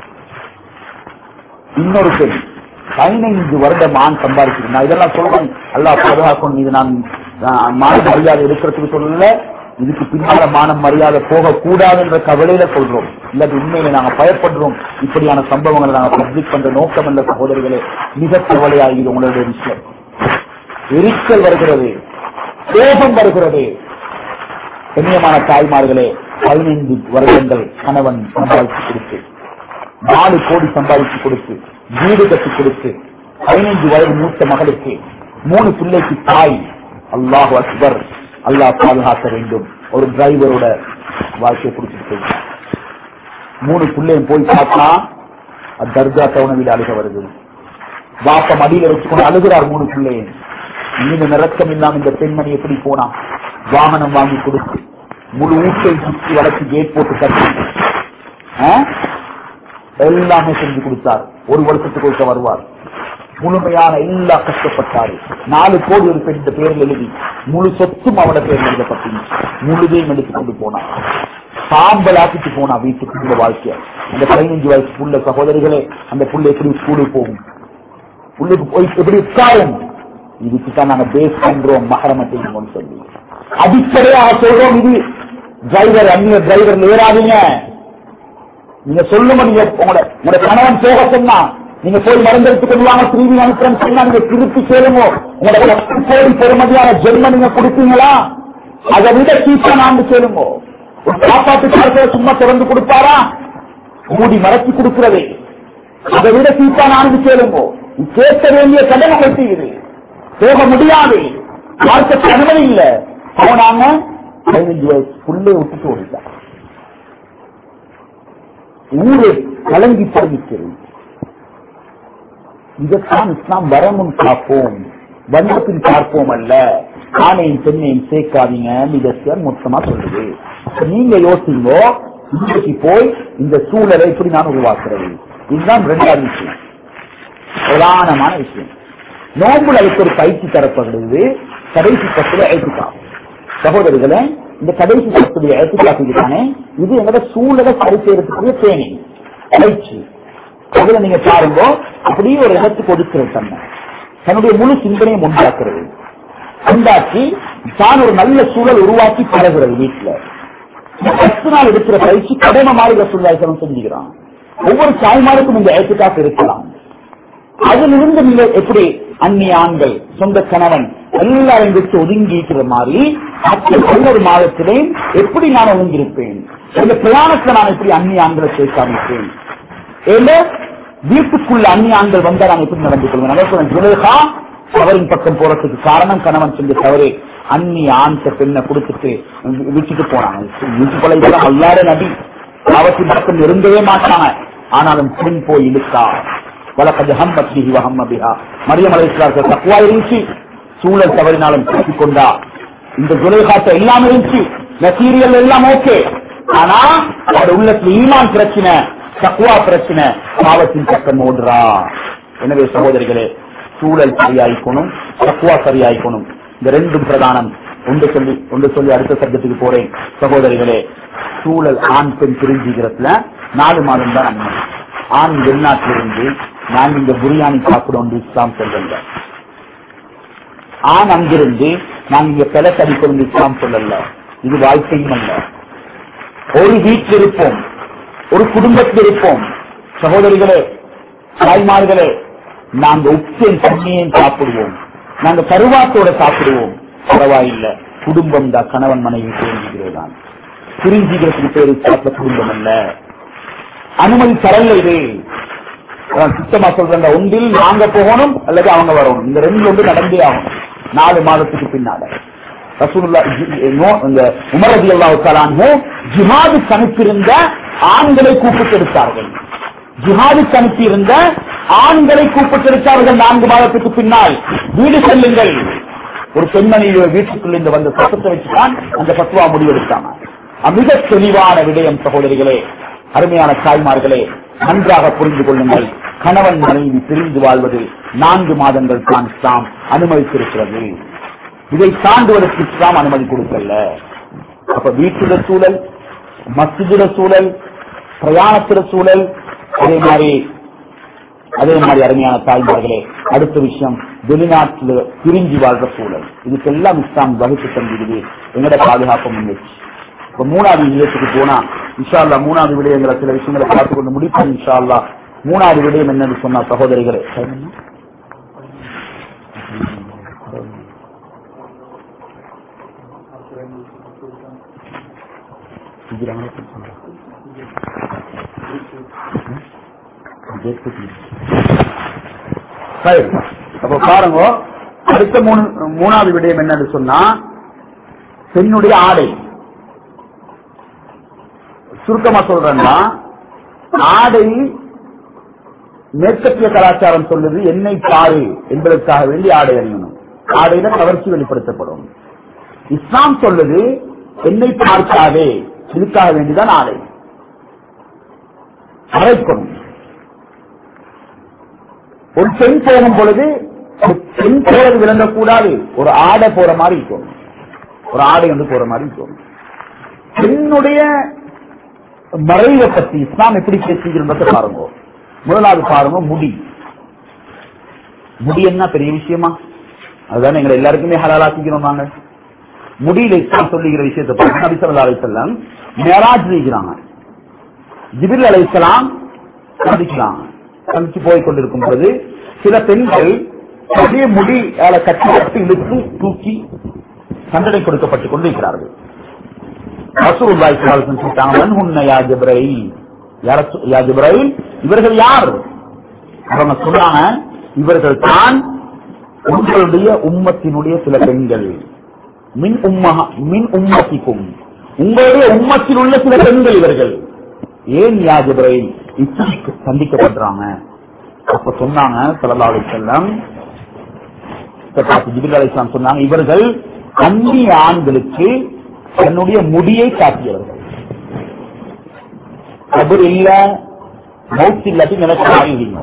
இன்னொரு பெண் பதினைந்து வருடம் ஆண் சம்பாதிச்சிருக்கு நான் இதெல்லாம் சொல்றேன் அல்லா பாதுகாக்கணும் இது நான் நான் மான மரியாதை இருக்கிறதுக்கு சொல்லல இதுக்கு பின்னால மானம் மரியாதை போக கூடாதுன்ற கவலையில சொல்றோம் இல்லாட்டி உண்மையில நாங்க பயப்படுறோம் இப்படியான சம்பவங்களை நாங்க பப்ளிக் பண்ற நோக்கம் இல்ல சகோதரிகளே மிக கவலையாகிறது உங்களுடைய விஷயம் எரிச்சல் வருகிறது கோபம் வருகிறது கண்ணியமான தாய்மார்களே பதினைந்து வருடங்கள் கணவன் சம்பாதிச்சு கொடுத்து நாலு கோடி சம்பாதிச்சு கொடுத்து வீடு கட்டி கொடுத்து பதினைந்து வயது மூத்த மகளுக்கு மூணு பிள்ளைக்கு தாய் அல்லாஹ் அக்பர் அல்லாஹ் பாதுகாக்க வேண்டும் ஒரு டிரைவரோட வாழ்க்கையை கொடுத்துட்டு போயிட்டான் மூணு பிள்ளையும் போய் பார்த்தா அது தர்கா தவணவில அழுக வருது வாப்ப மடியில வச்சுக்கொண்டு அழுகிறார் மூணு பிள்ளையும் நீங்க நிறக்கம் இல்லாம இந்த பெண்மணி எப்படி போனா வாகனம் வாங்கி கொடுத்து முழு ஊட்டை சுற்றி வளர்ச்சி கேட் போட்டு கட்டி ஆ? எல்லாமே செஞ்சு கொடுத்தார் ஒரு வருஷத்துக்கு ஒருக்க வருவார் முழுமையான எல்லா கஷ்டப்பட்டாரு நாலு கோடி ஒரு பெண் இந்த பேரில் எழுதி முழு சொத்தும் அவட பேரில் எழுதப்பட்டு முழுதையும் எடுத்து கொண்டு போனார் சாம்பல் ஆக்கிட்டு போனா வீட்டுக்கு இந்த வாழ்க்கை அந்த பதினஞ்சு வயசு புள்ள சகோதரிகளே அந்த புள்ள எப்படி ஸ்கூலுக்கு போகும் உள்ளுக்கு போய் எப்படி உட்காரும் இதுக்கு தான் நாங்க பேஸ் பண்றோம் மகரமத்தை சொல்லி அடிப்படையாக சொல்றோம் இது டிரைவர் அந்நிய டிரைவர் ஏறாதீங்க நீங்க சொல்லுங்க நீங்க உங்களோட உங்களோட கணவன் போக சொன்னா நீங்க போய் மருந்தெடுத்து கொண்டு வாங்க திரும்பி அனுப்புறேன்னு சொன்னா நீங்க திருப்பி சேருங்க உங்களோட பத்து கோடி பெருமதியான ஜென்ம நீங்க கொடுப்பீங்களா அதை விட சீப்பா நான்கு சேருங்க ஒரு சாப்பாட்டு காலத்துல சும்மா திறந்து கொடுப்பாரா மூடி மறைச்சு கொடுக்கிறது அதை விட சீப்பா நான்கு சேருங்க கேட்க வேண்டிய கடமை உங்களுக்கு இது போக முடியாது வாழ்க்கைக்கு அனுமதி இல்ல போனாங்க பதினஞ்சு வயசு புள்ளை விட்டுட்டு ஓடிட்டான் ஊரை கலங்கி போயிருக்கிறது இதைத்தான் இஸ்லாம் வரமுன் காப்போம் வண்ணத்தின் பார்ப்போம் அல்ல ஆணையும் பெண்ணையும் சேர்க்காதீங்க இதை மொத்தமா சொல்லுது நீங்க யோசிங்க இன்றைக்கு போய் இந்த சூழலை எப்படி நான் உருவாக்குறது இதுதான் ரெண்டாவது விஷயம் பிரதானமான விஷயம் நோம்புல அதுக்கு ஒரு பயிற்சி தரப்படுகிறது கடைசி பத்துல எழுத்துக்காம் சகோதரிகளே இந்த கடைசி பத்துடைய எழுத்துக்காக்கு தானே இது எங்களோட சூழலை சரி செய்யறதுக்குரிய ட்ரைனிங் பயிற்சி அதுல நீங்க பாருங்க அப்படியே ஒரு இடத்துக்கு ஒதுக்குறது தன்னை தன்னுடைய முழு சிந்தனையை உண்டாக்குறது உண்டாக்கி தான் ஒரு நல்ல சூழல் உருவாக்கி பழகிறது வீட்டுல இந்த பத்து நாள் எடுக்கிற பயிற்சி கடமை மாதிரி ரசூல்லாசனம் செஞ்சுக்கிறான் ஒவ்வொரு தாய்மாருக்கும் இந்த எழுத்துக்காக இருக்கலாம் அதிலிருந்து நீங்க எப்படி அந்நிய ஆண்கள் சொந்த கணவன் எல்லாரும் விட்டு ஒதுங்கி இருக்கிற மாதிரி மற்ற ஒவ்வொரு மாதத்திலே எப்படி நான் ஒதுங்கியிருப்பேன் இந்த பிரயாணத்துல நான் எப்படி அந்நிய ஆண்களை சேர்க்காமிப்பேன் ஏல வீட்டுக்குள்ள அந்நிய ஆண்கள் வந்தா நான் எப்படி நடந்து கொள்வேன் அதான் சொன்னேன், ஜுலேஹா அவரின் பக்கம் போறதுக்கு காரணம் கணவன் செஞ்ச தவறு அந்நிய ஆண்ட பெண்ணை கொடுத்துட்டு விட்டுட்டு போனாங்க வீட்டுக்குள்ள இதெல்லாம் அல்லாத நபி அவற்றின் பக்கம் இருந்தவே மாட்டாங்க ஆனாலும் பெண் போய் இழுத்தா வழக்கது ஹம்மத் பிஹி வஹம்ம பிஹா மரியம் அலைஹிஸ்ஸலாத்து தக்வா இருந்துச்சு சூழல் தவறினாலும் பேசிக் கொண்டா இந்த ஜுலைகாத்த எல்லாம் இருந்துச்சு மெட்டீரியல் எல்லாம் ஓகே ஆனா அவர் உள்ளத்துல ஈமான் பிரச்சனை தக்குவா பிரச்சனை பாவத்தின் பக்கம் ஓடுறா எனவே சகோதரிகளே சூழல் சரியாயிக்கணும் தக்குவா சரியாயிக்கணும் இந்த ரெண்டும் பிரதானம் ஒன்று சொல்லி ஒன்று சொல்லி அடுத்த சப்ஜெக்டுக்கு போறேன் சகோதரிகளே சூழல் ஆண் பெண் பிரிஞ்சுக்கிறதுல நாலு மாதம் தான் அனுமதி ஆண் வெளிநாட்டிலிருந்து நான் இந்த பிரியாணி சாப்பிடும் இஸ்லாம் சொல்லுங்க ஆண் அங்கிருந்து நான் இங்க பிள கடிக்கணும் இஸ்லாம் சொல்லல இது வாழ்க்கையும் அல்ல ஒரு வீட்டில் இருப்போம் ஒரு குடும்பத்தில் இருப்போம் சகோதரிகளே தாய்மார்களே நாங்க உப்பையும் தண்ணியையும் சாப்பிடுவோம் நாங்க கருவாத்தோட சாப்பிடுவோம் பரவாயில்லை குடும்பம் தான் கணவன் மனைவி பிரிஞ்சுகிறதான் பிரிஞ்சுகிறதுக்கு பேரு சாப்பிட குடும்பம் அல்ல அனுமதி தரல இது அதான் சுத்தமா சொல்றேன் ஒன்றில் நாங்க போகணும் அல்லது அவங்க வரணும் இந்த ரெண்டு ஒன்று நடந்தே ஆகும் நாலு மாதத்துக்கு பின்னால ரசூலுல்லாஹ் ஜி- நோ- இந்த உமர் ரலியல்லாஹு தஆலா அன்ஹு ஜிஹாதுக்கு அனுப்பியிருந்த ஆண்களை கூப்பிட்டெடுத்தார்கள் ஜிஹாதுக்கு அனுப்பியிருந்த ஆண்களை கூப்பிட்டெடுத்தார்கள் நான்கு மாதத்துக்கு பின்னால் வீடு செல்லுங்கள் ஒரு பெண்மணி வீட்டுக்குள்ள இருந்து வந்த சத்தத்தை வச்சுதான் அந்த பத்துவா முடிவெடுத்தாங்க அஹ் மிக தெளிவான விடயம் சகோதரிகளே அருமையான தாய்மார்களே நன்றாக புரிந்து கொள்ளுங்கள் கணவன் மனைவி பிரிந்து வாழ்வது நான்கு மாதங்கள் தான் இஸ்லாம் அனுமதித்திருக்கிறது இதை தாண்டுவதற்கு இஸ்லாம் அனுமதி கொடுக்கல அப்ப வீட்டுல சூழல் மஸ்ஜிதுல சூழல் பிரயாணத்துல சூழல் அதே மாதிரி அதே மாதிரி அருமையான தாய்மார்களே அடுத்த விஷயம் வெளிநாட்டுல பிரிஞ்சு வாழ்ற சூழல் இதுக்கெல்லாம் இஸ்லாம் வகுத்து தந்திருது எங்கட பாதுகாப்பு முன்னேற்றி இப்ப மூணாவது விடயத்துக்கு போனா இன்ஷா அல்லா மூணாவது விடயங்களை சில விஷயங்களை பார்த்து கொண்டு முடிப்போம் இன்ஷா அல்லா மூணாவது விடயம் என்னன்னு சொன்னா சகோதரிகளே சரி அப்ப பாருங்க அடுத்த மூணு மூணாவது விடயம் என்னன்னு சொன்னா பெண்ணுடைய ஆடை சுருக்கமா சொல்றேன்னா ஆடை மேற்கத்திய கலாச்சாரம் சொல்லுது என்னை பாரு என்பதற்காக வேண்டி ஆடை அணியணும் ஆடையில கவர்ச்சி வெளிப்படுத்தப்படும் இஸ்லாம் சொல்லுது என்னை பார்க்காதே இதுக்காக வேண்டிதான் ஆடை அழைக்கணும் ஒரு பெண் போகும் பொழுது ஒரு பெண் போறது விளங்கக்கூடாது ஒரு ஆடை போற மாதிரி இருக்கும் ஒரு ஆடை வந்து போற மாதிரி இருக்கும் பெண்ணுடைய மறைவை பத்தி இஸ்லாம் எப்படி பேசுகிறத பாருங்க முதலாவது பாருங்க முடி முடி என்ன பெரிய விஷயமா அதுதான் எங்களை எல்லாருக்குமே ஹலாலாக்கிக்கிறோம் நாங்க முடியில இஸ்லாம் சொல்லுகிற விஷயத்தை பாருங்க நபி ஸல்லல்லாஹு அலைஹி வஸல்லம் மேராஜ் செய்கிறாங்க ஜிபில் அலைஹிஸ்ஸலாம் சந்திக்கிறாங்க சந்திச்சு போய் கொண்டிருக்கும் பொழுது சில பெண்கள் அப்படியே முடி கட்டி கட்டி இழுத்து தூக்கி தண்டனை கொடுக்கப்பட்டுக் கொண்டிருக்கிறார்கள் ரசூலுல்லாஹி ஸல்லல்லாஹு அலைஹி வஸல்லம் சொல்லிட்டாங்க "மன் ஹுன்ன யா ஜிப்ரைல் யா ரசூ- யா ஜிப்ரைல் இவர்கள் யார் அவங்க சொன்னாங்க இவர்கள் தான் உங்களுடைய உம்மத்தினுடைய சில பெண்கள் மின் உம்மஹா மின் உம்மத்திக்கும் உங்களுடைய உம்மத்தில் உள்ள சில பெண்கள் இவர்கள் ஏன் யா ஜிப்ரைல் இப்படி சந்திக்கப்படுறாங்க அப்ப சொன்னாங்க ஸல்லல்லாஹு அலைஹி வஸல்லம் ஜிபில் அலைஹிஸ்ஸலாம் சொன்னாங்க இவர்கள் அந்நிய ஆண்களுக்கு தன்னுடைய முடியை காட்டியவர்கள் கபர் இல்ல மௌத் இல்லாட்டி நினைச்சு ஆகிவிங்க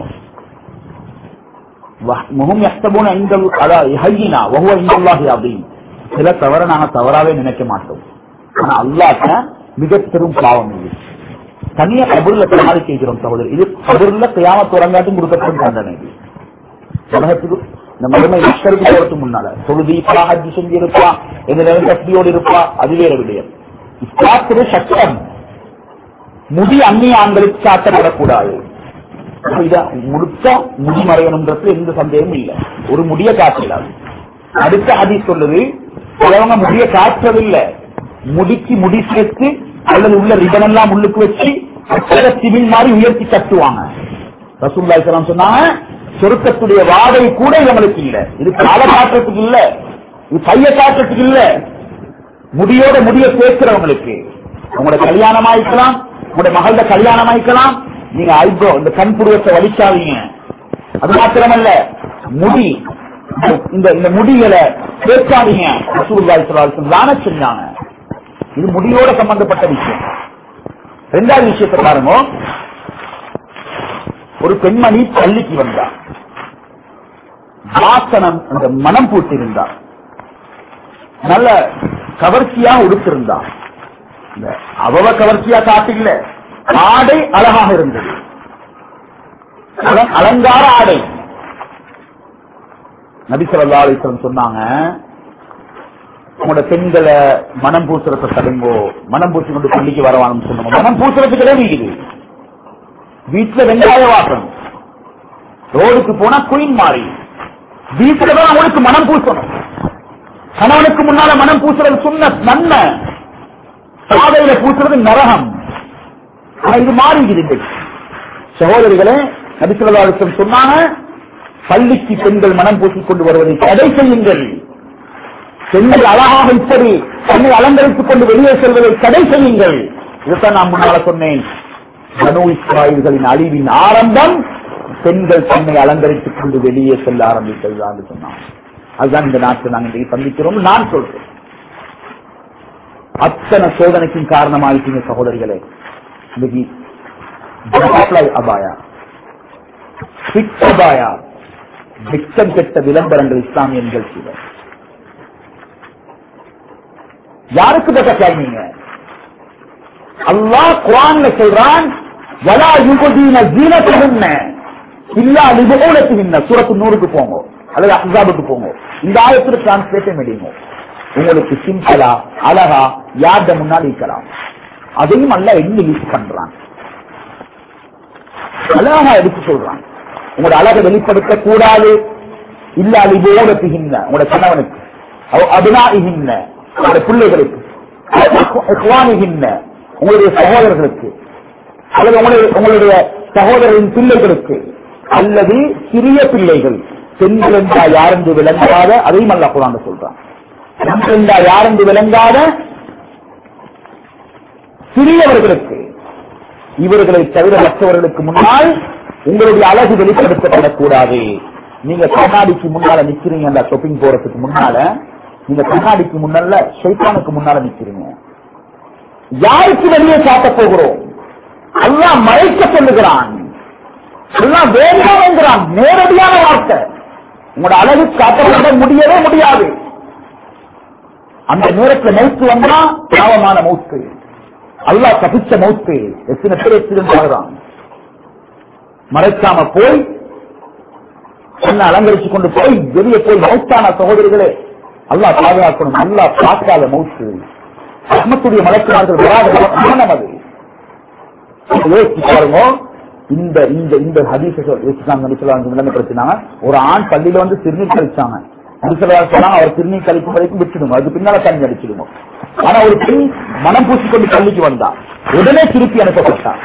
முகம் எஸ்தபோன இந்த ஹையினா வகுவ இந்தல்லாஹி அப்படின்னு சில தவற நாங்க தவறாவே நினைக்க மாட்டோம் ஆனா அல்லாட்ட மிக பெரும் பாவம் இது தனியா கபூர்ல தயாரி செய்கிறோம் சகோதரி இது கபூர்ல கியாம தொடங்காட்டும் கொடுக்கப்படும் தண்டனை இது உலகத்துக்கு இந்த மறுமை மக்களுக்கு போறதுக்கு முன்னால தொழுதிப்பா ஹஜ்ஜி செஞ்சிருப்பா எந்த நேரம் கஸ்தியோடு இருப்பா அது வேற விடயம் இஸ்லாத்திலே சட்டம் முடி அந்நிய ஆண்களுக்கு சாட்டப்படக்கூடாது அப்ப இத முழுக்க முடி மறையணும்ன்றது எந்த சந்தேகமும் இல்ல ஒரு முடிய காட்டலாது அடுத்த அதி சொல்லுது சிலவங்க முடிய காட்டுறதில்லை முடிக்கு முடி சேர்த்து அல்லது உள்ள ரிபன் எல்லாம் உள்ளுக்கு வச்சு சில சிவில் மாதிரி உயர்த்தி கட்டுவாங்க ரசூல்லா இஸ்லாம் சொன்னாங்க சொருக்கத்துடைய வாடை கூட இவங்களுக்கு இல்ல இது கால காட்டுறதுக்கு இல்ல இது கைய காட்டுறதுக்கு இல்ல முடியோட முடிய சேர்க்கிறவங்களுக்கு உங்களோட கல்யாணம் ஆயிக்கலாம் உங்களோட மகளோட கல்யாணம் ஆயிக்கலாம் நீங்க ஐப்ரோ இந்த கண் புருவத்தை வலிக்காதீங்க அது மாத்திரமல்ல முடி இந்த இந்த முடிகளை சேர்க்காதீங்க ரசூலுல்லாஹி ஸல்லல்லாஹு அலைஹி வஸல்லம் லானத் செஞ்சாங்க இது முடியோட சம்பந்தப்பட்ட விஷயம் ரெண்டாவது விஷயத்தை பாருங்க ஒரு பெண்மணி பள்ளிக்கு வந்தார் வாசனம் அந்த மனம் பூட்டிருந்தார் நல்ல கவர்ச்சியா உடுத்திருந்தார் இந்த அவவ கவர்ச்சியா காட்டில்ல ஆடை அழகாக இருந்தது அல- அலங்கார ஆடை நபிசல்லா அலிஸ்லம் சொன்னாங்க உங்களோட பெண்களை மனம் பூசுறத தடுங்கோ மனம் பூசி கொண்டு பள்ளிக்கு வரவான்னு சொன்னாங்க மனம் பூசுறதுக்கு இடம் இருக்குது வீட்டுல வெங்காய வாசம் ரோடுக்கு போனா குயின் மாறி வீட்டுல தான் அவனுக்கு மனம் பூசணும் கணவனுக்கு முன்னால மனம் பூசுறது சொன்ன நன்மை சாதையில பூசுறது நரகம் ஆனா இது மாறிக்குது இன்றைக்கு. சகோதரிகளே நபிசுல்லாசம் சொன்னாங்க பள்ளிக்கு பெண்கள் மனம் பூசிக் கொண்டு வருவதை தடை செய்யுங்கள் பெண்கள் அழகாக இப்படி தன்னை அலங்கரித்துக் கொண்டு வெளியே செல்வதை தடை செய்யுங்கள் இதுதான் நான் முன்னால சொன்னேன் மனு இஸ்ராயல்களின் அழிவின் ஆரம்பம் பெண்கள் தன்னை அலங்கரித்துக் கொண்டு வெளியே செல்ல ஆரம்பித்ததுதான் சொன்னாங்க அதுதான் இந்த நாட்டை நாங்கள் இன்றைக்கு சந்திக்கிறோம் நான் சொல்றேன் அத்தனை சோதனைக்கும் காரணமாயிட்டீங்க சகோதரிகளே இன்னைக்கு butterfly அபாயா பிக் அபாயா திட்டம் கெட்ட விளம்பரங்கள் இஸ்லாமிய நிகழ்ச்சியில யாருக்கு பட்டர்ஃபிளை நீங்க அல்லாஹ் குரான்ல சொல்றான் வலா யுகதீன ஜீனத்துஹுன்ன இல்லா லிபுலத்துஹுன்ன சூரத்து நூறுக்கு போங்க அல்லது அஹ்ஸாபுக்கு போங்க இந்த ஆயத்துல டிரான்ஸ்லேஷன் முடியுங்க உங்களுக்கு சிம்பிளா அழகா யார்ட முன்னால் இருக்கலாம் அதையும் அல்ல என்ன யூஸ் பண்றான் அழகா எடுத்து சொல்றான் உங்களோட அழகை வெளிப்படுத்த கூடாது இல்ல லிபுலத்துஹுன்ன உங்களோட கணவனுக்கு அபினாயிகின்ன உங்களுடைய பிள்ளைகளுக்கு இஹ்வானிகின்ன, உங்களுடைய சகோதரர்களுக்கு அல்லது உங்களுடைய உங்களுடைய சகோதரரின் பிள்ளைகளுக்கு அல்லது சிறிய பிள்ளைகள் பெண்கள் என்றா யாரென்று விளங்காத அதையும் அல்ல குரான் சொல்றான் பெண்கள் என்றா யாரென்று விளங்காத சிறியவர்களுக்கு இவர்களை தவிர மற்றவர்களுக்கு முன்னால் உங்களுடைய அழகு வெளிப்படுத்தப்படக்கூடாது நீங்க கண்ணாடிக்கு முன்னால நிக்கிறீங்க ஷாப்பிங் போறதுக்கு முன்னால நீங்க கண்ணாடிக்கு முன்னால ஷைத்தானுக்கு முன்னால நிக்கிறீங்க யாருக்கு வெளியே காட்ட போகிறோம் அல்லாஹ் மறைக்க சொல்லுகிறான் அல்லாஹ் வேண்டாம் என்கிறான் நேரடியான வார்த்தை உங்களோட அழகு காட்டப்பட முடியவே முடியாது அந்த நேரத்தில் மௌத்து வந்தா பாவமான மௌத்து அல்லாஹ் தப்பிச்ச மௌத்து எத்தனை பேர் எத்தனை ஆகிறான் மறைக்காம போய் என்ன அலங்கரிச்சு கொண்டு போய் வெளியே போய் மௌத்தான சகோதரிகளே அல்லாஹ் பாதுகாக்கணும் அல்லாஹ் பார்க்காத மௌத்து ரஹ்மத்துடைய மலக்குமார்கள் வராத மரணம் அது யோசிச்சு பாருங்க இந்த இந்த இந்த ஹதீஸ் நிலைமைப்படுத்தினாங்க ஒரு ஆண் பள்ளியில வந்து சிறுநீர் கழிச்சாங்க நபிசல்லாஹு சொன்னாங்க அவர் சிறுநீர் கழிக்கும் வரைக்கும் விட்டுடுங்க அதுக்கு பின்னால தண்ணி அடிச்சிடுங்க ஆனா ஒரு பெண் மனம் பூசிக்கொண்டு பள்ளிக்கு வந்தா உடனே திருப்பி அனுப்பப்பட்டார்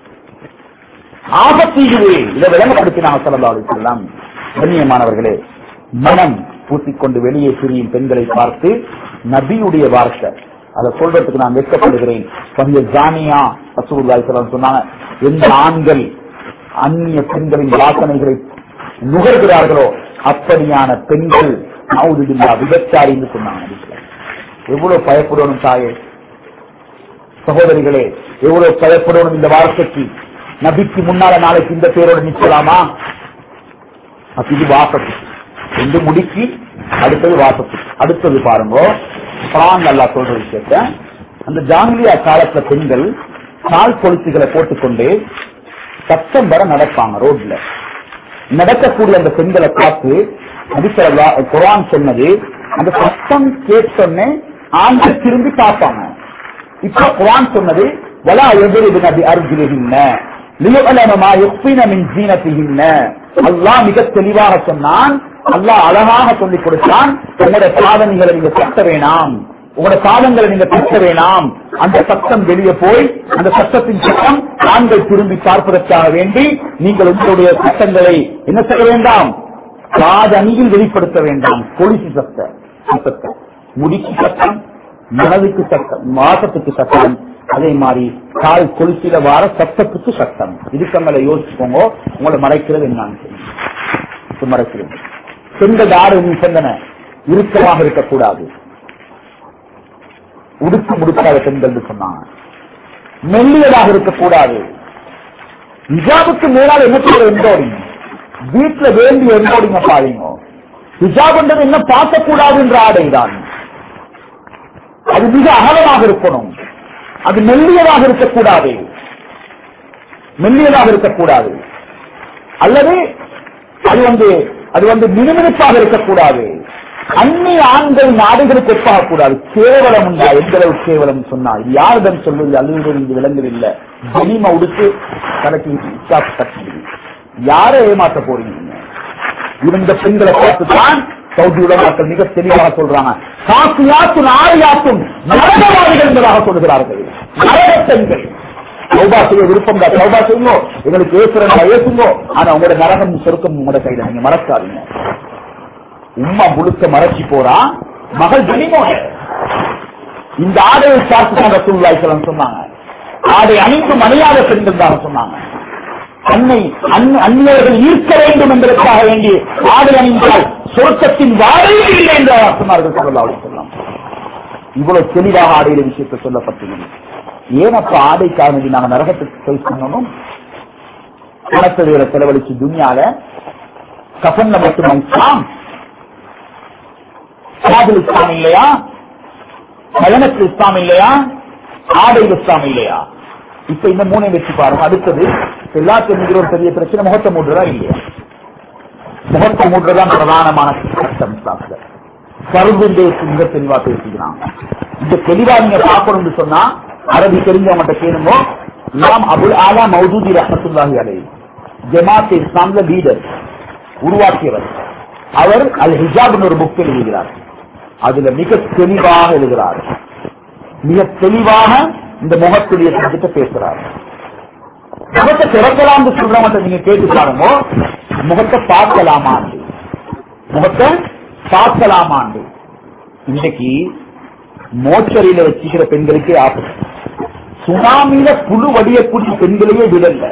ஆபத்து இதுவே இதை விளங்கப்படுத்தினாங்க சல்லா அலிசல்லாம் கண்ணியமானவர்களே மனம் பூசிக்கொண்டு வெளியே திரியும் பெண்களை பார்த்து நபியுடைய வார்த்தை அதை சொல்றதுக்கு நான் வெட்கப்படுகிறேன் பகிய ஜானியா ரசூலுல்லாஹி ஸல்லல்லாஹு அலைஹி சொன்னாங்க எந்த ஆண்கள் அந்நிய பெண்களின் வாசனைகளை நுகர்கிறார்களோ அப்படியான பெண்கள் நவுதுபில்லா விபச்சாரி என்று சொன்னாங்க நபிகள். எவ்வளவு பயப்படணும் தாயே சகோதரிகளே எவ்வளவு பயப்படணும் இந்த வார்த்தைக்கு நபிக்கு முன்னால நாளைக்கு இந்த பேரோட நிற்கலாமா அப்ப இது வாசத்து ரெண்டு முடிக்கு அடுத்தது வாசத்து அடுத்தது பாருங்க குரான் நல்லா சொல்ற விஷயத்த அந்த ஜாங்கிலியா காலத்துல பெண்கள் கால் கொலுசுகளை போட்டுக்கொண்டு சத்தம் வர நடப்பாங்க ரோட்ல நடக்கக்கூடிய அந்த பெண்களை பார்த்து நபிசல்லா குரான் சொன்னது அந்த சத்தம் கேட்டோன்னே ஆண்கள் திரும்பி பார்ப்பாங்க இப்ப குரான் சொன்னது வலா எதிரிது நபி அருகிலுகின்ன லியுஅலம யுக்ஃபின மின் ஜீனத்திஹின்ன அல்லாஹ் மிக தெளிவாக சொன்னான் அல்லாஹ் அழகாக சொல்லிக் கொடுத்தான் உங்களுடைய சாதனைகளை நீங்க தட்ட வேணாம் உங்களோட சாதங்களை நீங்க தட்ட வேணாம் அந்த சத்தம் வெளியே போய் அந்த சத்தத்தின் சத்தம் ஆண்கள் திரும்பி பார்ப்பதற்காக வேண்டி நீங்கள் உங்களுடைய சத்தங்களை என்ன செய்ய வேண்டாம் சாதனையில் வெளிப்படுத்த வேண்டாம் பொலிசி சத்த சத்தம் முடிக்கு சத்தம் மனதுக்கு சத்தம் மாசத்துக்கு சத்தம் அதே மாதிரி கால் கொலுசில வார சத்தத்துக்கு சத்தம் இதுக்கு மேல யோசிச்சுக்கோங்க உங்களை மறைக்கிறது என்னன்னு தெரியும். இது மறைக்கிறது பெண்கள் யாரும் சிந்தனை இறுக்கமாக இருக்கக்கூடாது உடுக்க முடுக்காத பெண்கள் சொன்னாங்க மெல்லியதாக இருக்கக்கூடாது ஹிஜாபுக்கு மேலால என்ன செய்யற எம்போடிங் வீட்டுல வேண்டிய எம்போடிங்க பாருங்க ஹிஜாப்ன்றது என்ன பார்க்கக்கூடாது என்ற ஆடை தான் அது மிக அகலமாக இருக்கணும் அது மெல்லியதாக இருக்கக்கூடாது மெல்லியதாக இருக்கக்கூடாது அல்லது அது வந்து அது வந்து மினுமினுப்பாக இருக்கக்கூடாது அந்நிய ஆண்கள் நாடுகளுக்கு ஒப்பாகக்கூடாது கேவலம் உண்டா எந்த அளவு கேவலம் சொன்னா இது யாரிடம் சொல்வது அல்லது இங்கு விளங்குதில்லை கனிம உடுத்து கலக்கி கட்டி யாரை ஏமாற்ற போறீங்க நீங்க? இருந்த பெண்களை பார்த்துதான் சவுதி உலமாக்கள் மிக தெளிவாக சொல்றாங்க காசியாத்தும் ஆரையாத்தும் நரகவாதிகள் என்பதாக சொல்கிறார்கள் நரக பெண்கள் சௌபா செய்ய விருப்பம் தான் சௌபா செய்யுங்க எங்களுக்கு ஏசுறா ஏசுங்க ஆனா உங்களோட நரகம் சொருக்கம் உங்களோட கையில நீங்க மறக்காதீங்க உம்மா முழுக்க மறைச்சி போறா மகள் கனிமோட இந்த ஆடையை சார்த்து தான் ரசூலுல்லாஹி ஸல்லல்லாஹு அலைஹி சொன்னாங்க ஆடை அணிந்தும் அணியாத பெண்கள் தான் சொன்னாங்க தன்னை அந்ந- அந்நியர்கள் ஈர்க்க வேண்டும் என்பதற்காக வேண்டி ஆடை அணிந்தால் சொர்க்கத்தின் வாழையே இல்லை என்று சொன்னார்கள் ஸல்லல்லாஹு அலைஹி வஸல்லம் இவ்வளவு தெளிவாக ஆடையில விஷயத்தை சொல்லப்பட்டுள்ளது ஏன் அப்ப ஆடைக்காக வேண்டி நாங்க நரகத்துக்கு போய் சொன்னோம் பணத்தை செலவழிச்சு துணியால கஃன்ல மட்டும் இஸ்லாம் காதல் இஸ்லாம் இல்லையா பயணத்தில் இஸ்லாம் இல்லையா ஆடை இஸ்லாம் இல்லையா இப்ப இந்த மூணை வச்சு பாருங்க அடுத்தது எல்லாத்தையும் மிகிற ஒரு பெரிய பிரச்சனை முகத்தை மூடுறதா இல்லையா முகத்தை மூடுறதான் பிரதானமான கஷ்டம் இஸ்லாத்துல கருதுண்டே மிக தெளிவா பேசுகிறான் இந்த தெளிவா நீங்க பார்க்கணும்னு சொன்னா அரபி தெரிஞ்சவங்கிட்ட கேளுங்க இமாம் அபுல் ஆலா மௌதூதி ரஹமத்துல்லாஹி அலை ஜமாத் இஸ்லாம்ல லீடர் உருவாக்கியவர் அவர் அல் ஹிஜாப்னு ஒரு புக் எழுதுகிறார் அதுல மிக தெளிவாக எழுதுகிறார் மிக தெளிவாக இந்த முகத்துடைய சப்ஜெக்ட பேசுறார் முகத்தை திறக்கலாம்னு சொல்றவங்க நீங்க கேட்டு பாருங்க முகத்தை பார்க்கலாமாண்டு முகத்தை பார்க்கலாமாண்டு இன்னைக்கு மோச்சரியில வச்சுக்கிற பெண்களுக்கே ஆபத்து சுனாமியில புழு வடியக்கூடிய பெண்களையே விடல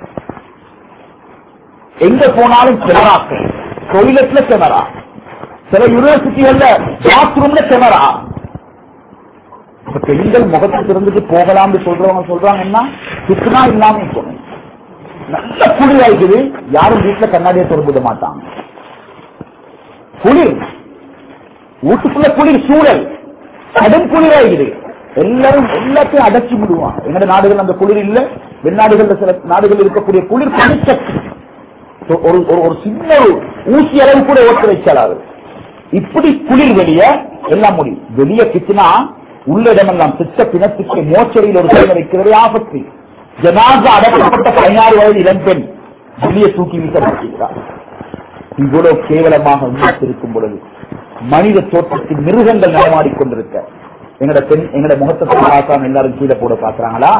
எங்க போனாலும் கேமராக்கள் டொய்லெட்ல கேமரா சில யூனிவர்சிட்டிகள்ல பாத்ரூம்ல கேமரா இப்ப பெண்கள் முகத்தை திறந்துட்டு போகலாம்னு சொல்றவங்க சொல்றாங்கன்னா சுத்தமா இல்லாம போகணும் நல்ல குளிர் ஆயிக்குது யாரும் வீட்டுல கண்ணாடியை திறந்துட மாட்டாங்க குளிர் வீட்டுக்குள்ள குளிர் சூழல் கடும் குளிர் ஆயிக்குது எல்லாரும் எல்லாத்தையும் அடைச்சு விடுவான் எங்கட நாடுகள் அந்த குளிர் இல்ல வெளிநாடுகள்ல சில நாடுகள் இருக்கக்கூடிய குளிர் பனிச்சக்தி ஒரு ஒரு- ஒரு சின்ன ஒரு ஊசி அளவு கூட ஓட்ட வைக்கலாது இப்படி குளிர் வெளிய எல்லாம் முடியும் வெளிய கிச்சுனா உள்ள இடமெல்லாம் சித்த பிணத்துக்கு மோச்சரியில் ஒரு சிலை வைக்கிறதே ஆபத்து ஜனாசா அடக்கப்பட்ட பதினாறு வயது இளம்பெண் வெளியே தூக்கி வீசப்பட்டிருக்கிறார் இவ்வளவு கேவலமாக உண்மைத்திருக்கும் பொழுது மனித தோற்றத்தில் மிருகங்கள் நடமாடிக்கொண்டிருக்க எங்கட பெண் எங்கட முகத்தை பார்க்காம எல்லாரும் கீழே போட பாக்குறாங்களா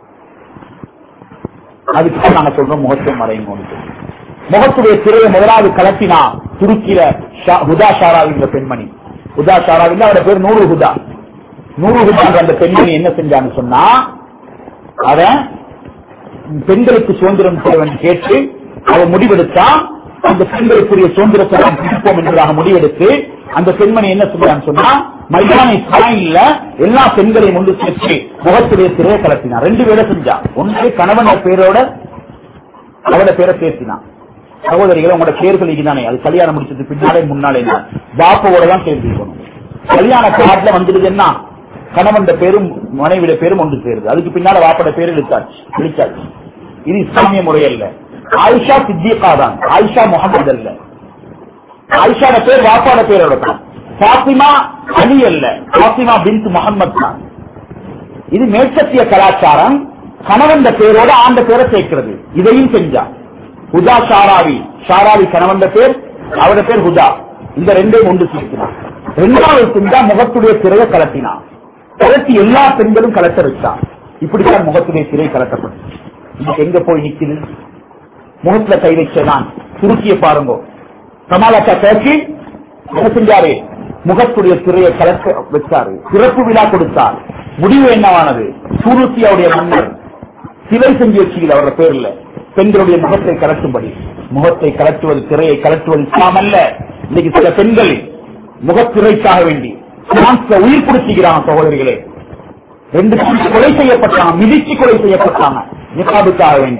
அதுக்கு நாங்க சொல்றோம் முகத்தை மறையும் முகத்துடைய திரையை முதலாவது கலட்டினா துருக்கியில ஷா- ஹுதா ஷாராவின்ற பெண்மணி ஹுதா ஷாராவில் அவட பேர் நூறு ஹுதா நூறு ஹுதா அந்த பெண்மணி என்ன செஞ்சான்னு சொன்னா அவன் பெண்களுக்கு சுதந்திரம் தேவை என்று கேட்டு அவன் முடிவெடுத்தா அந்த பெண்களுக்குரிய சுதந்திரத்தை நாம் கொடுப்போம் என்பதாக முடிவெடுத்து அந்த பெண்மணி என்ன சொல்றான்னு சொன்னா மைதான இஸ்ராயில்ல எல்லா பெண்களையும் ஒன்று சேர்த்து முகத்துடைய திரையை கலத்தினான் ரெண்டு வேலை செஞ்சான் ஒன்று கணவன் பேரோட அவட பேரை சேர்த்தினான் சகோதரிகளை உங்களோட பேர்கள் இதுதானே அது கல்யாணம் முடிச்சது பின்னாலே முன்னாலே தான் பாப்பாவோட தான் சேர்த்திருக்கணும் கல்யாண கார்டுல வந்துடுதுன்னா கணவன் பேரும் மனைவிட பேரும் ஒன்று சேருது அதுக்கு பின்னால வாப்பட பேரு இழுத்தாச்சு இழிச்சாச்சு இது இஸ்லாமிய முறை அல்ல ஆயிஷா சித்திகா தான் ஆயிஷா முகமது அல்ல ஆயிஷாட பேர் வாப்பாட பேரோட தான் பாத்திமா அலி அல்ல பாத்திமா பின்த் முகமது தான் இது மேற்கத்திய கலாச்சாரம் கணவன் பேரோட ஆண்ட பேரை சேர்க்கிறது இதையும் செஞ்சா ஹுதா ஷாராவி ஷாராவி கணவன் பேர் அவட பேர் ஹுதா இந்த ரெண்டையும் ஒன்று சேர்க்கிறான் ரெண்டாவது செஞ்சா முகத்துடைய திரையை கலட்டினான் கலட்டி எல்லா பெண்களும் கலட்ட வச்சான் இப்படித்தான் முகத்துடைய திரை கலட்டப்படும் இன்னைக்கு எங்க போய் நிக்குது முகத்துல கை வச்சதான் துருக்கிய பாருங்க கமாலா பேசி என்ன செஞ்சாரு முகத்துடைய திரையை கலக்க வச்சாரு சிறப்பு விழா கொடுத்தார் முடிவு என்னவானது சூருசியாவுடைய மன்னர் சிலை செஞ்சு வச்சுக்கல அவரோட பேர்ல பெண்களுடைய முகத்தை கலட்டும்படி முகத்தை கலட்டுவது திரையை கலட்டுவது இஸ்லாம் அல்ல இன்னைக்கு சில பெண்கள் முகத்திரைக்காக வேண்டி பிரான்ஸ்ல உயிர் கொடுத்துக்கிறாங்க சகோதரிகளே ரெண்டு பேரும் கொலை செய்யப்பட்டாங்க மிதிச்சு கொலை செய்யப்பட்டாங்க நிகாபுக்காக வேண்டி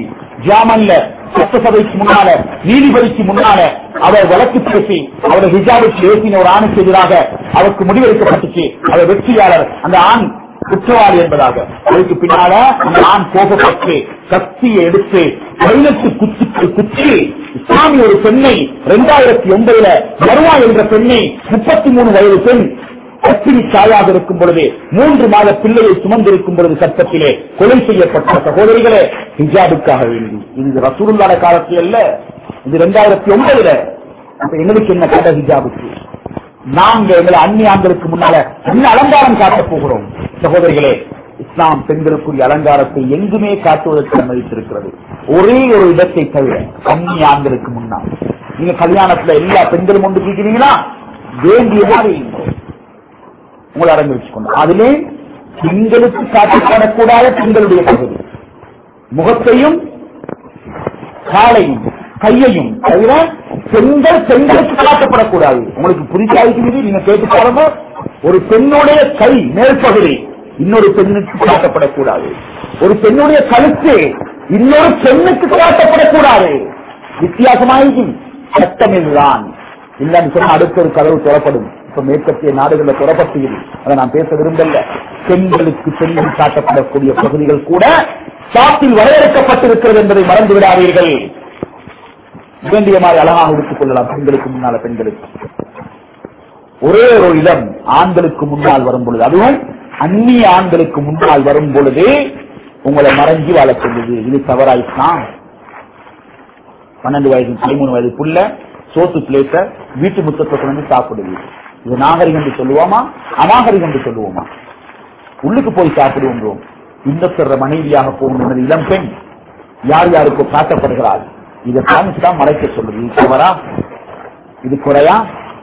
ஜாமன்ல சட்டசபைக்கு முன்னால நீதிபதிக்கு முன்னால அவர் வழக்கு பேசி அவரை ஹிஜாபுக்கு ஏற்றின ஒரு ஆணுக்கு எதிராக அவருக்கு முடிவெடுக்கப்பட்டுச்சு அவர் வெற்றியாளர் அந்த ஆண் குற்றவாளி என்பதாக அதுக்கு பின்னால அந்த ஆண் கோபப்பட்டு கத்தியை எடுத்து பதினெட்டு குச்சி குச்சி இஸ்லாமிய ஒரு பெண்ணை இரண்டாயிரத்தி ஒன்பதுல மருவா என்ற பெண்ணை முப்பத்தி மூணு வயது பெண் கத்திரி சாயாக இருக்கும் பொழுது மூன்று மாத பிள்ளையை சுமந்திருக்கும் பொழுது சட்டத்திலே கொலை செய்யப்பட்ட சகோதரிகளே ஹிஜாபுக்காக வேண்டி இது ரசூலுல்லாட காலத்தில் அல்ல இது இரண்டாயிரத்தி ஒன்பதுல அப்ப எங்களுக்கு என்ன கதை ஹிஜாபுக்கு நாங்க எங்களை அந்நிய ஆண்களுக்கு முன்னால என்ன அலங்காரம் காட்டப் போகிறோம் சகோதரிகளே இஸ்லாம் பெண்களுக்குரிய அலங்காரத்தை எங்குமே காட்டுவதற்கு அனுமதித்திருக்கிறது ஒரே ஒரு இடத்தை தவிர அந்நிய ஆண்களுக்கு முன்னால் நீங்க கல்யாணத்துல எல்லா பெண்களும் ஒன்று கேட்கிறீங்களா வேண்டிய மாதிரி இருங்க. உங்களை அடங்கி வச்சுக்கொண்டு அதிலே பெண்களுக்கு காட்டப்படக்கூடாத பெண்களுடைய பகுதி முகத்தையும் காலையும் கையையும் தவிர பெண்கள் பெண்களுக்கு காட்டப்படக்கூடாது உங்களுக்கு புரிசாய்க்கிறது நீங்க கேட்டு பாருங்க ஒரு பெண்ணுடைய கை மேல்பகுதி இன்னொரு பெண்ணுக்கு காட்டப்படக்கூடாது ஒரு பெண்ணுடைய கழுத்து இன்னொரு பெண்ணுக்கு காட்டப்படக்கூடாது வித்தியாசமாயிருக்கும் சட்டம் இதுதான் இல்லன்னு சொன்னா அடுத்த ஒரு கதவு திறப்படும் இப்ப மேற்கத்திய நாடுகளில் திறப்பட்டுகிறது அதை நான் பேச விரும்பல பெண்களுக்கு பெண்கள் காட்டப்படக்கூடிய பகுதிகள் கூட சாப்பில் வரையறுக்கப்பட்டிருக்கிறது என்பதை மறந்து விடாதீர்கள் வேண்டிய மாதிரி அழகாக உடுத்திக் கொள்ளலாம் பெண்களுக்கு முன்னால பெண்களுக்கு ஒரே ஒரு இடம் ஆண்களுக்கு முன்னால் வரும் பொழுது அதுவும் அந்நிய ஆண்களுக்கு முன்னால் வரும் பொழுது உங்களை மறைஞ்சு வாழ சொல்லுது இது தவறா இஸ்லாம் பன்னெண்டு வயது பதிமூணு வயது புள்ள சோத்து பிளேட்ட வீட்டு முத்தத்தை கொண்டு சாப்பிடுது இது நாகரிகம் என்று சொல்லுவோமா அநாகரிகம் என்று சொல்லுவோமா உள்ளுக்கு போய் சாப்பிடுவோம் இன்னொருத்தர மனைவியாக போகணும் இளம் பெண் யார் யாருக்கோ காட்டப்படுகிறாள் இதை காமிச்சுதான் மறைக்க சொல்லுது இது தவறா இது குறையா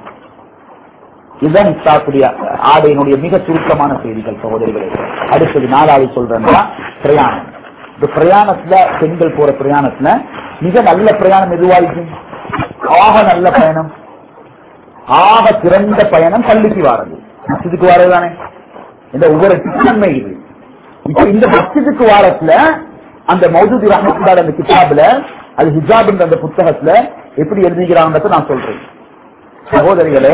இதுதான் இஸ்லாத்துடைய ஆடையினுடைய மிக சுருக்கமான செய்திகள் சகோதரிகளே அடுத்தது நாலாவது சொல்றேன்னா பிரயாணம் இந்த பிரயாணத்துல பெண்கள் போற பிரயாணத்துல மிக நல்ல பிரயாணம் எதுவாயிருக்கும் ஆக நல்ல பயணம் ஆக சிறந்த பயணம் பள்ளிக்கு வாரது மசிதுக்கு வாரதுதானே இந்த ஒவ்வொரு நன்மை இது இப்ப இந்த மசிதுக்கு வாரத்துல அந்த மௌதூதி ரஹமத்துல்லாட அந்த கிதாபுல அது ஹிஜாப் என்ற அந்த புத்தகத்துல எப்படி எழுதிக்கிறாங்கன்றத நான் சொல்றேன் சகோதரிகளே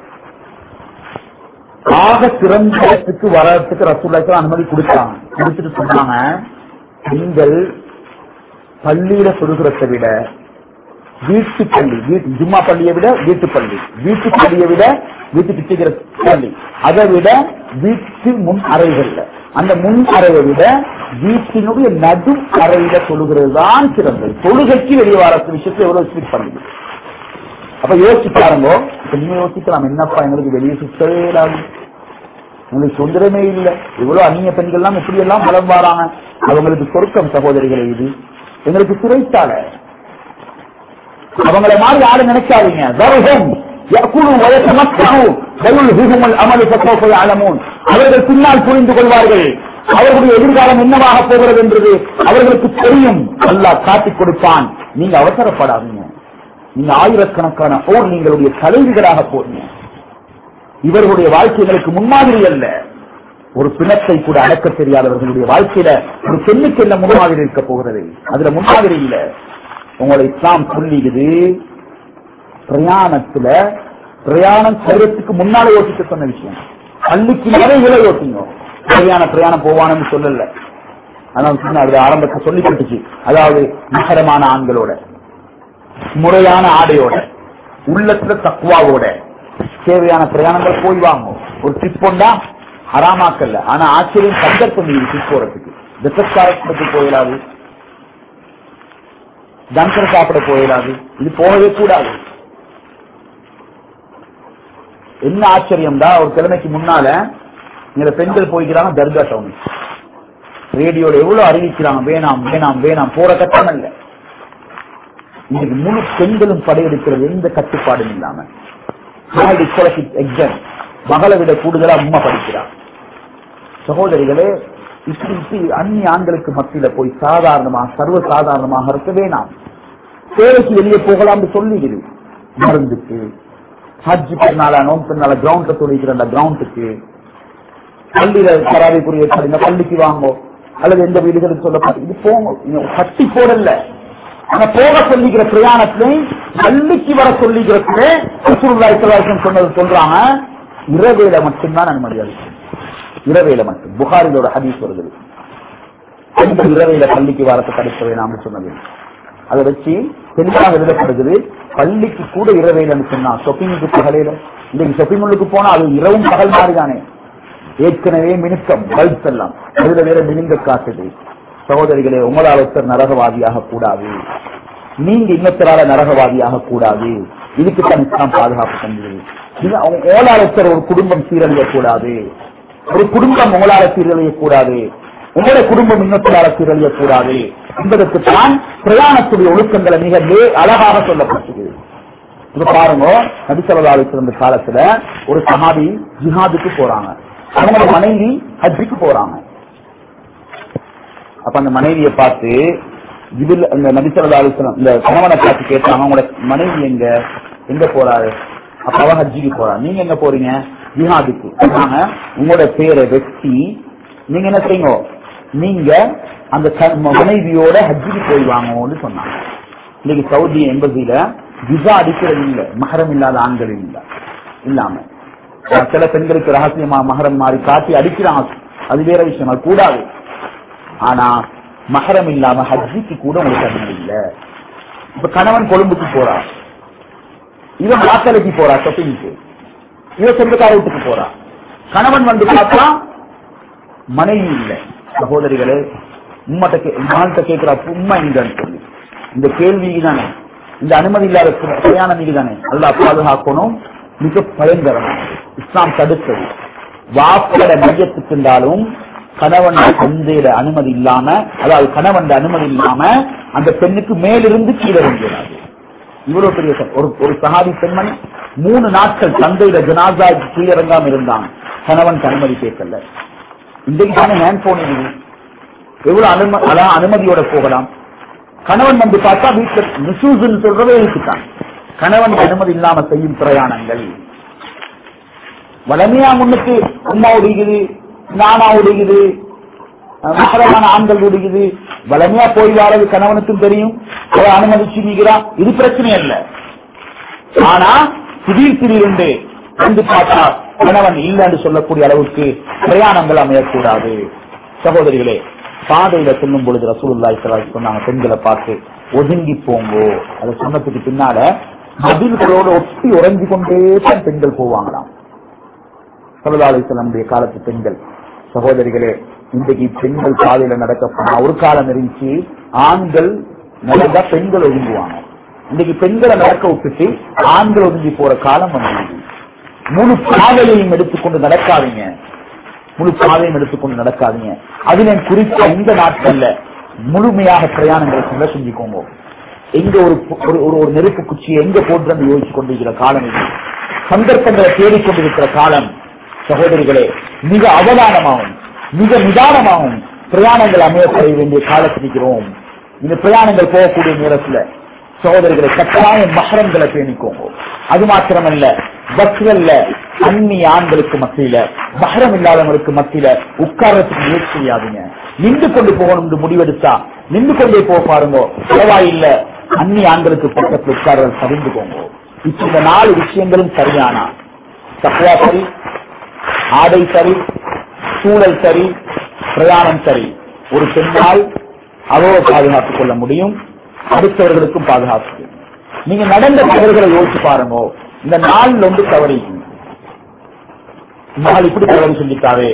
ஆக சிறந்த இடத்துக்கு வர்றதுக்கு ரசூல்லாக்கு அனுமதி கொடுத்தாங்க கொடுத்துட்டு சொன்னாங்க பெண்கள் பள்ளியில சொல்கிறத விட வீட்டு பள்ளி வீட்டு ஜும்மா பள்ளியை விட வீட்டு பள்ளி வீட்டு பள்ளியை விட வீட்டுக்கு செய்கிற பள்ளி அதை விட வீட்டு முன் அறைகள்ல அந்த முன் அறையை விட வீட்டினுடைய நடு அறையில தொழுகிறது தான் சிறந்தது தொழுகைக்கு வெளியே வர விஷயத்துல எவ்வளவு ஸ்ட்ரிக் பண்ணுது அப்ப யோசிச்சு பாருங்க இப்ப நீங்க யோசிக்கலாம் என்னப்பா எங்களுக்கு வெளியே சுத்தவே இல்லாது உங்களுக்கு சுதந்திரமே இல்லை இவ்வளவு அந்நிய பெண்கள் எல்லாம் எப்படி எல்லாம் வளம் வராங்க அவங்களுக்கு சொர்க்கம் சகோதரிகளை இது எங்களுக்கு சிறைச்சாலை அவங்கள மாதிரி யாரும் நினைக்காதீங்க தருகம் يأكلوا ويتمتعوا ويلههم الأمل فسوف يعلمون அவர்கள் பின்னால் புரிந்து கொள்வார்கள் அவர்களுடைய எதிர்காலம் என்னவாக போகிறது என்றது அவர்களுக்கு தெரியும் அல்லாஹ் காட்டிக் கொடுப்பான் நீங்க அவசரப்படாதீங்க நீங்க ஆயிரக்கணக்கான போர் நீங்களுடைய தலைவிகளாக போறீங்க இவர்களுடைய வாழ்க்கைகளுக்கு முன்மாதிரி அல்ல ஒரு பிணத்தை கூட அடக்க தெரியாதவர்களுடைய வாழ்க்கையில ஒரு பெண்ணுக்கு என்ன முன்மாதிரி இருக்க போகிறது அதுல முன்மாதிரி இல்ல உங்களை இஸ்லாம் சொல்லிடுது பிரயாணத்துல பிரயாணம் செய்யறதுக்கு முன்னாலே யோசிக்க சொன்ன விஷயம் பள்ளிக்கு நிறைய யோசிங்க பிரயாண பிரயாணம் போவானு சொல்லல அதான் சொன்ன அதுல ஆரம்பத்தை சொல்லி கொடுத்துச்சு அதாவது நகரமான ஆண்களோட முறையான ஆடையோட உள்ளத்துல தக்குவாவோட தேவையான பிரயாணங்கள் போய் வாங்கும் ஒரு ட்ரிப் போண்டா ஹராமாக்கல்ல ஆனா ஆச்சரியம் சந்தர்ப்பம் இது ட்ரிப் போறதுக்கு திசஸ்காரத்துக்கு போயிடாது தங்கர் சாப்பிட போயிடாது இது போகவே கூடாது என்ன ஆச்சரியம் தான் ஒரு கிழமைக்கு முன்னால இந்த பெண்கள் போய்க்கிறாங்க தர்கா டவுன் ரேடியோல எவ்வளவு அறிவிக்கிறாங்க வேணாம் வேணாம் வேணாம் போற கட்டம் இல்ல இன்னைக்கு முழு பெண்களும் படையெடுக்கிறது எந்த கட்டுப்பாடும் இல்லாம எக்ஸாம் மகளை விட கூடுதலா அம்மா படிக்கிறார் சகோதரிகளே இப்படி இப்படி அந்நிய ஆண்களுக்கு மத்தியில போய் சாதாரணமாக சர்வ சாதாரணமாக இருக்க வேணாம் தேவைக்கு வெளியே போகலாம்னு சொல்லிடுது மருந்துக்கு ஹஜ் பெருநாளா நோம் பெருநாளா கிரவுண்ட்ல சொல்லிக்கிற அந்த கிரவுண்டுக்கு பள்ளியில தராவிக்குரிய ஏற்பாடு இந்த பள்ளிக்கு வாங்கோ அல்லது எந்த வீடுகளுக்கு சொல்லப்பட்டு இது போங்க இது கட்டி போடல ஆனா போக சொல்லிக்கிற பிரயாணத்திலே பள்ளிக்கு வர சொல்லிக்கிறதுலே ரசூலுல்லாஹி ஸல்லல்லாஹு அலைஹி வஸல்லம் சொன்னது சொல்றாங்க இரவேல மட்டும்தான் அனுமதி அளிக்கும் இரவேல மட்டும் புகாரிலோட ஹதீஸ் வருது பெண்கள் இரவையில பள்ளிக்கு வரத்து தடுக்க வேணாம்னு சொன்னது அதை வச்சு தெளிவாக எழுதப்படுகிறது பள்ளிக்கு கூட இரவையில சொன்னா ஷொப்பிங்குக்கு பகலையில இன்னைக்கு ஷொப்பிங் மாலுக்கு போனா அது இரவும் பகல் மாதிரிதானே ஏற்கனவே மினுக்கம் பல்ஸ் எல்லாம் அதுல வேற மினுங்க காட்டுது சகோதரிகளே உங்களால் ஒருத்தர் நரகவாதியாக கூடாது நீங்க இன்னொருத்தரால நரகவாதியாக கூடாது இதுக்கு தான் இஸ்லாம் பாதுகாப்பு தந்தது இது அவங்க உங்களால் ஒருத்தர் ஒரு குடும்பம் சீரழிய கூடாது ஒரு குடும்பம் உங்களால சீரழிய கூடாது உங்களுடைய குடும்பம் இன்னொருத்தரால சீரழிய கூடாது என்பதற்கு தான் பிரயாணத்துடைய ஒழுக்கங்களை மிக லே- அழகாக சொல்லப்பட்டது இப்ப பாருங்க நபிசல்லாவை இருந்த காலத்துல ஒரு சஹாபி ஜிஹாதுக்கு போறாங்க அவங்களோட மனைவி ஹஜ்ஜுக்கு போறாங்க அப்ப அந்த மனைவியை பார்த்து இதில் அந்த நபிசல்லா அலிஸ்லாம் இந்த கணவனை பார்த்து கேட்டாங்க உங்களோட மனைவி எங்க எங்க போறாரு அப்ப அவ ஹஜ்ஜிக்கு போறா நீங்க எங்க போறீங்க ஜிஹாதுக்கு சொன்னாங்க உங்களோட பேரை வெட்டி நீங்க என்ன செய்யுங்க நீங்க அந்த க- மனைவியோட ஹஜ்ஜிக்கு போய் வாங்கன்னு சொன்னாங்க இன்னைக்கு சவுதி எம்பசில விசா அடிக்கிறது இல்ல மகரம் இல்லாத ஆண்கள் இல்ல இல்லாம அஹ் சில பெண்களுக்கு ரகசியமா மகரம் மாறி காட்டி அடிக்கிறாங்க அது வேற விஷயம் அது கூடாது ஆனா மகரம் இல்லாம ஹஜ்ஜிக்கு கூட உங்களுக்கு அனுமதி இல்ல இப்ப கணவன் கொழும்புக்கு போறா இவன் வாக்கலைக்கு போறா ஷாப்பிங்க்கு இவன் சொந்தக்கார வீட்டுக்கு போறா கணவன் வந்து பார்த்தா மனைவி இல்ல சகோதரிகளே உம்மட்ட கே மகன்கிட்ட கேட்கிறா உண்மை எங்கன்னு சொல்லி இந்த கேள்வி தானே இந்த அனுமதி இல்லாத பிர- பிரயாணம் இதுதானே அல்லாஹ் பாதுகாக்கணும் மிக பயங்கரமானது இஸ்லாம் தடுத்தது வாப்பட மையத்துக்கு இருந்தாலும் கணவன் தந்தையிட அனுமதி இல்லாம அதாவது கணவன் அனுமதி இல்லாம அந்த பெண்ணுக்கு மேலிருந்து கீழே வந்துடாது இவ்வளவு பெரிய ச- ஒரு ஒரு சஹாபி பெண்மணி மூணு நாட்கள் தந்தையிட ஜனாசா கீழிறங்காம இருந்தாங்க கணவன் அனுமதி கேட்கல இன்றைக்கு தானே ஹேண்ட் போன் இருக்குது எவ்வளவு அனும அதான் அனுமதியோட போகலாம் கணவன் வந்து பார்த்தா வீட்டுல மிசூஸ் சொல்றதே இருக்குதான் கணவன் அனுமதி இல்லாம செய்யும் பிரயாணங்கள் வளமையா முன்னுக்கு அம்மா ஒடுங்குது நானா ஒடுங்குது மகரமான ஆண்கள் ஒடுங்குது வளமையா போய் வாரது கணவனுக்கும் தெரியும் அவ அனுமதிச்சு நீக்கிறான் இது பிரச்சனை அல்ல ஆனா திடீர் திடீரென்று வந்து பார்த்தா கணவன் இல்லைன்னு சொல்லக்கூடிய அளவுக்கு பிரயாணங்கள் அமையக்கூடாது சகோதரிகளே பாதையில செல்லும் பொழுது ரசூலுல்லாஹி ஸல்லல்லாஹு அலைஹி சொன்னாங்க பெண்களை பார்த்து ஒதுங்கி போங்கோ அதை சொன்னதுக்கு பின்னால மதில்களோட ஒட்டி உறைஞ்சு கொண்டே தான் பெண்கள் போவாங்களாம் சல்லல்லாஹு அலைஹி வஸல்லமுடைய காலத்து பெண்கள் சகோதரிகளே இன்றைக்கு பெண்கள் பாதையில நடக்க போனா ஒரு காலம் இருந்துச்சு ஆண்கள் நடந்தா பெண்கள் ஒதுங்குவாங்க இன்னைக்கு பெண்களை நடக்க விட்டுட்டு ஆண்கள் ஒதுங்கி போற காலம் வந்து முழு பாதையையும் எடுத்துக்கொண்டு நடக்காதீங்க முழு பாதையும் எடுத்துக்கொண்டு நடக்காதீங்க அதுல குறித்த இந்த நாட்கள்ல முழுமையாக பிரயாணங்களை செல்ல செஞ்சுக்கோங்க எங்க ஒரு பு- ஒரு ஒரு- ஒரு நெருப்பு குச்சியை எங்க போட்டு யோசிச்சு கொண்டிருக்கிற காலம் இது சந்தர்ப்பங்களை தேடிக்கொண்டிருக்கிற காலம் சகோதரிகளே மிக அவதானமாகும் மிக நிதானமாகும் பிரயாணங்கள் அமையப்பட வேண்டிய காலத்தில் இருக்கிறோம் இந்த பிரயாணங்கள் போகக்கூடிய நேரத்துல சகோதரிகளை கட்டாயம் மகரங்களை பேணிக்கோங்க அது மாத்திரமல்ல பஸ்கள்ல அந்நிய ஆண்களுக்கு மத்தியில மகரம் இல்லாதவங்களுக்கு மத்தியில உட்கார்றதுக்கு முயற்சி செய்யாதீங்க நின்று கொண்டு போகணும் என்று முடிவெடுத்தா நின்று கொண்டே போக பாருங்க பரவாயில்ல அந்நிய ஆண்களுக்கு பக்கத்தில் உட்கார்றது தெரிந்துக்கோங்க இப்ப இந்த நாலு விஷயங்களும் சரியானா தக்குவா சரி ஆடை சரி சூழல் சரி பிரயாணம் சரி ஒரு பெண்ணால் அவரை பாதுகாத்துக் கொள்ள முடியும் அடுத்தவர்களுக்கும் பாதுகாப்பு நீங்க நடந்த தவறுகளை யோசிச்சு பாருங்க இந்த நாள் ஒன்று தவறி நாள் இப்படி தவறு செஞ்சுட்டாவே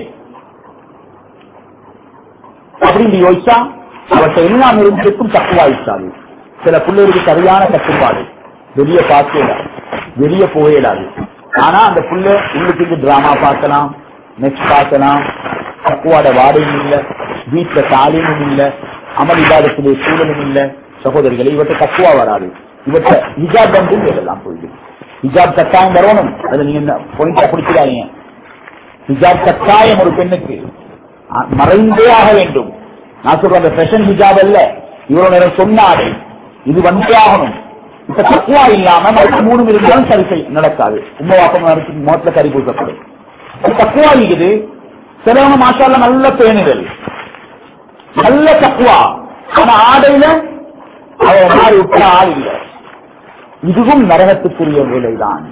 அப்படின்னு யோசிச்சா அவற்றை எல்லாம் இருந்திருக்கும் தக்குவாயிச்சாது சில பிள்ளைகளுக்கு சரியான கட்டுப்பாடு வெளிய பார்க்கல வெளிய போயிடாது ஆனா அந்த புள்ள உள்ளுக்கு இருந்து டிராமா பார்க்கலாம் நெக்ஸ்ட் பார்க்கலாம் தக்குவாட வாடையும் இல்ல வீட்டுல தாலியும் இல்ல அமல் இல்லாதத்திலே சூழலும் இல்ல சகோதரிகளை இவற்றை தக்குவா வராது இவற்றை ஹிஜாப் வந்து இதெல்லாம் போயிடும் ஹிஜாப் கட்டாயம் வரணும் அதை நீங்க பாயிண்டா பிடிச்சிடாதீங்க ஹிஜாப் கட்டாயம் ஒரு பெண்ணுக்கு அ- மறைந்தே ஆக வேண்டும் நான் சொல்றேன் அந்த ஃபேஷன் ஹிஜாப் அல்ல இவ்வளவு நேரம் சொன்ன ஆடை இது வந்தே ஆகணும் இப்ப தக்குவா இல்லாம மற்ற மூணு இருந்தாலும் சரி செய் நடக்காது உண்மை வாப்பம் மோட்டில கறி பூசப்படும் அது தக்குவா இருக்குது சிலவங்க மாஷால நல்ல பேணுதல் நல்ல தக்குவா ஆனா ஆடையில அவன் மாறி விட்ட ஆள் இல்லை இதுவும் நரகத்துக்குரிய வேலைதான்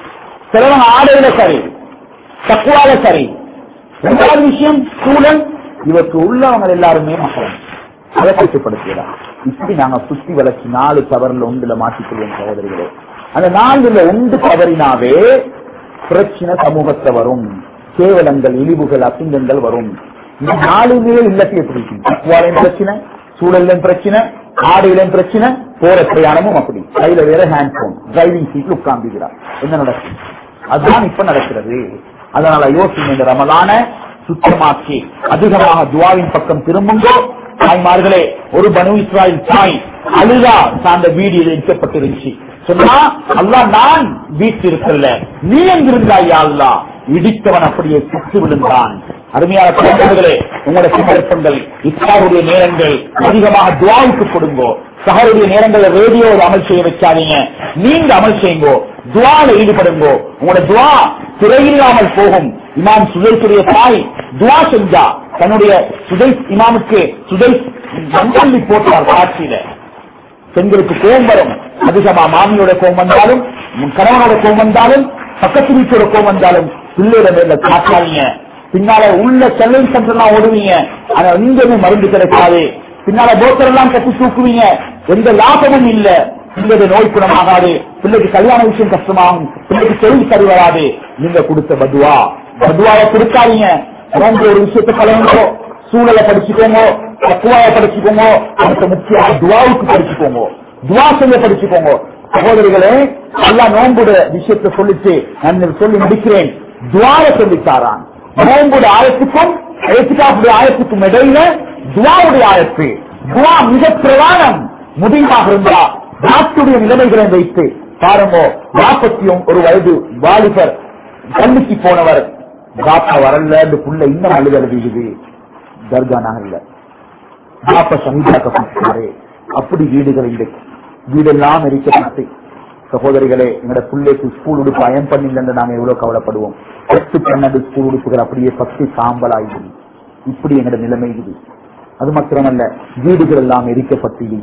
சிலவன் ஆடையில சரி தக்குவால சரி ரெண்டாவது விஷயம் சூழல் இவருக்கு உள்ளவங்க எல்லாருமே மக்கள் அதை கட்டுப்படுத்துகிறார் இப்படி நாங்க சுத்தி வளர்ச்சி நாலு தவறுல ஒன்றுல மாற்றிக்கொள்வோம் சகோதரிகளே அந்த நாலுல ஒன்று தவறினாவே பிரச்சனை சமூகத்தை வரும் கேவலங்கள் இழிவுகள் அசிங்கங்கள் வரும் இந்த நாலுமே இல்லத்தையே பிடிக்கும் தக்குவாலையும் பிரச்சனை சூழலும் பிரச்சனை ஆடையிலும் பிரச்சனை போற பிரயாணமும் அப்படி கையில வேற ஹேண்ட் போன் டிரைவிங் சீட்ல உட்கார்ந்துகிறார் என்ன நடக்கும் அதுதான் இப்ப நடக்கிறது அதனால யோசிங்க இந்த ரமலான சுத்தமாக்கி அதிகமாக துவாவின் பக்கம் திரும்புங்கோ தாய்மார்களே ஒரு பனு இஸ்ராயில் தாய் அழுதா சார்ந்த வீடு இடிக்கப்பட்டிருந்துச்சு சொன்னா அல்லா நான் வீட்டு இருக்கல நீ எங்கிருந்தாய் அல்லா இடித்தவன் அப்படியே சுற்றி விழுந்தான் அருமையான குழந்தைகளே உங்களோட சந்தர்ப்பங்கள் இஸ்லாவுடைய நேரங்கள் அதிகமாக துவாவுக்கு கொடுங்கோ சகருடைய நேரங்களை ரேடியோவில் அமல் செய்ய வச்சாதீங்க நீங்க அமல் செய்யுங்கோ துவால ஈடுபடுங்கோ உங்களோட துவா திரையில்லாமல் போகும் இமாம் சுதைசுடைய தாய் துவா செஞ்சா தன்னுடைய சுதை இமாமுக்கு சுதை மஞ்சள்ளி போட்டார் காட்சியில பெண்களுக்கு கோபம் வரும் அதிகமா மாமியோட கோபம் வந்தாலும் உன் கணவனோட கோபம் வந்தாலும் பக்கத்து வீட்டோட கோபம் வந்தாலும் பிள்ளையோட மேல காட்டாதீங்க பின்னால உள்ள செல்லை சென்றெல்லாம் ஓடுவீங்க ஆனா எங்கேயுமே மருந்து கிடைக்காது பின்னால போத்தர் எல்லாம் கட்டி தூக்குவீங்க எந்த லாபமும் இல்ல பிள்ளைக்கு நோய் குணமாகாது பிள்ளைக்கு கல்யாண விஷயம் கஷ்டமாகும் பிள்ளைக்கு தொழில் சரி வராது நீங்க கொடுத்த பதுவா பதுவாவை கொடுக்காதீங்க நோம்பு ஒரு விஷயத்தை கலந்துக்கோ சூழலை படிச்சுக்கோங்க தக்குவாய படிச்சுக்கோங்க அடுத்த முக்கியமாக துவாவுக்கு படிச்சுக்கோங்க துவா செய்ய படிச்சுக்கோங்க சகோதரிகளே அல்லா நோம்புட விஷயத்தை சொல்லிட்டு நான் இதை சொல்லி முடிக்கிறேன் துவார சொல்லித்தாரான் நோம்புட ஆயத்துக்கும் எழுத்துக்காப்புடைய ஆயத்துக்கும் இடையில துவாவுடைய ஆயத்து துவா மிக பிரதானம் முடிவாக இருந்தா நாட்டுடைய நிலைமைகளை வைத்து பாருங்க நாற்பத்தியும் ஒரு வயது வாலிபர் பள்ளிக்கு போனவர் பாப்பா வரல இந்த புள்ள இன்னும் அழுது அழுதுகுது தர்கா நகர்ல பாப்பா சமீபாக்கப்பட்டாரு அப்படி வீடுகள் இல்லை வீடெல்லாம் எரிக்கப்பட்டு சகோதரிகளே எங்களோட பிள்ளைக்கு ஸ்கூல் உடுப்பு அயம் பண்ணிங்க நாங்க எவ்வளவு கவலைப்படுவோம் பத்து பன்னெண்டு ஸ்கூல் உடுப்புகள் அப்படியே பத்து சாம்பலாயுது இப்படி எங்களோட நிலைமை இது அது மாத்திரமல்ல வீடுகள் எல்லாம் எரிக்கப்பட்டு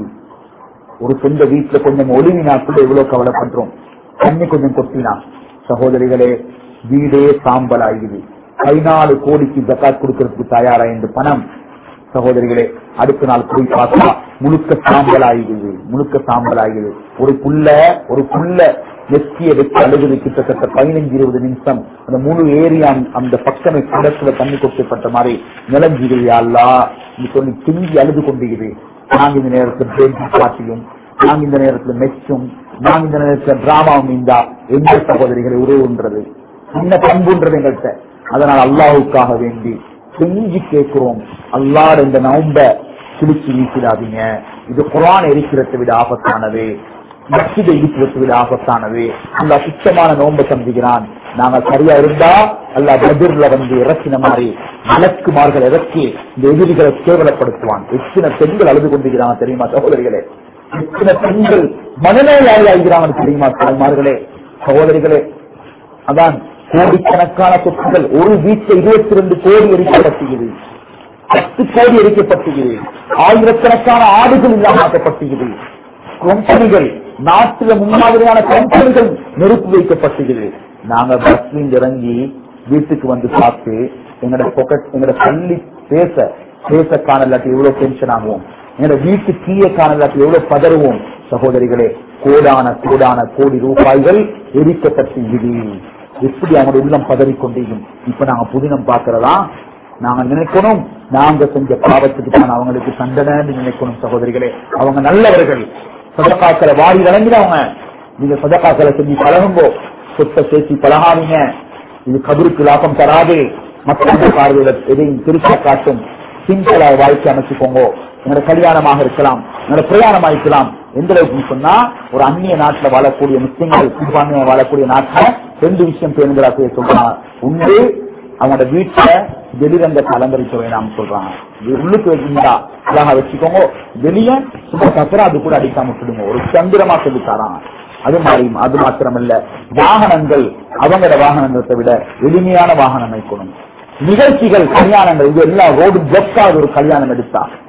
ஒரு சொந்த வீட்டுல கொஞ்சம் ஒளிவினா கூட எவ்வளவு கவலைப்படுறோம் தண்ணி கொஞ்சம் கொட்டினா சகோதரிகளே வீடே சாம்பல் ஆகுது பதினாலு கோடிக்கு ஜக்காத் கொடுக்கறதுக்கு தயாரா என்று பணம் சகோதரிகளே அடுத்த நாள் போய் பார்த்தா முழுக்க சாம்பல் ஆகிடுது முழுக்க சாம்பல் ஆகிடுது ஒரு புள்ள ஒரு புள்ள நெத்திய வச்சு அழுகுது கிட்டத்தட்ட பதினஞ்சு இருபது நிமிஷம் அந்த முழு ஏரியா அந்த பக்கமே கிடத்துல தண்ணி கொட்டப்பட்ட மாதிரி நிலஞ்சுது அல்லா இது சொல்லி திங்கி அழுது கொண்டிருக்குது நாங்க இந்த நேரத்துல பேசி காட்டியும் நாங்க இந்த நேரத்துல மெச்சும் நாங்க இந்த நேரத்துல டிராமாவும் இந்தா எந்த சகோதரிகளை உறவுன்றது என்ன பண்புன்றது எங்கள்கிட்ட அதனால் அல்லாஹுக்காக வேண்டி செஞ்சு கேட்கிறோம் அல்லாட இந்த நவம்ப கிழிச்சு வீசிடாதீங்க இது குரான் எரிக்கிறதை விட ஆபத்தானது மசிதை இடிக்கிறதை விட ஆபத்தானது அல்லா சுத்தமான நோன்பை சந்திக்கிறான் நாங்க சரியா இருந்தா அல்லா பதிர்ல வந்து இறக்கின மாதிரி விளக்குமார்கள் இறக்கி இந்த எதிரிகளை கேவலப்படுத்துவான் எத்தனை பெண்கள் அழுது கொண்டிருக்கிறாங்க தெரியுமா சகோதரிகளே எத்தனை பெண்கள் மனநோயாளி ஆகிறாங்க தெரியுமா தாய்மார்களே சகோதரிகளே அதான் கோடிக்கணக்கான சொத்துக்கள் ஒரு வீட்டில் இருபத்தி ரெண்டு கோடி எரிக்கப்பட்டுகிறது பத்து கோடி எரிக்கப்பட்டுகிறது ஆயிரக்கணக்கான ஆடுகள் இல்லாமக்கப்பட்டுகிறது கம்பெனிகள் நாட்டுல முன்மாதிரியான கம்பெனிகள் நெருப்பு வைக்கப்பட்டுகிறது நாங்க பஸ்ல இறங்கி வீட்டுக்கு வந்து பார்த்து எங்களோட பொக்கெட் எங்களோட பள்ளி பேச பேச காணலாட்டி எவ்வளவு டென்ஷன் ஆகுவோம் எங்களோட வீட்டு கீழே காணலாட்டி எவ்வளவு பதறுவோம் சகோதரிகளே கோடான கோடான கோடி ரூபாய்கள் எரிக்கப்பட்டு இது எப்படி அவங்களுடைய உள்ளம் பதறிக்கொண்டேயும் இப்ப நாங்க புதினம் பாக்குறதா நாங்க நினைக்கணும் நாங்க செஞ்ச பாவத்துக்கு தான் அவங்களுக்கு தண்டனைன்னு நினைக்கணும் சகோதரிகளே அவங்க நல்லவர்கள் சதக்காக்களை வாரி வழங்கினவங்க நீங்க சதக்காக்களை செஞ்சு பழகுங்கோ சொத்தை சேர்த்து பழகாதீங்க இது கபருக்கு லாபம் தராது மக்களுடைய பார்வையில எதையும் திருப்ப காட்டும் சிம்பிளா வாழ்க்கை அமைச்சுக்கோங்க என்னோட கல்யாணமாக இருக்கலாம் என்னோட பிரயாணமா இருக்கலாம் எந்த அளவுக்கு சொன்னா ஒரு அந்நிய நாட்டுல வாழக்கூடிய முஸ்லிம்கள் சிறுபான்மையா வாழக்கூடிய நாட்டுல ரெண்டு விஷயம் பேருந்தா சொல்றாங்க ஒன்று அவங்களோட வீட்டுல வெளிரங்கத்தை அலங்கரிக்க வேணாம் சொல்றாங்க உள்ளுக்கு வச்சிருந்தா அழகா வச்சுக்கோங்க வெளிய சும்மா கசரா அது கூட அடிக்காம விட்டுடுங்க ஒரு சந்திரமா சொல்லி தராங்க அது மாதிரி அது மாத்திரமல்ல வாகனங்கள் அவங்களோட வாகனங்களை விட எளிமையான வாகனம் வைக்கணும் நிகழ்ச்சிகள் கல்யாணங்கள் இது எல்லாம் ரோடு பிளக்காத ஒரு கல்யாணம் எடுத்தா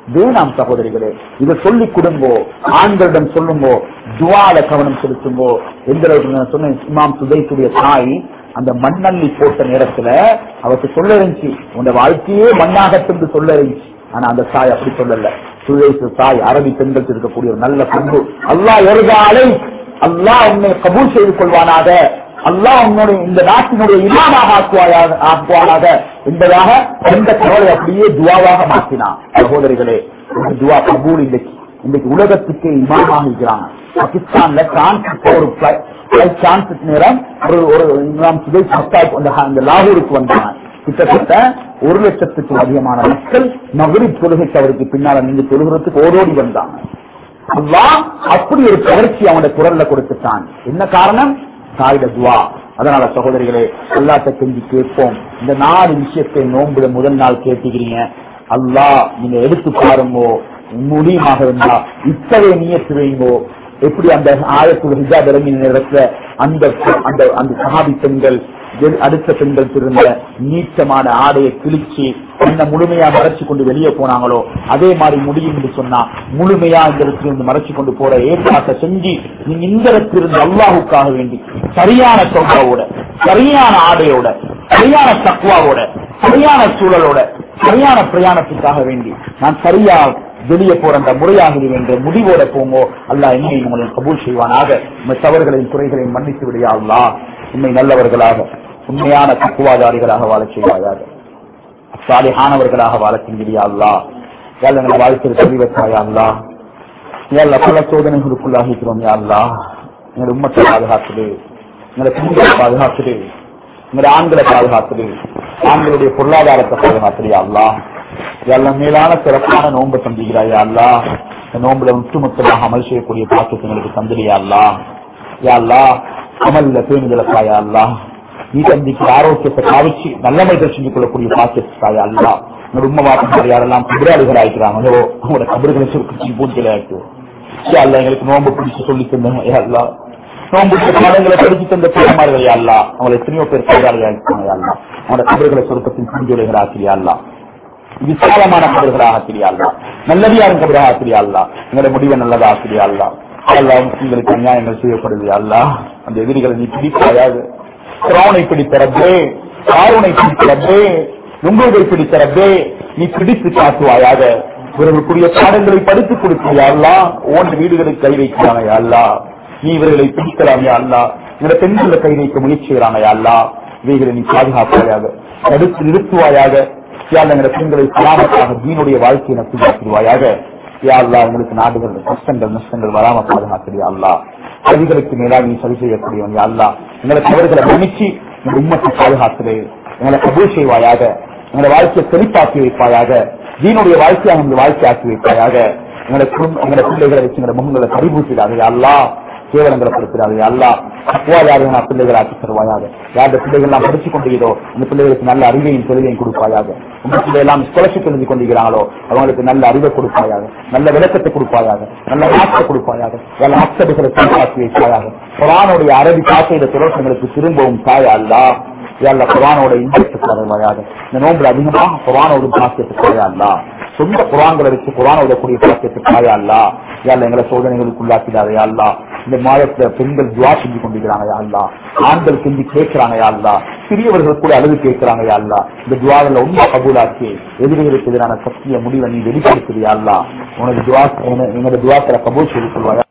வேணாம் சகோதரிகளே இதை சொல்லி கொடுங்கோ ஆண்களிடம் சொல்லுங்கோ துவால கவனம் செலுத்துங்கோ எந்த அளவுக்கு நான் சொன்னேன் இமாம் சுதைத்துடைய தாய் அந்த மண்ணள்ளி போட்ட நேரத்துல அவருக்கு சொல்ல இருந்துச்சு உன் வாழ்க்கையே மண்ணாகட்டு சொல்ல இருந்துச்சு ஆனா அந்த தாய் அப்படி சொல்லல சுதேச தாய் அரபி பெண்களுக்கு இருக்கக்கூடிய ஒரு நல்ல பண்பு அல்லாஹ் எருகாலை அல்லாஹ் உன்னை கபூல் செய்து கொள்வானாக அல்லாஹ் உன்னுடைய இந்த நாட்டினுடைய இமாமாக ஆக்குவாயாக ஆக்குவானாக என்பதாக எந்த கவலை அப்படியே துவாவாக மாற்றினான் சகோதரிகளே இந்த துவா கபூல் இன்றைக்கு இன்றைக்கு உலகத்துக்கு இமாமாக இருக்கிறாங்க பாகிஸ்தான்ல டிரான்சிட் ஒரு டிரான்சிட் நேரம் ஒரு ஒரு இமாம் சுதேஷ் மஸ்தாக் அந்த அந்த லாகூருக்கு வந்தாங்க கிட்டத்தட்ட ஒரு லட்சத்துக்கும் அதிகமான மக்கள் மகரிப் தொழுகைக்கு அவருக்கு பின்னால நின்று தொழுகிறதுக்கு ஓடோடி வந்தாங்க அல்லாஹ் அப்படி ஒரு கவர்ச்சி அவனுடைய குரல்ல கொடுத்துட்டான் என்ன காரணம் தாயிட துவா அதனால சகோதரிகளே அல்லாட்ட கெஞ்சி கேட்போம் இந்த நாலு விஷயத்தை நோம்புல முதல் நாள் கேட்டுக்கிறீங்க அல்லாஹ் நீங்க எடுத்து பாருங்கோ முடியுமாக இருந்தா இத்தகைய நியத்து வைங்கோ எப்படி அந்த ஆயத்துல ஹிஜாப் இறங்கின நேரத்துல அந்த அந்த அந்த சஹாபி பெண்கள் வெ- அடுத்த பெண்கள் திருந்த நீச்சமான ஆடையை கிழிச்சு என்ன முழுமையா மறைச்சு கொண்டு வெளியே போனாங்களோ அதே மாதிரி முடியும் என்று சொன்னா முழுமையா இந்த இடத்துல இருந்து மறைச்சு கொண்டு போற ஏற்பாட்டை செஞ்சு நீங்க இந்த இடத்துல இருந்து அல்லாஹுக்காக வேண்டி சரியான சௌபாவோட சரியான ஆடையோட சரியான தக்குவாவோட சரியான சூழலோட சரியான பிரயாணத்துக்காக வேண்டி நான் சரியா வெளியே போற அந்த முறையாகிறேன் என்ற முடிவோட போங்கோ அல்லாஹ் என்னையும் உங்களை கபூல் செய்வானாக உங்கள் தவறுகளையும் குறைகளையும் மன்னித்து விடையா அல்லாஹ் உண்மை நல்லவர்களாக உண்மையான தக்குவாதாரிகளாக வாழச் செய்வாயாக சாலிஹானவர்களாக வாழ செஞ்சிரியா அல்லா யாழ் எங்களை வாழ்க்கையில் தெளிவச்சாயா அல்லா யாழ் பல சோதனைகளுக்குள்ளாகிக்கிறோம் யா அல்லா எங்களை உம்மத்தை பாதுகாத்துடு எங்களை பெண்களை பாதுகாத்துடு எங்களை ஆண்களை பாதுகாத்துடு ஆண்களுடைய பொருளாதாரத்தை பாதுகாத்துடு யா அல்லா எல்லாம் மேலான சிறப்பான நோன்பு தந்திக்கிறாயா அல்லா இந்த நோன்புல ஒட்டுமொத்தமாக அமல் செய்யக்கூடிய பாக்கியத்தை எங்களுக்கு தந்திரியா அல்லா யா அல்லா அமல்ல பேணுதலக்காயா அல்லா நீ தந்திக்கு ஆரோக்கியத்தை காவிச்சு நல்ல மனிதர் செஞ்சு கொள்ளக்கூடிய பாக்கியத்துக்காயா அல்லா உங்க உண்மை வாக்கம் யாரெல்லாம் குபிராளிகள் ஆயிக்கிறாங்களோ அவங்களோட கபறுகளை சுருக்கி பூஜையில ஆயிட்டு அல்ல எங்களுக்கு நோன்பு பிடிச்சு சொல்லி தந்தோம் யா அல்லா நோன்பு பாடங்களை படிச்சு தந்த பெருமாறுகள் யா அல்லா அவங்களை எத்தனையோ பேர் கைதாளிகள் ஆயிட்டாங்க யா அல்லா அவங்களோட கபறுகளை சுருக்கத்தின் பூஜைகள் ஆக்கிறியா அல்லா விசாலமான கபர்களாக ஆக்கிரியாள்லா நல்லதியாரும் கபராக ஆக்கிரியாள்லா எங்களுடைய முடிவை நல்லதா ஆக்கிரியாள்லா அல்லா முஸ்லிம்களுக்கு அநியாயங்கள் செய்யப்படுது அல்லா அந்த எதிரிகளை நீ பிடிக்காயாது திராவனை பிடித்தரப்பே காருனை பிடித்தரப்பே நுங்குவை பிடித்தரப்பே நீ பிடித்து காட்டுவாயாக இவர்களுக்குரிய பாடங்களை படித்துக் கொடுக்கிறாயா ஓன் வீடுகளுக்கு கை வைக்கிறாங்க அல்லா நீ இவர்களை பிடிக்கலாம் அல்லா இந்த பெண்களை கை வைக்க முயற்சி செய்கிறாங்க அல்லா இவைகளை நீ பாதுகாப்பாயாக தடுத்து நிறுத்துவாயாக யாழ் எங்களை பெண்களை சலாமத்தாக தீனுடைய வாழ்க்கையை நசுவாயாக யா அல்லா எங்களுக்கு நாடுகள் கஷ்டங்கள் நஷ்டங்கள் வராம பாதுகாக்கிறியா அல்லா கவிகளுக்கு மேலாக நீ சரி செய்யக்கூடியவன் யா அல்லா எங்களை தவறுகளை மன்னிச்சு எங்கள் உண்மத்தை பாதுகாக்கிறே எங்களை கபூல் செய்வாயாக எங்களை வாழ்க்கையை செழிப்பாக்கி வைப்பாயாக தீனுடைய வாழ்க்கையாக எங்கள் வாழ்க்கை ஆக்கி வைப்பாயாக எங்களை குடும்ப எங்களை பிள்ளைகளை வச்சு எங்களை முகங்களை பறிபூட்டிடாதே அல்லா கேவலங்களை படுத்துறாரு அல்லா அப்புவாதாரியான பிள்ளைகள் ஆக்கி தருவாயாக யார் பிள்ளைகள் எல்லாம் படிச்சு கொண்டீரோ அந்த பிள்ளைகளுக்கு நல்ல அறிவையும் தொழிலையும் கொடுப்பாயாக உங்க பிள்ளை எல்லாம் ஸ்காலர்ஷிப் எழுதி கொண்டிருக்கிறாங்களோ அவங்களுக்கு நல்ல அறிவை கொடுப்பாயாக நல்ல விளக்கத்தை கொடுப்பாயாக நல்ல மாற்றத்தை கொடுப்பாயாக நல்ல அக்சபுகளை சீர்காட்டி வைப்பாயாக குரானுடைய அரபி பாசையில துரோசங்களுக்கு திரும்பவும் தாயா அல்லா யாழ்ல குரானோட இன்பத்தை தருவாயாக இந்த நோம்புல அதிகமாக குரானோட பாக்கியத்துக்கு தாயா அல்லா சொந்த குரான்களை வச்சு குரான் ஓதக்கூடிய பாக்கியத்துக்கு தாயா அல்லா யாழ்ல எங்களை சோதனைகளுக்கு உள்ளாக்கிடாத அல்லா இந்த மாதத்துல பெண்கள் துவா செஞ்சு கொண்டிருக்கிறாங்க யா அல்லா ஆண்கள் செஞ்சு கேட்கிறாங்க யா அல்லா சிறியவர்கள் கூட அழுது கேட்கிறாங்க யா அல்லா இந்த துவாவில் உண்மை கபூலாக்கி எதிரிகளுக்கு எதிரான சக்திய முடிவை நீ வெளிப்படுத்துறியா அல்லா உனது துவா எங்களோட துவாக்களை கபூல் செய்து கொள்வாயா